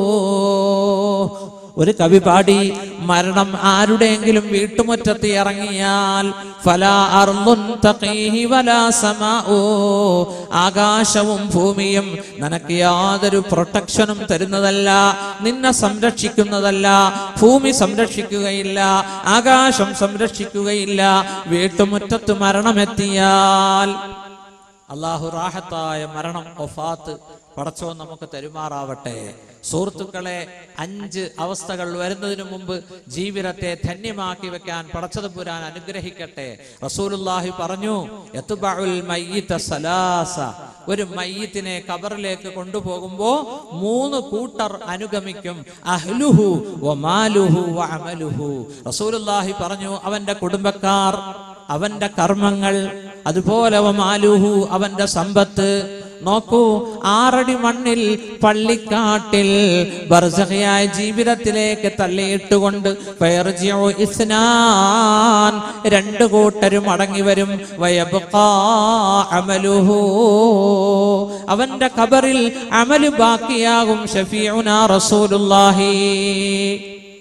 ഒരു കവി പാടി മരണം ആരുടെയെങ്കിലും വീട്ടുമുറ്റത്ത് ഇറങ്ങിയാൽ ഫലാ അർളുൻ തഖീഹി വലാ സമാഉ. ആകാശവും ഭൂമിയും നിനക്ക് യാതൊരു പ്രൊട്ടക്ഷനും തരുന്നതല്ല നിന്നെ സംരക്ഷിക്കുന്നതല്ല ഭൂമി സംരക്ഷിക്കുകയില്ല ആകാശം സംരക്ഷിക്കുകയില്ല വീട്ടുമുറ്റത്ത് മരണമെത്തിയാൽ അള്ളാഹു റാഹത്തായ മരണം ഒഫാത്ത് പടച്ചോ നമുക്ക് തരുമാറാവട്ടെ സുഹൃത്തുക്കളെ അഞ്ച് അവസ്ഥകൾ വരുന്നതിനു മുമ്പ് ജീവിതത്തെ ധന്യമാക്കി വെക്കാൻ പടച്ചത് പുരാൻ അനുഗ്രഹിക്കട്ടെ റസൂലുള്ളാഹി പറഞ്ഞു യത്ബഉൽ മയ്യിത സലാസ ഒരു മയ്യത്തിനെ കബറിലേക്ക് കൊണ്ടുപോകുമ്പോ മൂന്ന് കൂട്ടർ അനുഗമിക്കും അഹ്ലുഹു വമാലുഹു വഅമലുഹു റസൂലുള്ളാഹി പറഞ്ഞു അവന്റെ കുടുംബക്കാർ അവന്റെ കർമ്മങ്ങൾ അതുപോലെ വമാലുഹു അവന്റെ സമ്പത്ത് നോക്കൂ ആറടി മണ്ണിൽ പള്ളിക്കാട്ടിൽ ബർസഖയായ ജീവിതത്തിലേക്ക് തള്ളിയിട്ടുകൊണ്ട് ഫയർജിഉ ഇസ്നാൻ രണ്ട് കൂട്ടരും മടങ്ങി വരും വയബ്ഖാ അമലുഹു അവന്റെ ഖബറിൽ അമല് ബാക്കിയാകും ഷഫീഉന റസൂലുള്ളാഹി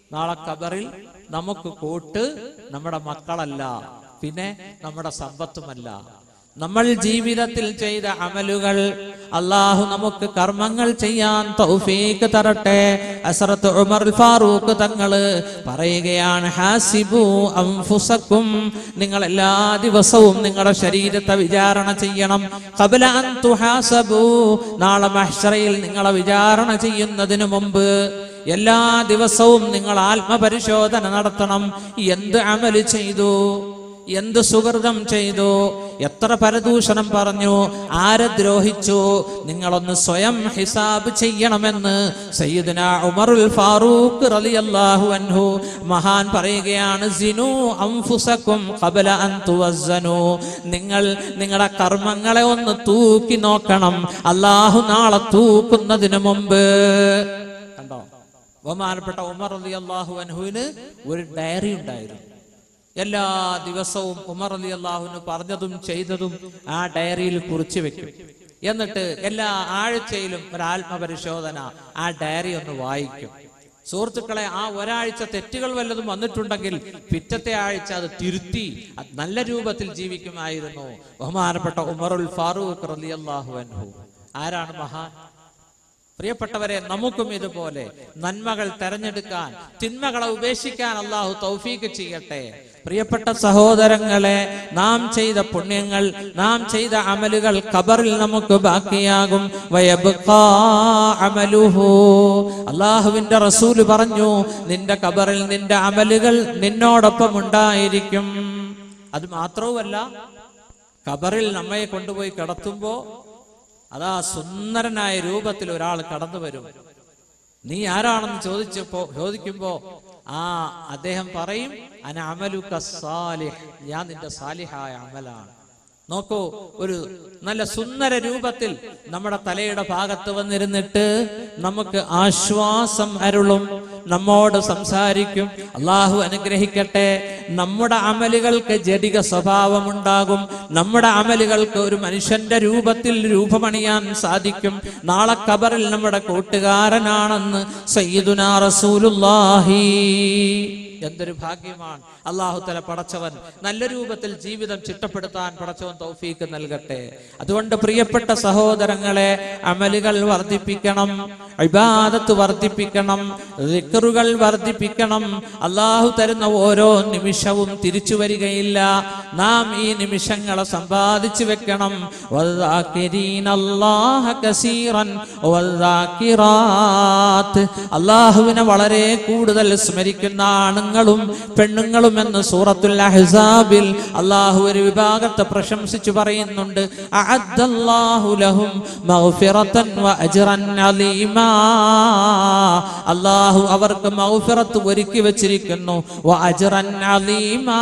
നാളെ കബറിൽ നമുക്ക് കൂട്ട് നമ്മുടെ മക്കളല്ല പിന്നെ നമ്മുടെ സമ്പത്തുമല്ല നമ്മൾ ജീവിതത്തിൽ ചെയ്ത അമലുകൾ അള്ളാഹു നമുക്ക് കർമ്മങ്ങൾ ചെയ്യാൻ തൗഫീക്ക് തരട്ടെ അസറത്ത് ഉമർ ഫാറൂഖ് തങ്ങള് പറയുകയാണ് ഹാസിബു അംഫുസക്കും നിങ്ങൾ എല്ലാ ദിവസവും നിങ്ങളുടെ ശരീരത്തെ വിചാരണ ചെയ്യണം ഖബല അൻ തുഹാസബു നാളെ മഹ്ശറയിൽ നിങ്ങളെ വിചാരണ ചെയ്യുന്നതിന് മുമ്പ് എല്ലാ ദിവസവും നിങ്ങൾ ആത്മപരിശോധന നടത്തണം എന്ത് അമല് ചെയ്തു എന്ത് സുഹൃതം ചെയ്തു എത്ര പരദൂഷണം പറഞ്ഞു ആരെ ദ്രോഹിച്ചു നിങ്ങളൊന്ന് സ്വയം ഹിസാബ് ചെയ്യണമെന്ന് സയ്യിദുന ഉമറുൽ ഫാറൂഖ് റളിയല്ലാഹു അൻഹു മഹാൻ പറയുകയാണ് സിനു അംഫുസക്കും ഖബല അൻ തുവസ്സനു നിങ്ങൾ നിങ്ങളുടെ കർമ്മങ്ങളെ ഒന്ന് തൂക്കി നോക്കണം അള്ളാഹു നാളെ തൂക്കുന്നതിന് മുമ്പ് കണ്ടോ ബഹുമാനപ്പെട്ട ഉമർ റളിയല്ലാഹു അൻഹുവിന് ഒരു ഡയറി ഉണ്ടായിരുന്നു എല്ലാ ദിവസവും ഉമർ അലി അള്ളാഹുവിന് പറഞ്ഞതും ചെയ്തതും ആ ഡയറിയിൽ കുറിച്ചു വെക്കും എന്നിട്ട് എല്ലാ ആഴ്ചയിലും ഒരു ആത്മപരിശോധന ആ ഡയറി ഒന്ന് വായിക്കും സുഹൃത്തുക്കളെ ആ ഒരാഴ്ച തെറ്റുകൾ വല്ലതും വന്നിട്ടുണ്ടെങ്കിൽ പിറ്റത്തെ ആഴ്ച അത് തിരുത്തി അത് നല്ല രൂപത്തിൽ ജീവിക്കുമായിരുന്നു ബഹുമാനപ്പെട്ട ഉമറുൽ ഫാറൂഖ് റലി അള്ളാഹു അൻഹു ആരാണ് മഹാൻ പ്രിയപ്പെട്ടവരെ നമുക്കും ഇതുപോലെ നന്മകൾ തെരഞ്ഞെടുക്കാൻ തിന്മകളെ ഉപേക്ഷിക്കാൻ അള്ളാഹു തൗഫീക്ക് ചെയ്യട്ടെ പ്രിയപ്പെട്ട സഹോദരങ്ങളെ നാം ചെയ്ത പുണ്യങ്ങൾ നാം ചെയ്ത അമലുകൾ ഖബറിൽ നമുക്ക് ബാക്കിയാകും വയബ്ഖാ അമലുഹു അള്ളാഹുവിന്റെ റസൂല് പറഞ്ഞു നിന്റെ ഖബറിൽ നിന്റെ അമലുകൾ നിന്നോടൊപ്പം ഉണ്ടായിരിക്കും അത് മാത്രവുമല്ല ഖബറിൽ നമ്മെ കൊണ്ടുപോയി കിടത്തുമ്പോ അതാ സുന്ദരനായ രൂപത്തിൽ ഒരാൾ കടന്നു വരും നീ ആരാണെന്ന് ചോദിച്ചപ്പോ ചോദിക്കുമ്പോ ആ അദ്ദേഹം പറയും അന അമലുക സാലിഹ് ഞാൻ നിന്റെ സാലിഹായ അമലാണ് നോക്കൂ ഒരു നല്ല സുന്ദര രൂപത്തിൽ നമ്മുടെ തലയുടെ ഭാഗത്ത് വന്നിരുന്നിട്ട് നമുക്ക് ആശ്വാസം അരുളും നമ്മോട് സംസാരിക്കും അള്ളാഹു അനുഗ്രഹിക്കട്ടെ നമ്മുടെ അമലുകൾക്ക് ജടിക സ്വഭാവമുണ്ടാകും നമ്മുടെ അമലുകൾക്ക് ഒരു മനുഷ്യന്റെ രൂപത്തിൽ രൂപമണിയാൻ സാധിക്കും നാളെ കബറിൽ നമ്മുടെ കൂട്ടുകാരനാണെന്ന് സയ്യിദുനാ റസൂലുള്ളാഹി എന്തൊരു ഭാഗ്യമാണ് അള്ളാഹു തല പടച്ചവൻ നല്ല രൂപത്തിൽ ജീവിതം ചിട്ടപ്പെടുത്താൻ പടച്ചവൻ തൗഫീക്ക് നൽകട്ടെ അതുകൊണ്ട് പ്രിയപ്പെട്ട സഹോദരങ്ങളെ അമലുകൾ വർദ്ധിപ്പിക്കണം ഇബാദത്ത് വർദ്ധിപ്പിക്കണം ദിക്റുകൾ വർദ്ധിപ്പിക്കണം അള്ളാഹു തരുന്ന ഓരോ നിമിഷവും തിരിച്ചു വരികയില്ല നാം ഈ നിമിഷങ്ങളെ സമ്പാദിച്ചു വെക്കണം വദ്ദാകിരീന അല്ലാഹ കസീറൻ വദ്ദാകിറാത്ത് അള്ളാഹുവിനെ വളരെ കൂടുതൽ സ്മരിക്കുന്ന ആണുങ്ങളും പെണ്ണുങ്ങളും എന്ന് സൂറത്തുൽ അഹ്സാബിൽ അള്ളാഹു ഒരു വിഭാഗത്തെ പ്രശംസിച്ചു പറയുന്നുണ്ട് അഅദ്ദല്ലാഹു ലഹും മഗ്ഫിറതൻ വ അജ്റൻ അലീമാ അള്ളാഹു അവർക്ക് മഗ്ഫിറത്ത് ഒരുക്കി വെച്ചിരിക്കുന്നു വ അജ്റൻ അലീമാ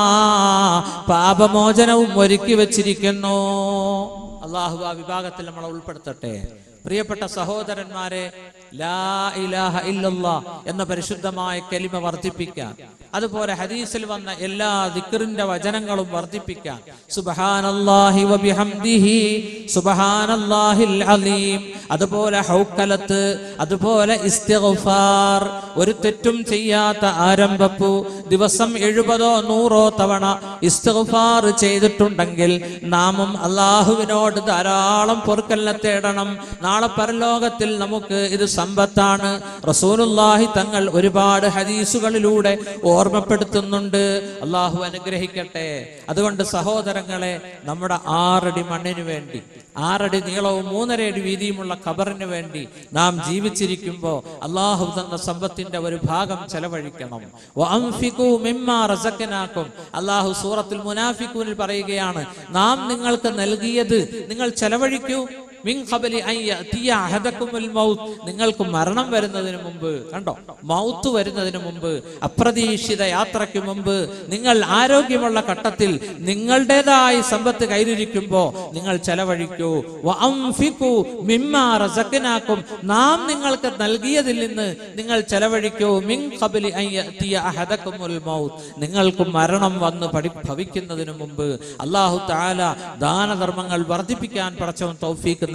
പാപമോചനവും ഒരുക്കി വെച്ചിരിക്കുന്നു അള്ളാഹു ആ വിഭാഗത്തിൽ നമ്മളെ ഉൾപ്പെടുത്തട്ടെ പ്രിയപ്പെട്ട സഹോദരന്മാരെ ലാ ഇലാഹ ഇല്ലല്ലാ എന്ന പരിശുദ്ധമായ കലിമ വർദ്ധിപ്പിക്കാൻ അതുപോലെ ഹദീസിൽ വന്ന എല്ലാ ദിക്റിന്റെ വചനങ്ങളും വർദ്ധിപ്പിക്കാൻ സുബ്ഹാനല്ലാഹി വബിഹംദിഹി സുബ്ഹാനല്ലാഹിൽ അലീം അതുപോലെ ഹൗക്കലത്ത് അതുപോലെ ഇസ്തിഗ്ഫാർ ഒരു തെറ്റും ചെയ്യാത്ത ആരംഭപ്പു ദിവസം എഴുപതോ നൂറോ തവണ ഇസ്തിഗ്ഫാർ ചെയ്തിട്ടുണ്ടെങ്കിൽ നാമും അള്ളാഹുവിനോട് ധാരാളം പൊറുക്കലിനെ തേടണം നാളെ പരലോകത്തിൽ നമുക്ക് ഇത് സമ്പത്താണ് റസൂലുള്ളാഹി തങ്ങൾ ഒരുപാട് ഹദീസുകളിലൂടെ ഓർമ്മപ്പെടുത്തുന്നുണ്ട് അള്ളാഹു അനുഗ്രഹിക്കട്ടെ അതുകൊണ്ട് സഹോദരങ്ങളെ നമ്മുടെ ആറടി മണ്ണിന് വേണ്ടി ആറടി നീളവും മൂന്നര അടി വീതിയുമുള്ള ഖബറിന് വേണ്ടി നാം ജീവിച്ചിരിക്കുമ്പോൾ അള്ളാഹു തന്ന സമ്പത്തിന്റെ ഒരു ഭാഗം ചെലവഴിക്കണം വഅൻഫിഖൂ മിമ്മാ റസഖനാക്കും അള്ളാഹു സൂറത്തുൽ മുനാഫിഖൂനിൽ പറയുകയാണ് നാം നിങ്ങൾക്ക് നൽകിയത് നിങ്ങൾ ചെലവഴിക്കൂ മിൻ ഖബലി അൻ യഅതിയ അഹദക്കുമുൽ മൗത്ത് നിങ്ങൾക്ക് മരണം വരുന്നതിന് മുമ്പ് കണ്ടോ മൗത്ത് വരുന്നതിന് മുമ്പ് അപ്രതീക്ഷിത യാത്രയ്ക്ക് മുമ്പ് നിങ്ങൾ ആരോഗ്യമുള്ള ഘട്ടത്തിൽ നിങ്ങളുടേതായ സമ്പത്ത് കയ്യിലിരിക്കുമ്പോ നിങ്ങൾ ചെലവഴിക്കൂ വഅൻഫിഖൂ മിമ്മാ റസഖനാക്കും നാം നിങ്ങൾക്ക് നൽകിയതിൽ നിന്ന് നിങ്ങൾ ചെലവഴിക്കൂ മിൻ ഖബലി അൻ യഅതിയ അഹദക്കുമുൽ മൗത്ത് നിങ്ങൾക്ക് മരണം വന്ന് പഠി ഭവിക്കുന്നതിന് മുമ്പ് അല്ലാഹു തആല ദാനധർമ്മങ്ങൾ വർദ്ധിപ്പിക്കാൻ പടച്ചവൻ തൗഫീക്ക്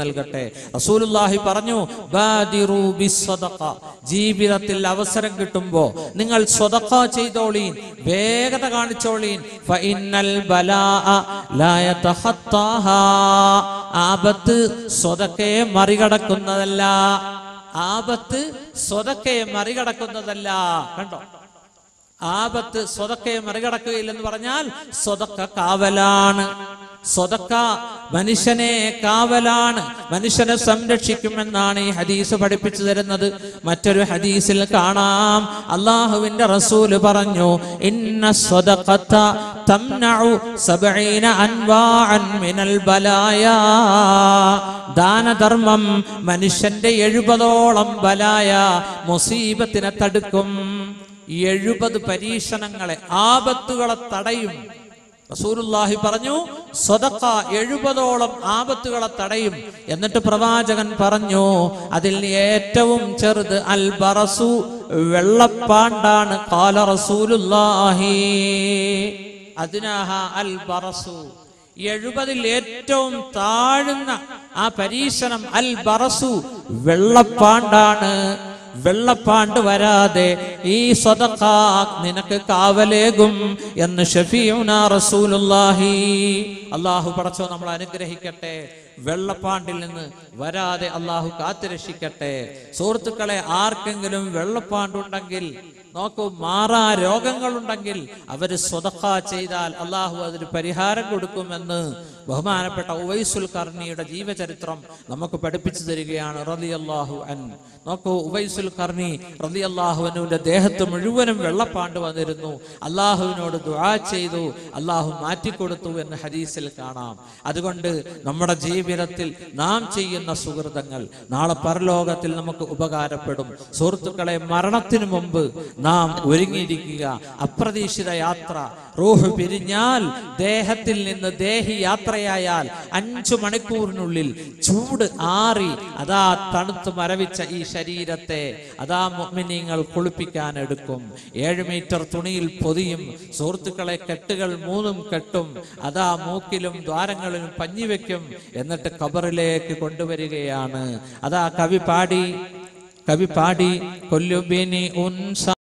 നൽകട്ടെ റസൂലുള്ളാഹി പറഞ്ഞു ബാദിറു ബിസ്സദഖ. ജീവിതത്തിൽ അവസരം കിട്ടുമ്പോ നിങ്ങൾ സ്വതക്ക ചെയ്തോളീൻ വേഗത കാണിച്ചോളീൻ ഫഇന്നൽ ബലാഅ ലാ യതഖത്താഹാ. ആപത്ത് സ്വതക്കയെ മറികടക്കുന്നതല്ല ആപത്ത് സ്വതക്കയെ മറികടക്കുന്നതല്ല കണ്ടോ ആപത്ത് സ്വതക്കയെ മറികടക്കുകയില്ലെന്ന് പറഞ്ഞാൽ സ്വതക്ക കാവലാണ് സ്വതക്ക മനുഷ്യനെ കാവലാണ് മനുഷ്യനെ സംരക്ഷിക്കുമെന്നാണ് ഈ ഹദീസ് പഠിപ്പിച്ചു തരുന്നത് മറ്റൊരു ഹദീസിൽ കാണാം അള്ളാഹുവിന്റെ റസൂല് പറഞ്ഞു ഇന്ന സ്വതക്കത്ത തംനഉ സബഈന അൻവാഅൻ മിനൽ ബലായാ ദാനധർമ്മം മനുഷ്യന്റെ എഴുപതോളം ബലായ മുസീബത്തിനെ തടുക്കും എഴുപത് പരീക്ഷണങ്ങളെ ആപത്തുകളെ തടയും റസൂലുള്ളാഹി പറഞ്ഞു സ്വതക്ക എഴുപതോളം ആപത്തുകളെ തടയും എന്നിട്ട് പ്രവാചകൻ പറഞ്ഞു അതിൽ ഏറ്റവും ചെറുത് അൽ ബറസു വെള്ളപ്പാണ്ടാണ് കാല റസൂലുള്ളാഹി അതിനാഹ അൽ ബറസു എഴുപതിൽ ഏറ്റവും താഴ്ന്ന ആ പരീക്ഷണം അൽ ബറസു വെള്ളപ്പാണ്ടാണ് വെള്ളപ്പാണ്ട് വരാതെ ഈ സ്വതക്ക നിനക്ക് കാവലേകും എന്ന് ഷഫീഉന റസൂലുള്ളാഹി അള്ളാഹു പടച്ചോ നമ്മൾ അനുഗ്രഹിക്കട്ടെ വെള്ളപ്പാണ്ടിൽ നിന്ന് വരാതെ അള്ളാഹു കാത്തുരക്ഷിക്കട്ടെ സുഹൃത്തുക്കളെ ആർക്കെങ്കിലും വെള്ളപ്പാണ്ടുണ്ടെങ്കിൽ നോക്കൂ മാറാ രോഗങ്ങളുണ്ടെങ്കിൽ അവര് സ്വതക്ക ചെയ്താൽ അള്ളാഹു അതിന് പരിഹാരം കൊടുക്കുമെന്ന് ബഹുമാനപ്പെട്ട ഉവൈസുൽ കർണിയുടെ ജീവചരിത്രം നമുക്ക് പഠിപ്പിച്ചു തരികയാണ് റളിയല്ലാഹു അൻ നോക്കൂ ഉവൈസുൽ കർണി റളിയല്ലാഹുവിനുവിന്റെ ദേഹത്ത് മുഴുവനും വെള്ളപ്പാണ്ട് വന്നിരുന്നു അള്ളാഹുവിനോട് ദുആ ചെയ്തു അള്ളാഹു മാറ്റിക്കൊടുത്തു എന്ന് ഹദീസിൽ കാണാം അതുകൊണ്ട് നമ്മുടെ ജീവിതത്തിൽ നാം ചെയ്യുന്ന സുഹൃതങ്ങൾ നാളെ പരലോകത്തിൽ നമുക്ക് ഉപകാരപ്പെടും സുഹൃത്തുക്കളെ മരണത്തിനു മുമ്പ് നാം ഒരുങ്ങിയിരിക്കുക അപ്രതീക്ഷിത യാത്ര റൂഹ് പിരിഞ്ഞാൽ ദേഹത്തിൽ നിന്ന് ദേഹി യാത്രയായാൽ അഞ്ചു മണിക്കൂറിനുള്ളിൽ ചൂട് ആറി അതാ തണുത്ത് മരവിച്ച ഈ ശരീരത്തെ അതാ മുഅ്മിനീങ്ങൾ കുളിപ്പിക്കാൻ എടുക്കും ഏഴ് മീറ്റർ തുണിയിൽ പൊതിയും സുഹൃത്തുക്കളെ കെട്ടുകൾ മൂന്നും കെട്ടും അതാ മൂക്കിലും ദ്വാരങ്ങളിലും പഞ്ഞിവെക്കും എന്നിട്ട് കബറിലേക്ക് കൊണ്ടുവരികയാണ് അതാ കവി പാടി കവി പാടി കൊല്ലുബിനി ഉൻസ